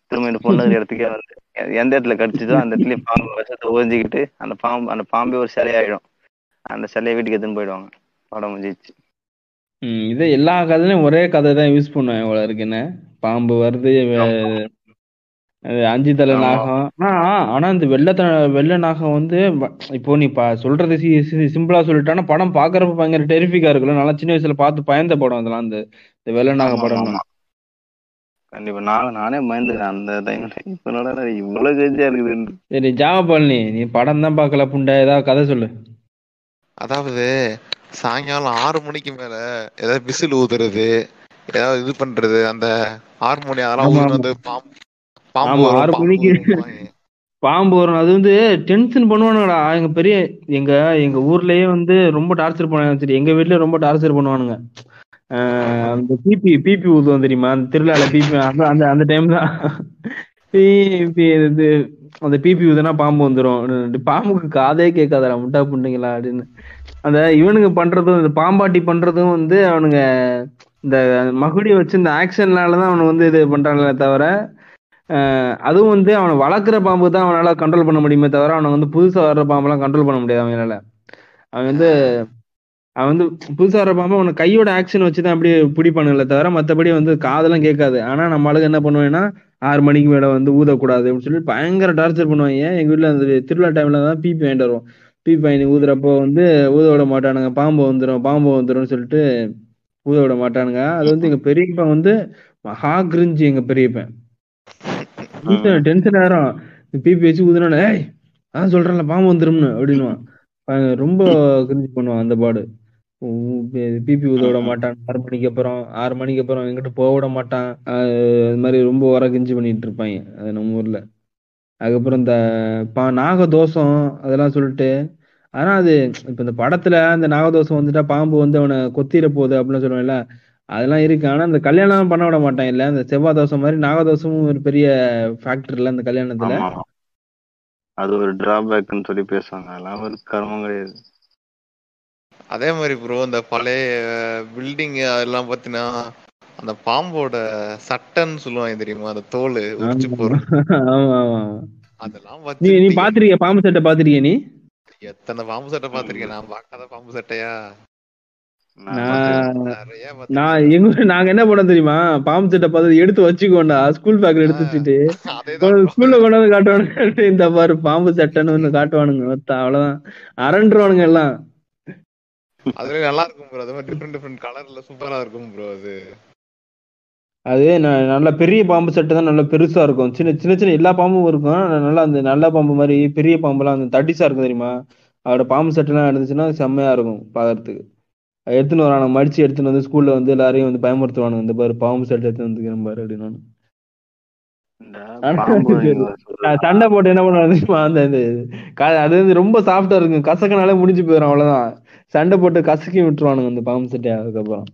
திரும்ப இந்த பொண்ணு இருக்கிற இடத்துக்கே வந்து எ- எந்த இடத்துல கடிச்சதோ அந்த இடத்துல பாம்பு விஷத்தை உறிஞ்சிக்கிட்டு அந்த பாம்பு அந்த பாம்பே ஒரு சிலையாயிடும் அந்த சிலையை வீட்டுக்கு எடுத்துன்னு போயிடுவாங்க படம் முடிஞ்சிச்சு ம், இது எல்லா கதையிலும் ஒரே கதை தான் யூஸ் பண்ணுவேன் இவ்வளோ இருக்கு என்ன பாம்பு வருது வே- அது அஞ்சு தலை ஆமா. நாகம் ஆனா ஆனா இந்த வெள்ளை த வெள்ளை நாகம் வந்து வ- இப்போ நீ பா சொல்றது சி சி- சிம்பிளா சொல்லிட்டானா படம் பாக்குறப்ப பயங்கர டெரிஃபிக்கா இருக்குல்ல நல்லா சின்ன வயசுல பார்த்து பயந்த படம் அதெல்லாம் அந்த இந்த வெள்ளை நாக ஆமா, படம் ஆமா. கண்டிப்பா நான் நானே பயந்துக்கிறேன் அந்த டைம்ல இப்ப என்னடா இவ்வளவு கெஜா இருக்குது சரி ஜாவ பழனி நீ படம் தான் பார்க்கல புண்டை ஏதாவது கதை சொல்லு அதாவது சாயங்காலம் ஆறு மணிக்கு மேல ஏதாவது விசில் ஊதுறது ஏதாவது இது பண்றது அந்த ஹார்மோனியம் அதெல்லாம் ஆமா, ஊதுன வந்து பாம்பு பாம்பு ஆமா, வரும், ஆறு பாம்பு மணிக்கு. வரும்பாங்க. பாம்பு வரும் அது வந்து டென்ஷன் பண்ணுவானுங்கடா எங்க பெரிய எங்க எங்க ஊர்லயே வந்து ரொம்ப டார்ச்சர் பண்ணுவாங்க சரி எங்க வீட்லயே ரொம்ப டார்ச்சர் பண்ணுவானுங்க ஆஹ் அந்த பிபி பிபி ஊதுவோம் தெரியுமா அந்த திருவிழால பிபி அந்த அந்த அந்த டைம் தான் பிபி இது அந்த பிபி ஊதுனா பாம்பு வந்துரும் பாம்புக்கு காதே கேட்காதடா முட்டா புண்டைங்களா அப்படின்னு அந்த இவனுங்க பண்றதும் இந்த பாம்பாட்டி பண்றதும் வந்து அவனுங்க இந்த மகுடி வச்சு இந்த ஆக்ஷன்னால தான் அவனுக்கு வந்து இது பண்றாங்களே தவிர ஆஹ் அதுவும் வந்து அவனை வளர்க்குற பாம்பு தான் அவனால கண்ட்ரோல் பண்ண முடியுமே தவிர அவனை வந்து புதுசா வர்ற பாம்பெல்லாம் கண்ட்ரோல் பண்ண முடியாது அவனால அவன் வந்து அவன் வந்து புதுசா வர்ற பாம்பு அவனை கையோட ஆக்ஷன் வச்சு தான் அப்படியே பிடிப்பானுங்களே தவிர மற்றபடி வந்து காதெல்லாம் கேட்காது ஆனா நம்ம ஆளுங்க என்ன பண்ணுவேன்னா ஆறு மணிக்கு மேல வந்து ஊதக்கூடாது அப்படின்னு சொல்லி பயங்கர டார்ச்சர் பண்ணுவாங்க எங்க வீட்டுல அந்த திருவிழா டைம்ல தான் பீப்பி வாங்கிட்டு வருவோம் பீப்பி வாங்கி ஊதுறப்போ வந்து ஊத விட மாட்டானுங்க பாம்பு வந்துடும் பாம்பு வந்துரும்னு சொல்லிட்டு ஊத விட மாட்டானுங்க அது வந்து எங்க பெரியப்பன் வந்து மகா கிரிஞ்சு எங்க பெரியப்பன் டென்ஷன் ஆயிரும் பிபி வச்சு ஊதுனா ஏய் அதான் சொல்றேன்ல பாம்பு வந்துரும்னு அப்படின்னுவான் அவன் ரொம்ப கிரிஞ்சு பண்ணுவான் அந்த பாடு பிபி ஊத விட மாட்டான் ஆறு மணிக்கு அப்புறம் ஆறு மணிக்கு அப்புறம் எங்கிட்ட போக விட மாட்டான் ஆஹ் அது மாதிரி ரொம்ப வர கிஞ்சி பண்ணிட்டு இருப்பாங்க அது நம்ம ஊர்ல அதுக்கப்புறம் இந்த பா நாகதோஷம் அதெல்லாம் சொல்லிட்டு ஆனா அது இப்ப இந்த படத்துல அந்த நாகதோஷம் வந்துட்டா பாம்பு வந்து அவனை கொத்திர போகுது அப்படின்னு சொல்லுவாங்கல்ல அதெல்லாம் இருக்கு ஆனா இந்த கல்யாணம் பண்ண விட மாட்டான் இல்ல இந்த செவ்வாய் தோசை மாதிரி நாகதோஷமும் ஒரு பெரிய ஃபேக்டர் இல்ல அந்த கல்யாணத்துல ஆமா அது ஒரு டிராபேக்னு சொல்லி பேசுவாங்க அதெல்லாம் ஒரு கர்மம் கிடையாது அதே மாதிரி ப்ரோ இந்த பழைய பில்டிங் அதெல்லாம் பாத்தீங்கன்னா அந்த பாம்போட சட்டைன்னு சொல்லுவாங்க தெரியுமா அந்த தோல் உரிச்சு போறது ஆமா ஆமா அதெல்லாம் நீ நீ வச்சு பாத்திருக்கிய பாம்பு சட்டை பாத்திருக்கிய நீ எத்தனை பாம்பு சட்டை பாத்திருக்கேன் நான் பார்க்காத பாம்பு சட்டையா நான் நான் நிறைய நான் பாத்திருக்கேன் எங்க ஊர்ல நாங்க என்ன பண்ணோம் தெரியுமா பாம்பு சட்டை பார்த்து எடுத்து வச்சுக்கோண்டா ஸ்கூல் பேக்ல எடுத்து வச்சுட்டு அதேதான் ஸ்கூல்ல கொண்டு வந்து காட்டுவானுங்க இந்த பாரு பாம்பு சட்டைன்னு ஒண்ணு காட்டுவானுங்க மொத்தம் அவ்வளவுதான் அரண்டுருவானுங்க எல்லாம் அதுல நல்லா இருக்கும் ப்ரோ அதே மாதிரி டிஃப்ரெண்ட் டிஃப்ரெண்ட் கலர்ல சூப்பரா இருக்கும் ப்ரோ அது அது ந- நல்ல பெரிய பாம்பு சட்டை தான் நல்லா பெருசா இருக்கும் சின்ன சின்ன சின்ன எல்லா பாம்பும் இருக்கும் ஆனா நல்லா அந்த நல்ல பாம்பு மாதிரி பெரிய பாம்புலாம் அந்த தடிசா இருக்கும் தெரியுமா அதோட பாம்பு சட்டைலாம் இருந்துச்சுன்னா செம்மையா இருக்கும் பாக்குறதுக்கு அது எடுத்துன்னு வரானுங்க மடிச்சு எடுத்துன்னு வந்து ஸ்கூல்ல வந்து எல்லாரையும் வந்து பயமுறுத்துவானுங்க இந்த பாரு பாம்பு சட்டை எடுத்து வந்துக்கிறேன் பாரு அப்படின்னு இந்த ஆனா பாம்பு சரி. இங்க நான் சொல்றேன். சண்டை போட்டு என்ன பண்ணுவாங்க தெரியுமா அந்த இது க- அது வந்து ரொம்ப சாஃப்டா இருக்கும் கசக்கனாலே முடிஞ்சு போயிடும் அவ்வளவுதான் சண்டை போட்டு கசக்கி விட்டுருவானுங்க அந்த பாம்பு சட்டையை அதுக்கப்புறம்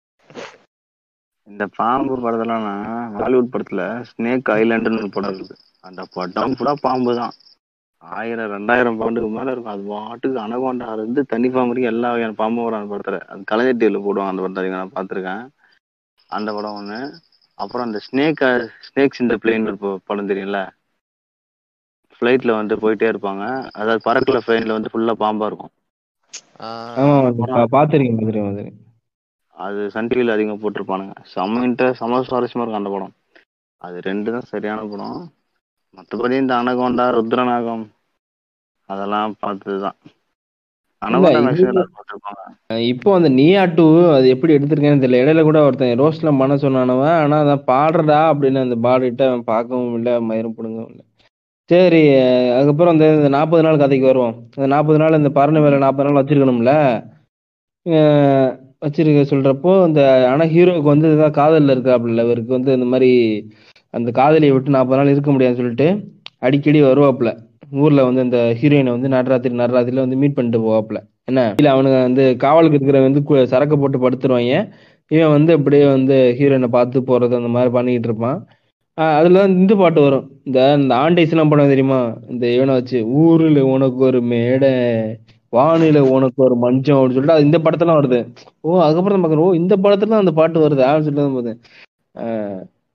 இந்த பாம்பு படத்துலாம் நான் ஹாலிவுட் படத்துல ஸ்னேக் ஐலாண்டுன்னு ஒரு படம் இருக்கு அந்த படம் ஃபுல்லா பாம்பு தான் ஆயிரம் ரெண்டாயிரம் பவுண்டுக்கு மேல இருக்கும் அது பாட்டுக்கு அனகொண்டா இருந்து தண்ணி பாம்பு வரைக்கும் எல்லா வகையான பாம்பும் வரும் அந்த படத்துல அது கலைஞர் டிவில போடுவாங்க அந்த படத்தை நான் பார்த்திருக்கேன் அந்த படம் ஒண்ணு அப்புறம் அந்த ஸ்னேக் ஸ்னேக்ஸ் இந்த பிளேன் ஒரு ப- படம் தெரியும்ல ஃப்ளைட்ல வந்து போயிட்டே இருப்பாங்க அதாவது பறக்கல பிளைன்ல வந்து ஃபுல்லா பாம்பா இருக்கும் ஆமா ஆஹ் ஆமா பா- பாத்திருக்கேன் பாத்திருக்கேன் பாத்திருக்கேன் அது சன் டிவில அதிகமாக போட்டிருப்பானுங்க செம்ம இன்ட்ரெஸ்ட் செம்ம சுவாரஸ்யமா இருக்கும் அந்த படம் அது ரெண்டு தான் சரியான படம் மற்றபடி இந்த அனகோண்டா ருத்ரநாகம் அதெல்லாம் பார்த்ததுதான் அனகோண்டா இது- மேக்ஸிமம் எல்லாரும் பார்த்திருப்பாங்க இப்போ அந்த நீயா டூ அது எப்படி எடுத்திருக்கேன்னு தெரியல இடையில கூட ஒருத்தன் ரோஸ்ட்லாம் பண்ண சொன்னானவன் ஆனா அதான் பாடுறடா அப்படின்னு அந்த பாடிட்டு அவன் பார்க்கவும் இல்லை மயிரும் பிடுங்கவும் இல்லை சரி அஹ் அதுக்கப்புறம் அந்த இந்த நாற்பது நாள் கதைக்கு வருவோம் அந்த நாற்பது நாள் இந்த பரணி வேலை நாற்பது நாள் வச்சிருக்கணும்ல அஹ் வச்சிருக்க சொல்றப்போ இந்த ஆனா ஹீரோவுக்கு வந்து இதுதான் காதல்ல இருக்காப்புல இவருக்கு வந்து இந்த மாதிரி அந்த காதலியை விட்டு நாற்பது நாள் இருக்க முடியாதுன்னு சொல்லிட்டு அடிக்கடி வருவாப்புல ஊர்ல வந்து இந்த ஹீரோயினை வந்து நடுராத்திரி நடுராத்திரில வந்து மீட் பண்ணிட்டு போவாப்புல என்ன இல்ல அவனுங்க வந்து காவலுக்கு இருக்கிற வந்து கு- சரக்கு போட்டு படுத்துருவாங்க இவன் வந்து அப்படியே வந்து ஹீரோயினை பார்த்து போறது அந்த மாதிரி பண்ணிக்கிட்டு இருப்பான் ஆஹ் அதுல தான் இந்த பாட்டு வரும் இந்த இந்த ஆண்டைஸ் எல்லாம் படம் தெரியுமா இந்த இவனை வச்சு ஊருல உனக்கு ஒரு மேடை வானில உனக்கு ஒரு மஞ்சம் அப்படின்னு சொல்லிட்டு அது இந்த படத்தெல்லாம் வருது ஓ அதுக்கப்புறம் தான் பார்க்குறோம் ஓ இந்த படத்துல தான் அந்த பாட்டு வருது அப்படின்னு சொல்லிட்டு தான் பார்த்தேன் ஆஹ்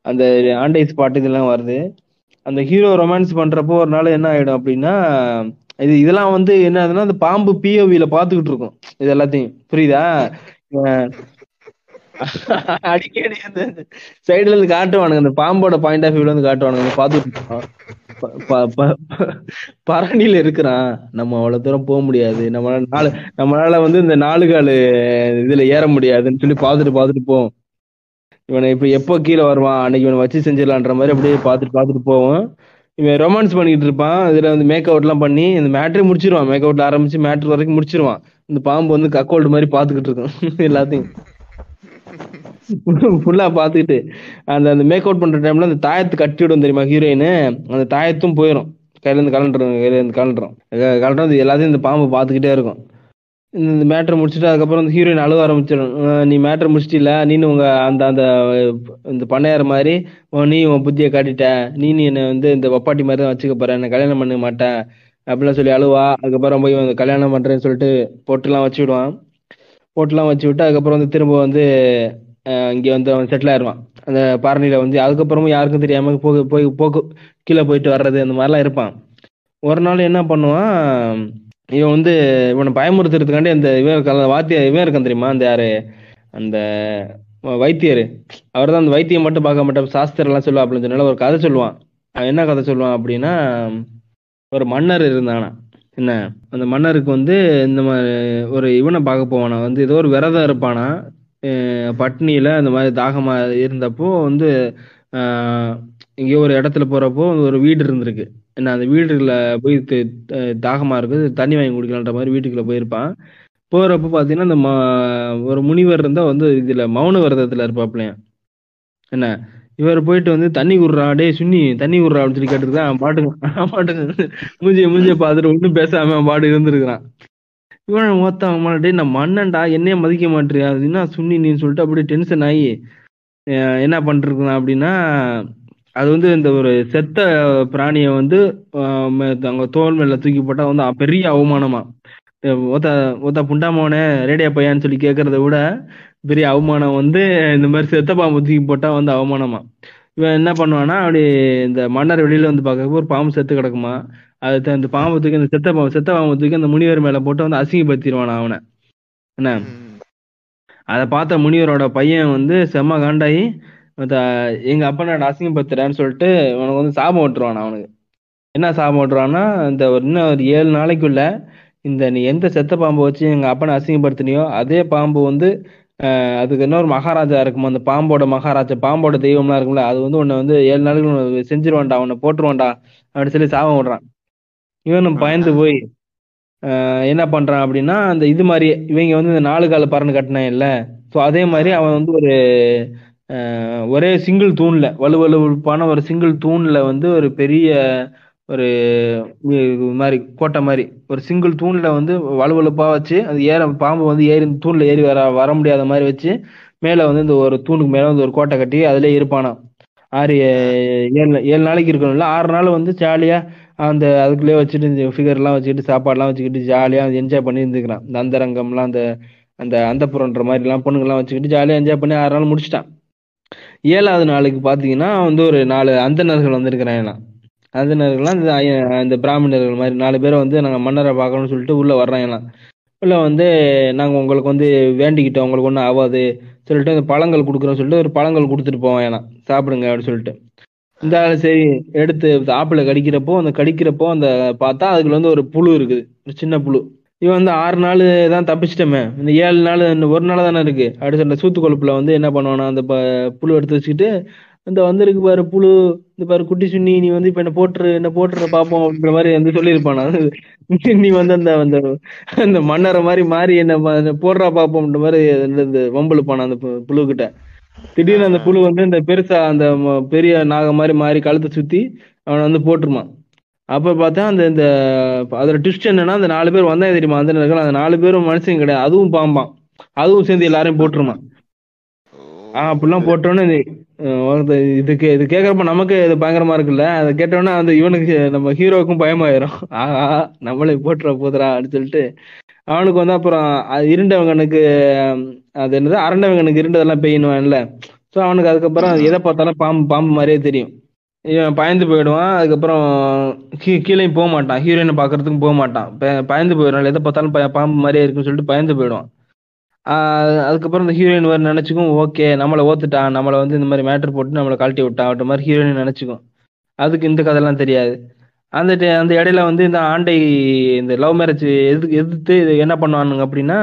அந்த ஆண்டை ஸ்பாட் இதெல்லாம் வருது அந்த ஹீரோ ரொமான்ஸ் பண்றப்போ ஒரு நாள் என்ன ஆயிடும் அப்படின்னா இது இதெல்லாம் வந்து என்ன ஆகுதுன்னா அந்த பாம்பு பிஓவில பாத்துக்கிட்டு இருக்கும் இது எல்லாத்தையும் புரியுதா இவன் அடிக்கடி அந்த சைடுல இருந்து காட்டுவானுங்க அந்த பாம்போட பாயிண்ட் ஆஃப் வியூல இருந்து காட்டுவானுங்க இவன் பாத்துட்டு இருப்பான் ப- ப- ப- ப- பரணியில இருக்கிறான் நம்ம அவ்வளவு தூரம் போக முடியாது நம்மளால நாலு நம்மளால வந்து இந்த நாலு காலு இதுல ஏற முடியாதுன்னு சொல்லி பாத்துட்டு பாத்துட்டு போவோம் இவனை இப்ப எப்போ கீழே வருவான் அன்னைக்கு இவனை வச்சு செஞ்சிடலான்ற மாதிரி அப்படியே பார்த்துட்டு பார்த்துட்டு போவோம் இவன் ரொமான்ஸ் பண்ணிக்கிட்டு இருப்பான் இதுல வந்து மேக் அவுட் எல்லாம் பண்ணி இந்த மேட்ரே முடிச்சிருவான் மேக் அவுட்ல ஆரம்பிச்சு மேட்ரு வரைக்கும் முடிச்சிருவான் இந்த பாம்பு வந்து கக்கோல்டு மாதிரி பாத்துக்கிட்டு இருக்கும் எல்லாத்தையும் ஃபுல்லா பாத்துக்கிட்டு அந்த அந்த மேக் அவுட் பண்ற டைம்ல அந்த தாயத்து கட்டி விடும் தெரியுமா ஹீரோயின் அந்த தாயத்தும் போயிடும் கையில இருந்து கலண்டுரும் கையில இருந்து கலண்டுரும் கலண்டுரும் இது எல்லாத்தையும் இந்த பாம்பு பாத்துக்கிட்டே இருக்கும் இந்த மேட்ரை முடிச்சுட்டு அதுக்கப்புறம் இந்த ஹீரோயின் அழுக ஆரம்பிச்சிடும் அஹ் நீ மேட்ரை முடிச்சிட்டில நீனு உங்க அந்த அந்த அஹ், இந்த பண்ணையார் மாதிரி உன் நீ உன் புத்தியை காட்டிட்ட நீ நீ என்னை வந்து இந்த வப்பாட்டி மாதிரி தான் வச்சுக்க போற என்ன கல்யாணம் பண்ண மாட்டேன் அப்படிலாம் சொல்லி அழுவா அதுக்கப்புறம் போய் வந்து கல்யாணம் பண்றேன்னு சொல்லிட்டு பொட்டுலாம் வச்சு விடுவான் பொட்டுலாம் வச்சு விட்டு அதுக்கப்புறம் வந்து திரும்ப வந்து அஹ், இங்க வந்து அவன் செட்டில் ஆயிடுவான் அந்த பாரணியில வந்து அதுக்கப்புறமும் யாருக்கும் தெரியாம போக போய் போக்கு கீழே போயிட்டு வர்றது அந்த மாதிரிலாம் இருப்பான் ஒரு நாள் என்ன பண்ணுவான் இவன் வந்து இவனை பயமுறுத்துறதுக்காண்டி அந்த இவன் இருக்க வாத்திய இவன் இருக்கான் தெரியுமா அந்த யாரு அந்த வைத்தியர் அவர் தான் அந்த வைத்தியம் மட்டும் பார்க்க மாட்டார் சாஸ்திரம் எல்லாம் சொல்லுவாப்லன்னு சொன்னால ஒரு கதை சொல்லுவான் அவன் என்ன கதை சொல்லுவான் அப்படின்னா ஒரு மன்னர் இருந்தானா என்ன அந்த மன்னருக்கு வந்து இந்த மாதிரி ஒரு இவனை பார்க்க போவானா வந்து ஏதோ ஒரு விரதம் இருப்பானா அஹ் பட்னியில அந்த மாதிரி தாகமா இருந்தப்போ வந்து ஆஹ் எங்கேயோ ஒரு இடத்துல போறப்போ ஒரு வீடு இருந்திருக்கு என்ன அந்த வீடுல போய் தி- த- தாகமா இருக்கு தண்ணி வாங்கி குடிக்கலான்ற மாதிரி வீட்டுக்குள்ள போயிருப்பான் போறப்ப பாத்தீங்கன்னா இந்த ம- ஒரு முனிவர் இருந்தா வந்து இதுல மௌன விரதத்துல இருப்பாப்லையா என்ன இவர் போயிட்டு வந்து தண்ணி குடுறா டேய் சுன்னி தண்ணி குடுறா அப்படின்னு சொல்லி கேட்டுருக்கான் அவன் பாட்டுங்க அவன் பாட்டுங்க மூஞ்சிய மூஞ்சிய பார்த்துட்டு ஒண்ணும் பேசாம அவன் பாட்டு இருந்திருக்கிறான் இவன் மொத்தம் அவன் டேய் நான் மன்னன்டா என்னைய மதிக்க மாட்டேறியா அப்படின்னா சுன்னி நீன்னு சொல்லிட்டு அப்படியே டென்ஷன் ஆகி அஹ் என்ன பண்ணிருக்கான் அப்படின்னா அது வந்து இந்த ஒரு செத்த பிராணியை வந்து அஹ் மே- அவங்க தோல் மேல தூக்கி போட்டா வந்து அ- பெரிய அவமானமா அஹ் ஒத்த ஒத்த புண்டாமோனே ரேடியா பையான்னு சொல்லி கேட்கறத விட பெரிய அவமானம் வந்து இந்த மாதிரி செத்த பாம்பு தூக்கி போட்டா வந்து அவமானமா இவன் என்ன பண்ணுவான்னா அப்படி இந்த மன்னர் வெளியில வந்து பார்க்கறப்போ ஒரு பாம்பு செத்து கிடக்குமா அது த- அந்த பாம்பு தூக்கி அந்த செத்த பாம்பு செத்த பாம்பு தூக்கி அந்த முனிவர் மேல போட்டு வந்து அசிங்கப்படுத்திடுவானா அவனை என்ன ம். அதை பார்த்த முனிவரோட பையன் வந்து செம்ம காண்டாயி மத்த எங்க அப்பா நான் அசிங்கப்படுத்துறேன்னு சொல்லிட்டு உனக்கு வந்து சாபம் விட்டுருவான் அவனுக்கு என்ன சாபம் விட்டுருவான்னா இந்த ஒரு இன்னும் ஒரு ஏழு நாளைக்குள்ள இந்த நீ எந்த செத்த பாம்பை வச்சு எங்க அப்பனை அசிங்கப்படுத்தினியோ அதே பாம்பு வந்து அஹ், அதுக்கு இன்னொரு மகாராஜா இருக்குமா அந்த பாம்போட மகாராஜா பாம்போட தெய்வம்லாம் இருக்கும்ல அது வந்து உன்னை வந்து ஏழு நாளைக்கு உன்னை செஞ்சிருவான்டா உன்னை போட்டுருவான்டா அப்படின்னு சொல்லி சாபம் விடுறான் இவனும் பயந்து போய் ஆஹ் என்ன பண்றான் அப்படின்னா அந்த இது மாதிரி இவங்க வந்து இந்த நாலு கால பறந்து கட்டினான் இல்ல ஸோ அதே மாதிரி அவன் வந்து ஒரு ஆஹ் ஒரே சிங்கிள் தூண்ல வலுவலுப்பான ஒரு சிங்கிள் தூண்ல வந்து ஒரு பெரிய ஒரு இது மாதிரி கோட்டை மாதிரி ஒரு சிங்கிள் தூண்ல வந்து வலுவலுப்பா வச்சு அது ஏற பாம்பு வந்து ஏறி இந்த தூண்ல ஏறி வர வர முடியாத மாதிரி வச்சு மேல வந்து இந்த ஒரு தூணுக்கு மேல வந்து ஒரு கோட்டை கட்டி அதுலயே இருப்பானாம் ஆறு ஏ- ஏழு ஏழு நாளைக்கு இருக்கணும்ல ஆறு நாள் வந்து ஜாலியா அந்த அதுக்குள்ளேயே வச்சுட்டு இந்த ஃபிகர் எல்லாம் வச்சுக்கிட்டு சாப்பாடுலாம் வச்சுக்கிட்டு ஜாலியா என்ஜாய் பண்ணி இருந்துக்கிறான் இந்த அந்தரங்கம்லாம் அந்த அந்த அந்தப்புறன்ற மாதிரி எல்லாம் பொண்ணுங்கெல்லாம் வச்சுக்கிட்டு ஜாலியா என்ஜாய் பண்ணி ஆறு நாள் முடிச்சிட்டான் ஏழாவது நாளுக்கு பாத்தீங்கன்னா வந்து ஒரு நாலு அந்தணர்கள் வந்திருக்கிறாங்களாம் அந்தணர்கள்லாம் இந்த ஐய- இந்த பிராமணர்கள் மாதிரி நாலு பேரை வந்து நாங்க மன்னரை பார்க்கணும்னு சொல்லிட்டு உள்ள வர்றாங்களாம் உள்ள வந்து நாங்க உங்களுக்கு வந்து வேண்டிக்கிட்டோம் உங்களுக்கு ஒன்றும் ஆகாது சொல்லிட்டு அந்த பழங்கள் கொடுக்குறோம் சொல்லிட்டு ஒரு பழங்கள் கொடுத்துட்டு போவோம் ஏன்னா சாப்பிடுங்க அப்படின்னு சொல்லிட்டு இந்த ஆளு சரி எடுத்து ஆப்பிள கடிக்கிறப்போ அந்த கடிக்கிறப்போ அந்த பார்த்தா அதுக்குள்ள வந்து ஒரு புழு இருக்குது ஒரு சின்ன புழு இவன் வந்து ஆறு நாள் தான் தப்பிச்சிட்டமே இந்த ஏழு நாள் இன்னும் ஒரு நாள் தானே இருக்கு அடுத்த அந்த சூத்து கொழுப்புல வந்து என்ன பண்ணுவானா அந்த ப- புழு எடுத்து வச்சுக்கிட்டு இந்த வந்திருக்கு பாரு புழு இந்த பாரு குட்டி சுண்ணி நீ வந்து இப்ப என்ன போட்டுரு என்ன போட்டுரு பாப்போம் அப்படின்ற மாதிரி வந்து சொல்லியிருப்பானா நீ வந்து அந்த அந்த அந்த மன்னரை மாதிரி மாறி என்ன ப- போடுறா பாப்போம்ன்ற மாதிரி இந்த- இந்த வம்புல போனான் அந்த பு- புழுகிட்ட திடீர்னு அந்த புழு வந்து இந்த பெருசா அந்த ம- பெரிய நாகம் மாதிரி மாறி கழுத்தை சுத்தி அவனை வந்து போட்டுருமா அப்ப பார்த்தா அந்த இந்த அதோட ட்விஸ்ட் என்னன்னா அந்த நாலு பேர் வந்தாங்க தெரியுமா அந்த நேரத்துல அந்த நாலு பேரும் மனுஷங்க கிடையாது அதுவும் பாம்பான் அதுவும் சேர்ந்து எல்லாரையும் போட்டுருமா ஆஹ் அப்படிலாம் போட்டோன்னே இது, அஹ் ஒருத்த- இதுக்கு இது கேக்குறப்ப நமக்கு இது பயங்கரமா இருக்குல்ல அதை கேட்டோன்னே அந்த இவனுக்கு நம்ம ஹீரோவுக்கும் பயமாயிரும் ஆஹா நம்மளே போட்டுற போதுரா அப்படின்னு சொல்லிட்டு அவனுக்கு வந்து அப்புறம் அது இருண்டவங்கனுக்கு ஹம், அது என்னது அரண்டவங்கனுக்கு இருண்டதெல்லாம் பெய்யணும்ல ஸோ அவனுக்கு அதுக்கப்புறம் எதை பார்த்தாலும் பாம்பு பாம்பு மாதிரியே தெரியும் இவன் பயந்து போயிடுவான் அதுக்கப்புறம் கீ கீழேயும் போக மாட்டான் ஹீரோயினை பார்க்கறதுக்கும் போக மாட்டான் பய- பயந்து போயிடுவான் எதை பார்த்தாலும் பய- பாம்பு மாதிரியே இருக்குன்னு சொல்லிட்டு பயந்து போயிடுவான் ஆஹ் அதுக்கப்புறம் இந்த ஹீரோயின் வர நினைச்சுக்கும் ஓகே நம்மளை ஓத்துட்டான் நம்மளை வந்து இந்த மாதிரி மேட்டர் போட்டு நம்மளை கழட்டி விட்டான் அப்படின்ற மாதிரி ஹீரோயின் நினைச்சுக்கும் அதுக்கு இந்த கதைலாம் தெரியாது அந்த டே- அந்த இடையில வந்து இந்த ஆண்டை இந்த லவ் மேரேஜ் எதிர்த்து எதிர்த்து இது என்ன பண்ணுவானுங்க அப்படின்னா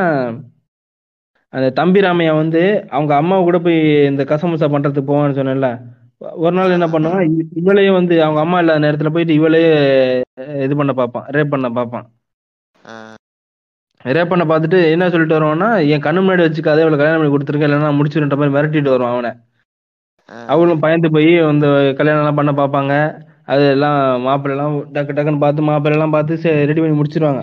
அந்த தம்பி ராமையா வந்து அவங்க அம்மா கூட போய் இந்த கசமுசா பண்றதுக்கு போவான்னு சொன்னேன்ல ஒரு நாள் என்ன பண்ணுவான் இவ- இவளையே வந்து அவங்க அம்மா இல்லாத நேரத்துல போயிட்டு இவளையே அஹ், இது பண்ண பார்ப்பான் ரேப் பண்ண பார்ப்பான் ஆஹ் ரேப் பண்ண பார்த்துட்டு என்ன சொல்லிட்டு வருவான்னா என் கண்ணு முன்னாடி வச்சுக்காதே இவளை கல்யாணம் பண்ணி கொடுத்துருக்கேன் இல்லைன்னா முடிச்சுன்ற மாதிரி மிரட்டிட்டு வருவான் அவனை ஆஹ் அவளும் பயந்து போய் அந்த கல்யாணம் எல்லாம் பண்ண பார்ப்பாங்க அது எல்லாம் மாப்பிள்ளை எல்லாம் டக்கு டக்குன்னு பார்த்து மாப்பிள்ளை எல்லாம் பார்த்து ரெடி பண்ணி முடிச்சிருவாங்க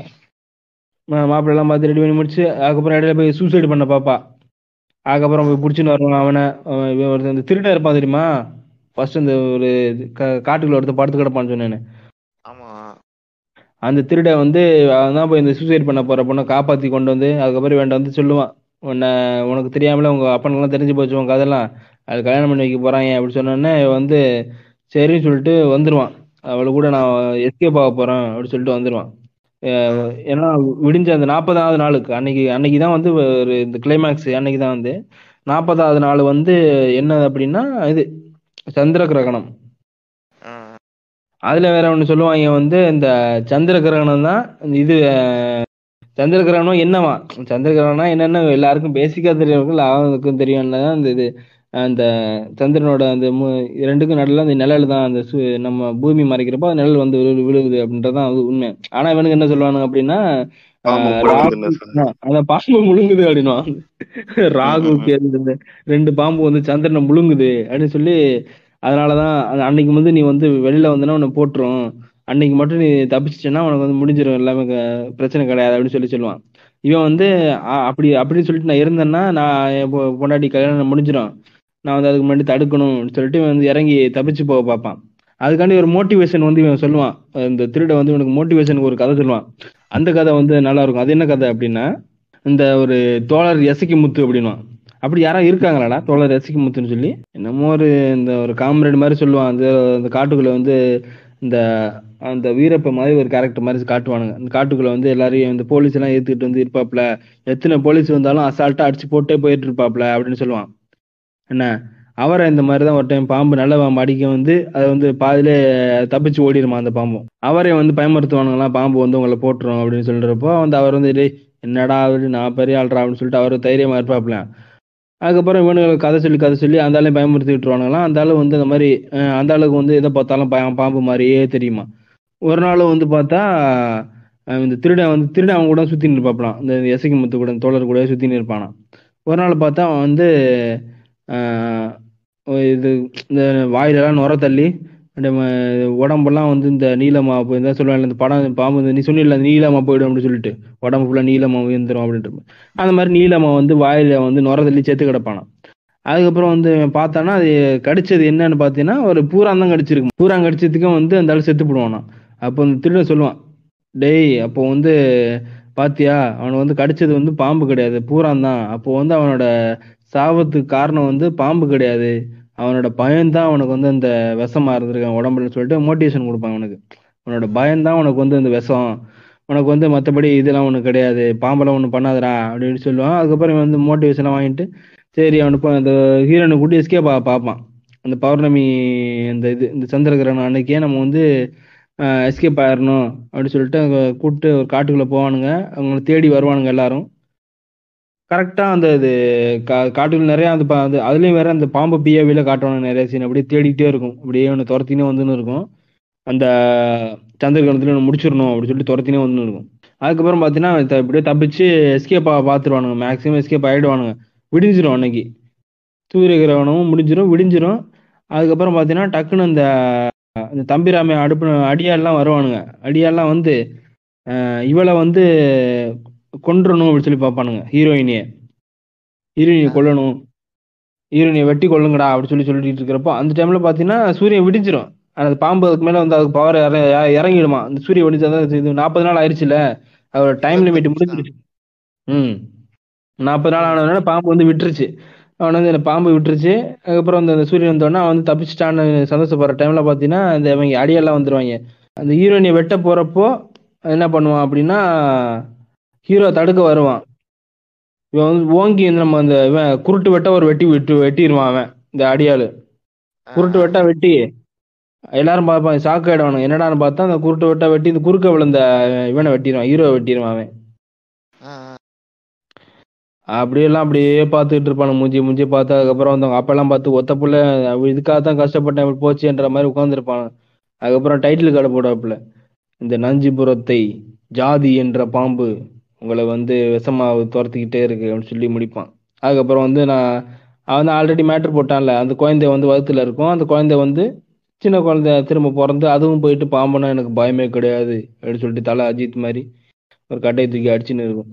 மா- மாப்பிள்ளை எல்லாம் பார்த்து ரெடி பண்ணி முடிச்சு அதுக்கப்புறம் இடையில போய் சூசைடு பண்ண பாப்பா அதுக்கப்புறம் போய் பிடிச்சின்னு வருவான் அவனை அவன் இவன் ஒருத்தன் இந்த திருடன் இருப்பான் தெரியுமா ஃபர்ஸ்ட் இந்த ஒரு இது கா- காட்டுக்குள்ள ஒருத்தன் படுத்து கிடப்பான்னு சொன்னேன்னு ஆமா அந்த திருட வந்து அவன் தான் போய் இந்த சூசைட் பண்ண போற பொண்ணை காப்பாத்தி கொண்டு வந்து அதுக்கப்புறம் வேண்ட வந்து சொல்லுவான் உன்னை உனக்கு தெரியாமல உங்க அப்பனுக்கெல்லாம் தெரிஞ்சு போச்சு உங்க அதெல்லாம் அது கல்யாணம் பண்ணி வைக்க போறாங்க அப்படி சொன்னோடனே இவன் வந்து சரின்னு சொல்லிட்டு வந்துருவான் அவளை கூட நான் எஸ்கேப் ஆக போறேன் அப்படின்னு சொல்லிட்டு வந்துருவான் அஹ் ஏன்னா விடிஞ்ச அந்த நாற்பதாவது நாளுக்கு அன்னைக்கு அன்னைக்கு தான் வந்து ஒரு இந்த கிளைமேக்ஸ் அன்னைக்கு தான் வந்து நாற்பதாவது நாள் வந்து என்ன அப்படின்னா இது சந்திர கிரகணம் ஆஹ் அதுல வேற ஒண்ணு சொல்லுவாங்க வந்து இந்த சந்திர கிரகணம் தான் இது அஹ், சந்திர கிரகணம் என்னவா சந்திர கிரகணம்னா என்னன்னு எல்லாருக்கும் பேசிக்கா தெரியவங்க அவனுக்கும் தெரியும் அந்த இது அந்த சந்திரனோட அந்த மு- ரெண்டுக்கும் நடுவில் அந்த நிழல் தான் அந்த சு- நம்ம பூமி மறைக்கிறப்போ அந்த நிழல் வந்து விழு விழுகுது அப்படின்றதான் அது உண்மை ஆனா இவனுக்கு என்ன சொல்லுவானுங்க அப்படின்னா பாம்பு ஆஹ், முழுங்குதுன்னு ராகு சொல்லு. அந்த பாம்பு முழுங்குது அப்படின்னா ராகுக்கு இந்த ரெண்டு பாம்பு வந்து சந்திரனை முழுங்குது அப்படின்னு சொல்லி அதனாலதான் அந்த அன்னைக்கு வந்து நீ வந்து வெளியில வந்தனா உன்னை போட்டுரும் அன்னைக்கு மட்டும் நீ தப்பிச்சிட்டேன்னா உனக்கு வந்து முடிஞ்சிடும் எல்லாமே க- பிரச்சனை கிடையாது அப்படின்னு சொல்லி சொல்லுவான் இவன் வந்து அ- அப்படி அப்படின்னு சொல்லிட்டு நான் இருந்தேன்னா நான் என் பொ- பொண்டாட்டி கல்யாணம் முடிஞ்சிடும் நான் வந்து அதுக்கு முன்னாடி தடுக்கணும் அப்படின்னு சொல்லிட்டு இவன் வந்து இறங்கி தப்பிச்சு போக பார்ப்பான் அதுக்காண்டி ஒரு மோட்டிவேஷன் வந்து இவன் சொல்லுவான் இந்த திருட வந்து இவனுக்கு மோட்டிவேஷனுக்கு ஒரு கதை சொல்லுவான் அந்த கதை வந்து நல்லா இருக்கும் அது என்ன கதை அப்படின்னா இந்த ஒரு தோழர் எசக்கி முத்து அப்படின்னுவான் அப்படி யாரா இருக்காங்களாடா தோழர் எசக்கி முத்துன்னு சொல்லி என்னமோ ஒரு இந்த ஒரு காம்ரேட் மாதிரி சொல்லுவான் அந்த அந்த காட்டுக்குள்ள வந்து இந்த அந்த வீரப்ப மாதிரி ஒரு கேரக்டர் மாதிரி காட்டுவானுங்க அந்த காட்டுக்குள்ள வந்து எல்லாரையும் இந்த போலீஸ் எல்லாம் ஏத்துக்கிட்டு வந்து இருப்பாப்ல எத்தனை போலீஸ் வந்தாலும் அசால்ட்டா அடிச்சு போட்டே போயிட்டு இருப்பாப்ல அப்படின்னு சொல்லுவான் என்ன அவரை இந்த மாதிரி தான் ஒரு டைம் பாம்பு நல்ல பாம்பு அடிக்க வந்து அது வந்து பாதியிலே தப்பிச்சு ஓடிடுமா அந்த பாம்பும் அவரே வந்து பயமுறுத்துவானுங்களாம் பாம்பு வந்து உங்களை போட்டுரும் அப்படின்னு சொல்றப்போ வந்து அவர் வந்து டேய் என்னடா அவரு நான் பெரிய ஆள்றா அப்படின்னு சொல்லிட்டு அவர் தைரியமா இருப்பாப்ல அதுக்கப்புறம் இவனுங்களுக்கு கதை சொல்லி கதை சொல்லி அந்த ஆளையும் பயமுறுத்தி விட்டுருவானுங்களாம் அந்த ஆளு வந்து இந்த மாதிரி அஹ், அந்த ஆளுக்கு வந்து எதை பார்த்தாலும் பயம் பாம்பு மாதிரியே தெரியுமா ஒரு நாள் வந்து பார்த்தா அஹ், இந்த திருடன் வந்து திருடன் அவன் கூட சுத்தின்னு இருப்பாப்லாம் இந்த எசைக்கு முத்து கூட தோழர் கூட சுத்தின்னு இருப்பானாம் ஒரு நாள் பார்த்தா அவன் வந்து ஆஹ், இது இந்த வாயிலெல்லாம் நுர தள்ளி அப்படியே ம- உடம்பெல்லாம் வந்து இந்த நீளமா போய் தான் சொல்லுவாங்க இந்த படம் பாம்பு இந்த நீ சொன்னில நீளமா போயிடும் அப்படின்னு சொல்லிட்டு உடம்பு ஃபுல்லா நீளமா உயர்ந்துரும் அப்படின்ட்டு அந்த மாதிரி நீளமா வந்து வாயில வந்து நுர தள்ளி செத்து கிடப்பானாம் அதுக்கப்புறம் வந்து இவன் பார்த்தானா அது கடிச்சது என்னன்னு பார்த்தீங்கன்னா ஒரு பூரான் தான் கடிச்சிருக்கு பூரான் கடிச்சதுக்கும் வந்து அந்த ஆள் செத்து போடுவானா அப்போ அந்த திருடன் சொல்லுவான் டேய் அப்போ வந்து பாத்தியா அவனை வந்து கடிச்சது வந்து பாம்பு கிடையாது பூரான் தான் அப்போ வந்து அவனோட சாவத்துக்கு காரணம் வந்து பாம்பு கிடையாது அவனோட பயம்தான் அவனுக்கு வந்து அந்த விஷமா இருந்திருக்கான் உடம்புல சொல்லிட்டு மோட்டிவேஷன் கொடுப்பான் அவனுக்கு உன்னோட பயம்தான் உனக்கு வந்து அந்த விஷம் உனக்கு வந்து மற்றபடி இதெல்லாம் ஒன்றும் கிடையாது பாம்பெல்லாம் ஒன்றும் பண்ணாதடா அப்படின்னு சொல்லுவான் அதுக்கப்புறம் இவன் வந்து மோட்டிவேஷன்லாம் வாங்கிட்டு சரி அவனுக்கு அந்த ஹீரோனை கூட்டி எஸ்கே பா பார்ப்பான் அந்த பௌர்ணமி இந்த இது இந்த சந்திரகிரகணம் அன்னைக்கே நம்ம வந்து எஸ்கேப் ஆயிடணும் அப்படின்னு சொல்லிட்டு அங்க கூப்பிட்டு ஒரு காட்டுக்குள்ள போவானுங்க அவங்கள தேடி வருவானுங்க எல்லாரும் கரெக்டா அந்த இது கா காட்டுக்குள்ள நிறைய அந்த பா- அது அதுலயும் வேற அந்த பாம்பு பிஏவில காட்டுவானுங்க நிறைய சீன் அப்படியே தேடிக்கிட்டே இருக்கும் அப்படியே ஒன்று துரத்தினே வந்துன்னு இருக்கும் அந்த சந்திரகிரகணத்துல ஒன்று முடிச்சிடணும் அப்படின்னு சொல்லிட்டு துரத்தினே வந்து இருக்கும் அதுக்கப்புறம் பார்த்தீங்கன்னா அவன் த- இப்படியே தப்பிச்சு எஸ்கேப் பார்த்துருவானுங்க மேக்ஸிமம் எஸ்கேப் ஆயிடுவானுங்க விடிஞ்சிரும் அன்னைக்கு சூரிய கிரகணமும் முடிஞ்சிரும் விடிஞ்சிரும் அதுக்கப்புறம் பார்த்தீங்கன்னா டக்குன்னு அந்த அந்த தம்பிராமை அடுப்பு அடியாள்லாம் வருவானுங்க அடியாள்லாம் வந்து அஹ், இவளை வந்து கொன்றணும் அப்படின்னு சொல்லி பார்ப்பானுங்க ஹீரோயினிய ஹீரோயினியை கொல்லணும் ஹீரோயினியை வெட்டி கொல்லுங்கடா அப்படின்னு சொல்லி சொல்லிட்டு இருக்கிறப்போ அந்த டைம்ல பார்த்தீங்கன்னா சூரியன் விடிஞ்சிரும் அந்த பாம்பு அதுக்கு மேல வந்து அதுக்கு பவர் இறங்கிடுமா அந்த சூரியன் விடிஞ்சா இது நாற்பது நாள் ஆயிடுச்சுல அதோட டைம் லிமிட் முடிஞ்சிருச்சு ம் நாற்பது நாள் ஆனதுனால பாம்பு வந்து விட்டுருச்சு அவன் வந்து இந்த பாம்பு விட்டுருச்சு அதுக்கப்புறம் வந்து அந்த சூரியன் வந்தோடனே அவன் வந்து தப்பிச்சிட்டான்னு சந்தோஷப்படுற டைம்ல பார்த்தீங்கன்னா இந்த இவங்க அடியெல்லாம் வந்துருவாங்க அந்த ஹீரோயினை வெட்ட போறப்போ என்ன பண்ணுவான் அப்படின்னா ஹீரோ தடுக்க வருவான் இவன் வந்து ஓங்கி வந்து நம்ம அந்த இவன் குருட்டு வெட்ட ஒரு வெட்டி விட்டு வெட்டிடுவான் அவன் இந்த அடியாளு குருட்டு வெட்டா வெட்டி எல்லாரும் பார்ப்பாங்க ஷாக் ஆயிடுவானு என்னடான்னு பார்த்தா அந்த குருட்டு வெட்டா வெட்டி இந்த குறுக்க விழுந்த இவனை வெட்டிடுவான் ஹீரோ வெட்டிடுவான் அவன் ஆ, ஆ. அப்படியெல்லாம் அப்படியே பார்த்துட்டு இருப்பானு மூஞ்சி மூஞ்சி பார்த்து அதுக்கப்புறம் வந்து அவங்க அப்பெல்லாம் பார்த்து ஒத்த புள்ள அவ இதுக்காக தான் கஷ்டப்பட்டேன் இப்படி போச்சுன்ற மாதிரி உட்காந்துருப்பான் அதுக்கப்புறம் டைட்டில் கார்டு போடாப்புல இந்த நஞ்சிபுரத்தை ஜாதி என்ற பாம்பு உங்களை வந்து விஷமா துரத்திக்கிட்டே இருக்கு அப்படின்னு சொல்லி முடிப்பான் அதுக்கப்புறம் வந்து நான் அவன் வந்து ஆல்ரெடி மேட்ரு போட்டான்ல அந்த குழந்தை வந்து வகுத்துல இருக்கும் அந்த குழந்தை வந்து சின்ன குழந்தை திரும்ப பிறந்து அதுவும் போயிட்டு பாம்புனா எனக்கு பயமே கிடையாது அப்படின்னு சொல்லிட்டு தலை அஜித் மாதிரி ஒரு கட்டையை தூக்கி அடிச்சுன்னு இருக்கும்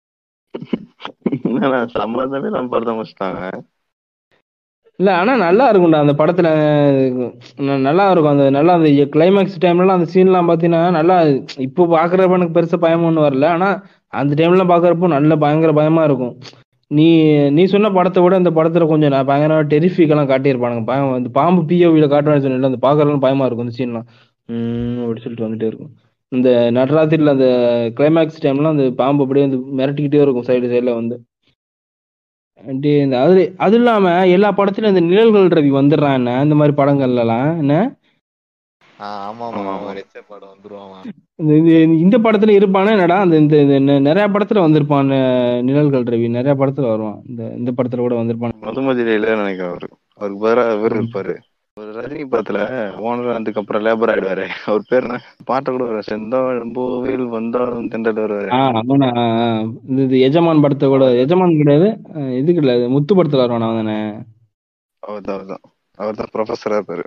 என்னடா சம்மந்தமே நம்ம படத்தை முடிச்சிட்டாங்க இல்ல ஆனா நல்லா இருக்கும்டா அந்த படத்துல ந- நல்லா இருக்கும் அந்த நல்லா அந்த கிளைமேக்ஸ் டைம்லலாம் அந்த சீன்லாம் பாத்தீங்கன்னா நல்லா இப்போ பாக்குறப்ப எனக்கு பெருசா பயம் ஒன்றும் வரல ஆனா அந்த டைம்ல பாக்குறப்போ நல்ல பயங்கர பயமா இருக்கும் நீ நீ சொன்ன படத்தை விட இந்த படத்துல கொஞ்சம் நான் பயங்கரமா டெரிஃபிக் எல்லாம் காட்டியிருப்பானுங்க பயம் அந்த பாம்பு பிஓவில காட்டுவான்னு சொன்னல அந்த பாக்குறதுலாம் பயமா இருக்கும் அந்த சீன்லாம் உம் அப்படி சொல்லிட்டு வந்துட்டே இருக்கும் இந்த நடராத்திரில அந்த கிளைமேக்ஸ் டைம்ல அந்த பாம்பு அப்படியே வந்து மிரட்டிக்கிட்டே இருக்கும் சைடு சைடுல வந்து அப்படியே இந்த அது அது இல்லாம எல்லா படத்துலயும் இந்த நிழல்கள் ரவி வந்துடுறான் என்ன இந்த மாதிரி படங்கள்லாம் என்ன ஆ, ஆமா ஆமா ஆமா. ஆமா ரெச்ச படம் வந்துருவான் அவன். இந்த இந்த- இந்த படத்துல இருப்பானே என்னடா அந்த இந்த இந்த நெ- நிறைய படத்துல வந்திருப்பான் அஹ் நிழல்கள் ரவி நிறைய படத்துல வருவான் இந்த இந்த படத்துல கூட வந்திருப்பான் மதுமதியில இல்ல நினைக்கிறேன் அவரு அவருக்கு பதிலா இவர் இருப்பாரு ஒரு ரஜினி படத்துல ஓனர் அதுக்கப்புறம் லேபர் ஆயிடுவாரு அவர் பேர் என்ன பாட்டை கூட வர செந்தாழம்போவில் வந்தாலும் தெண்டல் வருவாரு ஆஹ் அவனா ஆஹ் ஆஹ் இந்த இது எஜமான் படத்தை கூட எஜமான் கிடையாது அஹ் இது கிடையாது முத்து படத்துல வருவான் அவன் தானே அவர் தான் அவர் தான் அவர் தான் ப்ரொஃபஸரா இருப்பாரு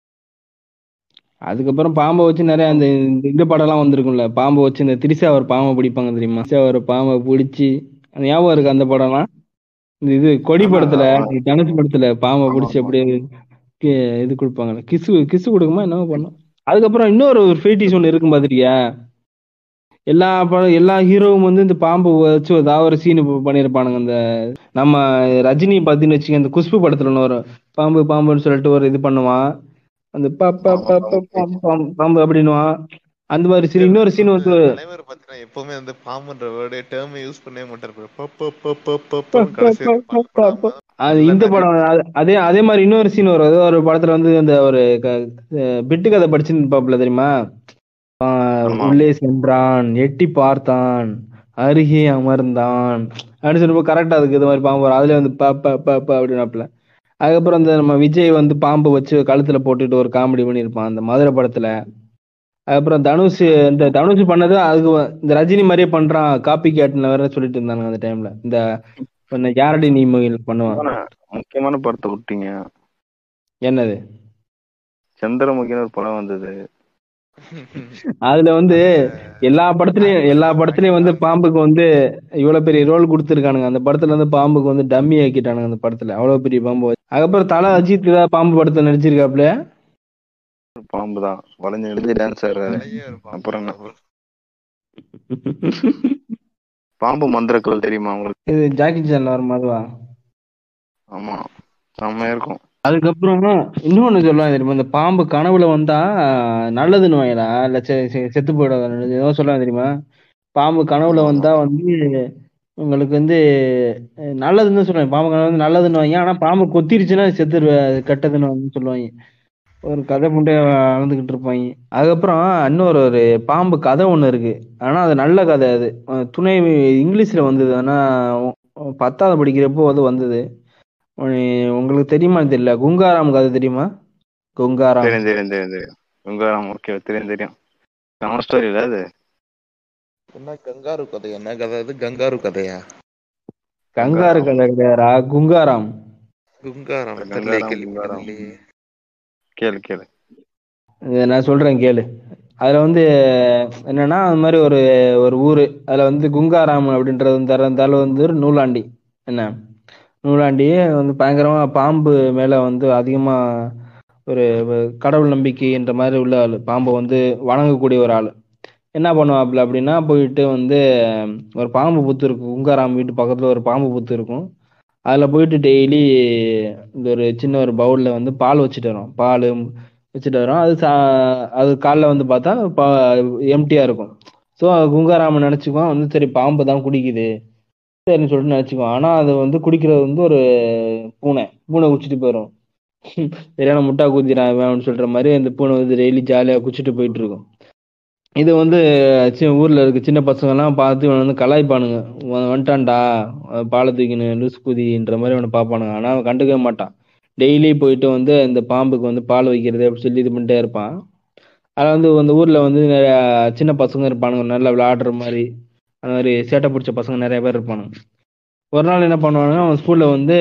அதுக்கப்புறம் பாம்பை வச்சு நிறைய அந்த இந்த- இந்த படம்லாம் வந்திருக்கும்ல பாம்பை வச்சு இந்த திரிசா ஒரு பாம்பை பிடிப்பாங்க தெரியுமா திரிஷா ஒரு பாம்பை பிடிச்சி அந்த ஞாபகம் இருக்கு அந்த படம்லாம் இந்த இது கொடி ஆமா, படத்துல ஆமா. தனுஷ் படத்துல பாம்பை ஆமா, பிடிச்சி ஆமா. அப்படியே கி- இது கொடுப்பாங்கல்ல கிசு கிசு கொடுக்குமா என்னமோ பண்ணும் அதுக்கப்புறம் இன்னொரு ஒரு ஃபேட்டிஸ் ஒன்று இருக்கும் பாத்திரியா எல்லா படம் எல்லா ஹீரோவும் வந்து இந்த பாம்பு வச்சு ஏதாவது ஒரு சீன் பண்ணியிருப்பானுங்க இந்த நம்ம ரஜினி பார்த்தீங்கன்னு வச்சுக்க இந்த குஷ்பு படத்துல ஒன்று வரும் பாம்பு பாம்புன்னு சொல்லிட்டு ஒரு இது பண்ணுவான் அந்த ப ப ப ப பாம்பு பாம்பு பாம்பு அப்படின்னுவான் அந்த மாதிரி சீன் இன்னொரு சீன் வந்து தலைவர் பாத்தீங்கன்னா எப்பவுமே வந்து பாம்புன்ற வேர்டு டேர்ம் யூஸ் பண்ணவே மாட்டாரு ப, ப, ப, ப, ப, பன்னு கடைசி வரைக்கும் பாம்பு. அது இந்த படம் அது- அதே அதே மாதிரி இன்னொரு சீன் வரும் ஏதோ ஒரு படத்துல வந்து அந்த ஒரு க- அஹ் பிட்டு கதை படிச்சுன்னு பாப்புல தெரியுமா ஆஹ் ஆமா. உள்ளே சென்றான் எட்டி பார்த்தான் அருகே அமர்ந்தான் அப்படின்னு சொல்லும்போது கரெக்டா அதுக்கு இது மாதிரி பாம்பு வரும் அதுல வந்து ப ப ப ப அப்படின்னாப்புல அதுக்கப்புறம் அந்த நம்ம விஜய் வந்து பாம்பு வச்சு கழுத்துல போட்டுட்டு ஒரு காமெடி பண்ணியிருப்பான் அந்த மதுரை படத்துல அதுக்கப்புறம் தனுஷ் இந்த தனுஷ் பண்ணது அதுக்கு வ- இந்த ரஜினி மாதிரியே பண்றான் காப்பி கேட்டுன்னு வேற சொல்லிட்டு இருந்தானுங்க அந்த டைம்ல இந்த இந்த யாரடி நீ மொழியில் பண்ணுவான் ஆனா, முக்கியமான படத்தை விட்டீங்க என்னது சந்திரமுகின்னு ஒரு படம் வந்தது அதுல வந்து எல்லா படத்துலயும் எல்லா படத்துலயும் வந்து பாம்புக்கு வந்து இவ்வளவு பெரிய ரோல் கொடுத்துருக்கானுங்க அந்த படத்துல வந்து பாம்புக்கு வந்து டம்மி ஆக்கிட்டானுங்க அந்த படத்துல அவ்வளவு பெரிய பாம்பு வச்சு. அதுக்கப்புறம் தலை அஜித் ஏதாவது பாம்பு படத்துல நடிச்சிருக்காப்ல ஒரு பாம்பு தான் வளைஞ்சு எழுதி டான்ஸ் ஆடுறாரு நிறைய ஒரு பாம்பு அப்புறம் என்ன? பாம்பு மந்திரக்குள் தெரியுமா உங்களுக்கு இது ஜாக்கி சான்ல வர மாதிரிவா ஆமா செம்மையா இருக்கும் அதுக்கப்புறம் இன்னொன்னு சொல்லுவாங்க தெரியுமா இந்த பாம்பு கனவுல வந்தா நல்லதுன்னு வாங்கடா இல்ல செ- செ- செத்து போயிடாத ஏதோ சொல்லுவாங்க தெரியுமா பாம்பு கனவுல வந்தா வந்து உங்களுக்கு வந்து அஹ், நல்லதுன்னு தான் சொல்லுவாங்க பாம்பு கனவு வந்து நல்லதுன்னு வாங்க ஆனா பாம்பு கொத்திருச்சுன்னா செத்துருவ அது கெட்டதுன்னு வந்து சொல்லுவாங்க ஒரு கதை முண்டே அளந்துகிட்டு இருப்பாங்க அதுக்கப்புறம் இன்னொரு ஒரு பாம்பு கதை ஒண்ணு இருக்கு ஆனா அது நல்ல கதை அது அஹ், துணை இங்கிலீஷ்ல வந்தது ஆனா உ- பத்தாவது படிக்கிறப்போ அது வந்தது உனி- உங்களுக்கு தெரியுமான்னு தெரியல குங்காராம் கதை தெரியுமா குங்காராம் தெரியும் தெரியும் தெரியும் தெரியும் உங்காரம் ஓகே தெரியும் தெரியும் நம்ம ஸ்டோரி இல்ல அது என்ன கங்காரு கதை என்ன கதை அது கங்காரு கதையா கங்காரு கதை கிடையாதா குங்காராம் குங்காரம் கங்காரம், தெரியல கேள்வி குங்காரம். கேளு கேளு இதை நான் சொல்றேன் கேளு அதுல வந்து என்னன்னா அது மாதிரி ஒரு ஒரு ஊரு அதுல வந்து குங்காராம் அப்படின்றது வந்து இருந்தாலும் வந்து ஒரு நூலாண்டி என்ன நூலாண்டி வந்து பயங்கரமா பாம்பு மேல வந்து அதிகமா ஒரு ஒரு கடவுள் நம்பிக்கைன்ற மாதிரி உள்ள ஆளு பாம்பை வந்து வணங்கக்கூடிய ஒரு ஆளு என்ன பண்ணுவாப்புல அப்படின்னா போயிட்டு வந்து ஒரு பாம்பு புத்து இருக்கும் குங்காராம் வீட்டு பக்கத்துல ஒரு பாம்பு புத்து இருக்கும் அதில் போயிட்டு டெய்லி இந்த ஒரு சின்ன ஒரு பவுலில் வந்து பால் வச்சுட்டு வரோம் பால் வச்சுட்டு வரோம் அது சா அது காலைல வந்து பார்த்தா பா எம்டியாக இருக்கும் ஸோ குங்காராமன் நினச்சிக்குவான் வந்து சரி பாம்பு தான் குடிக்குது சரின்னு சொல்லிட்டு நினச்சிக்குவான் ஆனால் அது வந்து குடிக்கிறது வந்து ஒரு பூனை பூனை குடிச்சிட்டு போயிடும் சரியான முட்டா குதிரான் அப்படின்னு சொல்ற மாதிரி அந்த பூனை வந்து டெய்லி ஜாலியாக குடிச்சிட்டு போயிட்டு இருக்கும் இது வந்து சி ஊர்ல இருக்க சின்ன பசங்கெல்லாம் பார்த்து இவனை வந்து கலாய்ப்பானுங்க "வ- வந்துட்டான்டா அஹ் பாலை தூக்கின்னு லூஸ் குதின்ற மாதிரி அவனை பார்ப்பானுங்க ஆனால் அவன் கண்டுக்கவே மாட்டான் டெய்லி போயிட்டு வந்து இந்த பாம்புக்கு வந்து பால் வைக்கிறது அப்படி சொல்லி இது பண்ணிட்டே இருப்பான் அதில் வந்து அந்த ஊர்ல வந்து நிறைய சின்ன பசங்க இருப்பானுங்க நல்லா விளையாடுற மாதிரி அந்த மாதிரி சேட்டை பிடிச்ச பசங்க நிறைய பேர் இருப்பானுங்க ஒரு நாள் என்ன பண்ணுவானுங்க அவன் ஸ்கூல்ல வந்து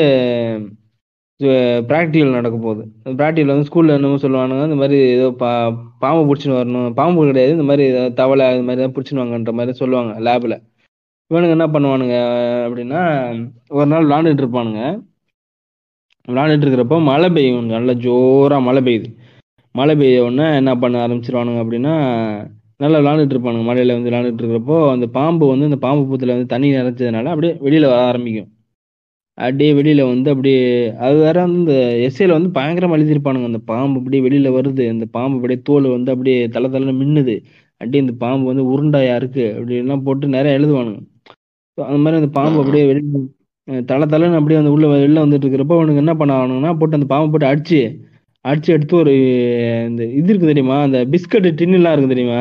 ப்ராக்டிக்கல் நடக்க போகுது ப்ராக்டிக்கல் வந்து ஸ்கூல்ல என்னமோ சொல்லுவானுங்க இந்த மாதிரி ஏதோ பா பாம்பு பிடிச்சின்னு வரணும் பாம்பு கிடையாது இந்த மாதிரி ஏதோ தவளை இது மாதிரி தான் பிடிச்சின்னு வாங்கன்ற மாதிரி சொல்லுவாங்க லேபில் இவனுங்க என்ன பண்ணுவானுங்க அப்படின்னா ஒரு நாள் விளாண்டுட்டு இருப்பானுங்க விளாண்டுட்டு இருக்கிறப்போ மழை பெய்யும் நல்லா ஜோரா மழை பெய்யுது மழை பெய்ய உடனே என்ன பண்ண ஆரம்பிச்சிருவானுங்க அப்படின்னா நல்லா விளாண்டுட்டு இருப்பானுங்க மழையில வந்து விளாண்டுட்டு இருக்கிறப்போ அந்த பாம்பு வந்து அந்த பாம்பு பூத்துல வந்து தண்ணி நிறைஞ்சதுனால அப்படியே வெளியில வர ஆரம்பிக்கும் அப்படியே வெளியில வந்து அப்படியே அது வேற வந்து இந்த எஸ்ஏல வந்து பயங்கரமா எழுதியிருப்பானுங்க அந்த பாம்பு அப்படியே வெளியில வருது அந்த பாம்பு அப்படியே தோல் வந்து அப்படியே தலை தலைன்னு மின்னுது அப்படியே இந்த பாம்பு வந்து உருண்டையா இருக்கு அப்படி எல்லாம் போட்டு நிறைய எழுதுவானுங்க So, அந்த மாதிரி அந்த பாம்பு அப்படியே வெளியில அஹ் தலை தலைன்னு அப்படியே அந்த உள்ள வெளில வந்துட்டு இருக்கிறப்போ அவனுக்கு என்ன பண்ண ஆகணும்னா போட்டு அந்த பாம்பை போட்டு அடிச்சு அடிச்சு எடுத்து ஒரு இந்த இது இருக்கு தெரியுமா அந்த பிஸ்கட் டின்னுலாம் இருக்கு தெரியுமா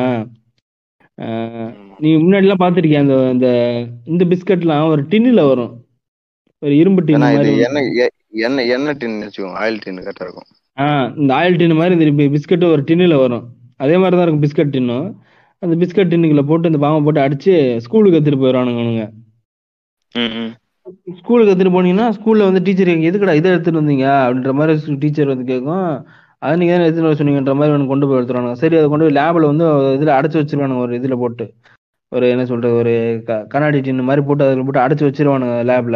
அஹ் நீ முன்னாடி எல்லாம் பாத்திருக்கிய அந்த இந்த இந்த பிஸ்கட்லாம் ஒரு டின்னுல வரும் ஒரு இரும்பு டின் ஏன்னா இது மாதிரி எண்ணெய் எ- எண்ணெய் எண்ணெய் டின் வச்சுக்கோங்க ஆயில் டின் கரெக்டா இருக்கும் ஆஹ் இந்த ஆயில் டின் மாதிரி இந்த பிஸ்கட் ஒரு டின்னுல வரும் அதே மாதிரி தான் இருக்கும் பிஸ்கட் டின்னும் அந்த பிஸ்கட் டின்னுக்குள்ள போட்டு இந்த பாம்பை போட்டு அடிச்சு ஸ்கூலுக்கு எடுத்துட்டு போயிடுவானுங்க அவனுங்க ஸ்கூலுக்கு எடுத்துட்டு போனீங்கன்னா ஸ்கூல்ல வந்து டீச்சர் எதுக்குடா இதை எடுத்துட்டு வந்தீங்க அப்படின்ற மாதிரி டீச்சர் வந்து கேட்கும் அது நீங்க தானே எடுத்துட்டு வர சொன்னீங்கன்ற மாதிரி அவனுக்கு கொண்டு போய் எடுத்துருவானுங்க சரி அதை கொண்டு போய் லேப்ல வந்து இதுல அடைச்சு வச்சிருவானுங்க ஒரு இதுல போட்டு ஒரு என்ன சொல்றது ஒரு க- கண்ணாடி டின் மாதிரி போட்டு அதில் போட்டு அடைச்சு வச்சிருவானுங்க லேப்ல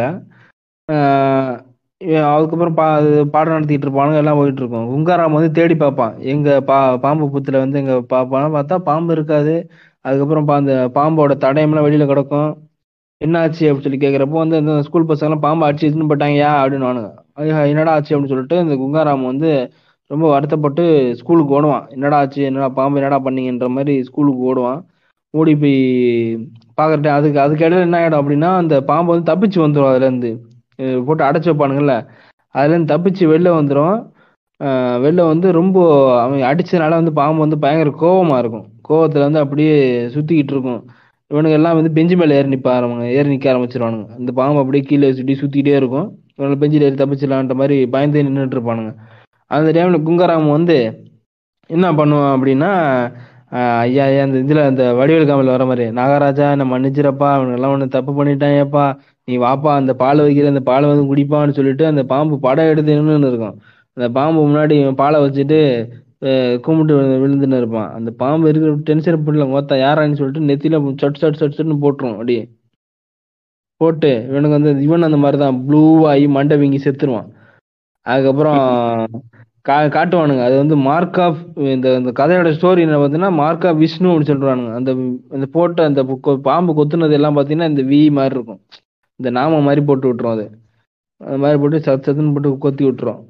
அதுக்கப்புறம் பா அது பாடம் நடத்திட்டு இருப்பானுங்க எல்லாம் போயிட்டு இருக்கும் குங்காராம் வந்து தேடி பார்ப்பான் எங்க பா பாம்பு புத்துல வந்து எங்க பாப்பான்னு பார்த்தா பாம்பு இருக்காது அதுக்கப்புறம் பா- அந்த பாம்போட தடயம்லாம் வெளியில கிடக்கும் என்ன ஆச்சு அப்படின்னு சொல்லி கேட்குறப்போ வந்து இந்த ஸ்கூல் பசங்கலாம் பாம்பு அடிச்சு இதுன்னு போட்டாங்கயா அப்படின்னு ஐயா என்னடா ஆச்சு அப்படின்னு சொல்லிட்டு இந்த குங்காராம் வந்து ரொம்ப வருத்தப்பட்டு ஸ்கூலுக்கு ஓடுவான் என்னடா ஆச்சு என்னடா பாம்பு என்னடா பண்ணீங்கன்ற மாதிரி ஸ்கூலுக்கு ஓடுவான் ஓடி போய் பார்க்கறேன் அதுக்கு அதுக்கு இடையில என்ன ஆயிடும் அப்படின்னா அந்த பாம்பு வந்து தப்பிச்சு வந்துடும் அதுல இருந்து அஹ் போட்டு அடைச்சு வைப்பானுங்கல்ல அதுல இருந்து தப்பிச்சு வெளில வந்துடும் வெளில வந்து ரொம்ப அவன் அடிச்சதுனால வந்து பாம்பு வந்து பயங்கர கோவமா இருக்கும் கோவத்துல வந்து அப்படியே சுத்திக்கிட்டு இருக்கும் இவனுங்க எல்லாம் வந்து பெஞ்சு மேல ஏறி நிப்ப ஆரம்பிங்க ஏறி நிக்க ஆரம்பிச்சிருவானுங்க இந்த பாம்பு அப்படியே கீழே சுத்தி சுத்திக்கிட்டே இருக்கும் இவனுக்கு பெஞ்சில் ஏறி தப்பிச்சிடலான்ற மாதிரி பயந்தே நின்றுட்டு இருப்பானுங்க அந்த டைம்ல குங்காராம் வந்து என்ன பண்ணுவான் அப்படின்னா ஆஹ் ஐயா ஐயா அந்த இதுல அந்த வடிவேல் காமில் வர மாதிரி நாகராஜா என்ன மன்னிச்சிரப்பா அவனுங்கெல்லாம் ஒண்ணு தப்பு பண்ணிட்டான்ப்பா நீ வாப்பா அந்த பால் வைக்கிற அந்த பாலை வந்து குடிப்பான்னு சொல்லிட்டு அந்த பாம்பு படம் எடுத்து நின்னுன்னு இருக்கும் அந்த பாம்பு முன்னாடி இவன் பாலை வச்சுட்டு அஹ் கும்பிட்டு விழு- விழுந்துன்னு இருப்பான் அந்த பாம்பு இருக்கிற டென்ஷன் பண்ணல மொத்தா யாரான்னு சொல்லிட்டு நெத்தியில சட் சட் சட் சட்னு போட்டுரும் அப்படியே போட்டு இவனுக்கு வந்து இவன் அந்த மாதிரி தான் ப்ளூ ஆகி மண்டை வீங்கி செத்துருவான் அதுக்கப்புறம் கா காட்டுவானுங்க அது வந்து மார்க் ஆஃப் இந்த இந்த கதையோட ஸ்டோரி என்ன பார்த்தீங்கன்னா மார்க் ஆஃப் விஷ்ணு அப்படின்னு சொல்றானுங்க அந்த அந்த போட்ட அந்த கொ- பாம்பு கொத்துனது எல்லாம் பார்த்தீங்கன்னா இந்த வி மாதிரி இருக்கும் இந்த நாம மாதிரி போட்டு விட்டுரும் அது அது மாதிரி போட்டு சத் சத்துன்னு போட்டு கொத்தி விட்டுரும்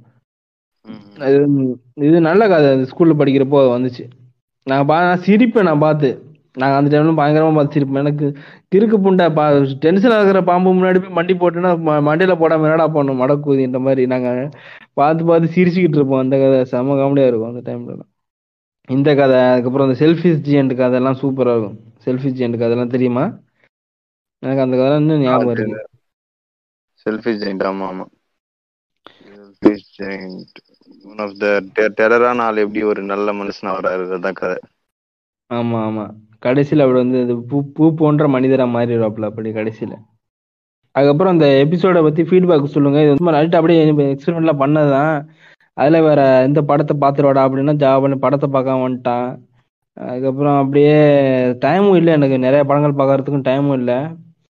அது இது நல்ல கதை அது ஸ்கூல்ல படிக்கிறப்போ அது வந்துச்சு நான் பா நான் சிரிப்பேன் நான் பார்த்து நான் அந்த டைம்ல பயங்கரமா பார்த்து சிரிப்பேன் எனக்கு கிறுக்கு புண்டை பா டென்ஷன் ஆகுற பாம்பு முன்னாடி போய் மண்டி போட்டுன்னா ம- மண்டையில போடாம என்னடா பண்ணும் மடக்குதின்ற மாதிரி நாங்க பார்த்து பார்த்து சிரிச்சுக்கிட்டு இருப்போம் அந்த கதை செம காமெடியா இருக்கும் அந்த டைம்ல இந்த கதை அதுக்கப்புறம் அந்த செல்ஃபிஸ் ஜியண்ட் கதை எல்லாம் சூப்பரா இருக்கும் செல்ஃபிஸ் ஜியண்ட் கதை எல்லாம் தெரியுமா எனக்கு அந்த கதை இன்னும் ஞாபகம் இருக்கு செல்ஃபி ஜெயிண்ட் ஆமா ஆமா selfie giant one of the டெரரான ஆள் எப்படி ஒரு நல்ல மனுஷனா வராரு அதான் கதை ஆமா ஆமா கடைசியில அப்படி வந்து இது பூ பூ போன்ற மனிதரா மாறிடுவாப்புல அப்படி கடைசியில அதுக்கப்புறம் அந்த எபிசோட பத்தி ஃபீட்பேக் சொல்லுங்க இது வந்து நைட் அப்படியே எக்ஸ்பெரிமெண்ட்லாம் பண்ணதுதான் அதுல வேற எந்த படத்தை பார்த்துருவாடா அப்படின்னா ஜாப் பண்ணி படத்தை பார்க்காம வந்துட்டான் அதுக்கப்புறம் அப்படியே டைமும் இல்லை எனக்கு நிறைய படங்கள் பார்க்கறதுக்கும் டைமும் இல்லை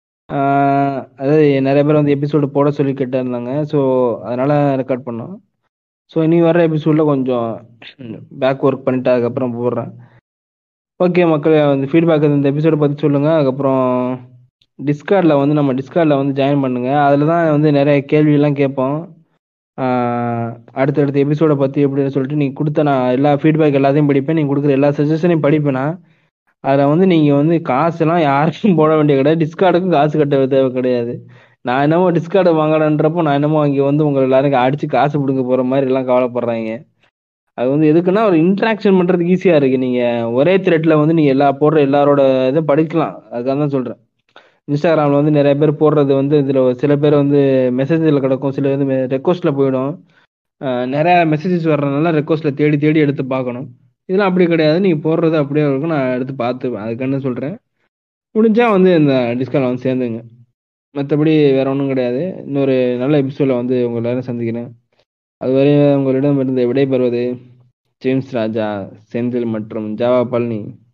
ஆஹ் அதாவது நிறைய பேர் வந்து எபிசோடு போட சொல்லி கேட்டிருந்தாங்க ஸோ அதனால ரெக்கார்ட் பண்ணோம் ஸோ இனி வர எபிசோட்ல கொஞ்சம் பேக் ஒர்க் பண்ணிட்டு அதுக்கப்புறம் போடுறேன் ஓகே மக்களே அந்த ஃபீட்பேக் இந்த எபிசோட பற்றி சொல்லுங்க அதுக்கப்புறம் டிஸ்கார்டில் வந்து நம்ம டிஸ்கார்டில் வந்து ஜாயின் பண்ணுங்க அதில் தான் வந்து நிறைய கேள்வியெல்லாம் கேட்போம் ஆஹ் அடுத்தடுத்த எபிசோடை பற்றி எப்படின்னு சொல்லிட்டு நீங்கள் கொடுத்த நான் எல்லா ஃபீட்பேக் எல்லாத்தையும் படிப்பேன் நீங்கள் கொடுக்குற எல்லா சஜஷனையும் படிப்பேன் நான் அதில் வந்து நீங்கள் வந்து காசுலாம் யாருக்கும் போட வேண்டிய கிடையாது டிஸ்கார்டுக்கும் காசு கட்ட தேவை கிடையாது நான் என்னமோ டிஸ்கார்டு வாங்கலான்றப்போ நான் என்னமோ அங்கே வந்து உங்களை எல்லாரும் அடிச்சு காசு பிடுங்க போகிற மாதிரி எல்லாம் கவலைப்படுறாங்க அது வந்து எதுக்குன்னா ஒரு இன்ட்ராக்ஷன் பண்ணுறதுக்கு ஈஸியாக இருக்குது நீங்கள் ஒரே த்ரெட்டில் வந்து நீங்கள் எல்லா போடுற எல்லாரோட இதை படிக்கலாம் அதுக்காக தான் சொல்கிறேன் இன்ஸ்டாகிராமில் வந்து நிறைய பேர் போடுறது வந்து இதில் சில பேர் வந்து மெசேஜில் கிடக்கும் சில வந்து ரெக்வஸ்ட்டில் போயிடும் அஹ் நிறைய மெசேஜஸ் வர்றதுனால ரெக்வஸ்ட்டில் தேடி தேடி எடுத்து பார்க்கணும் இதெல்லாம் அப்படி கிடையாது நீங்கள் போடுறது அப்படியே இருக்கும் நான் எடுத்து பார்த்துப்பேன் அதுக்கான சொல்கிறேன் முடிஞ்சால் வந்து இந்த டிஸ்கவுண்ட் வந்து சேர்ந்துங்க மற்றபடி வேற ஒன்றும் கிடையாது இன்னொரு நல்ல எபிசோடில் வந்து உங்கள் எல்லாரும் சந்திக்கிறேன் அதுவரை உங்களிடம் இருந்து விடைபெறுவது ஜேம்ஸ் ராஜா செந்தில் மற்றும் ஜாவா பழனி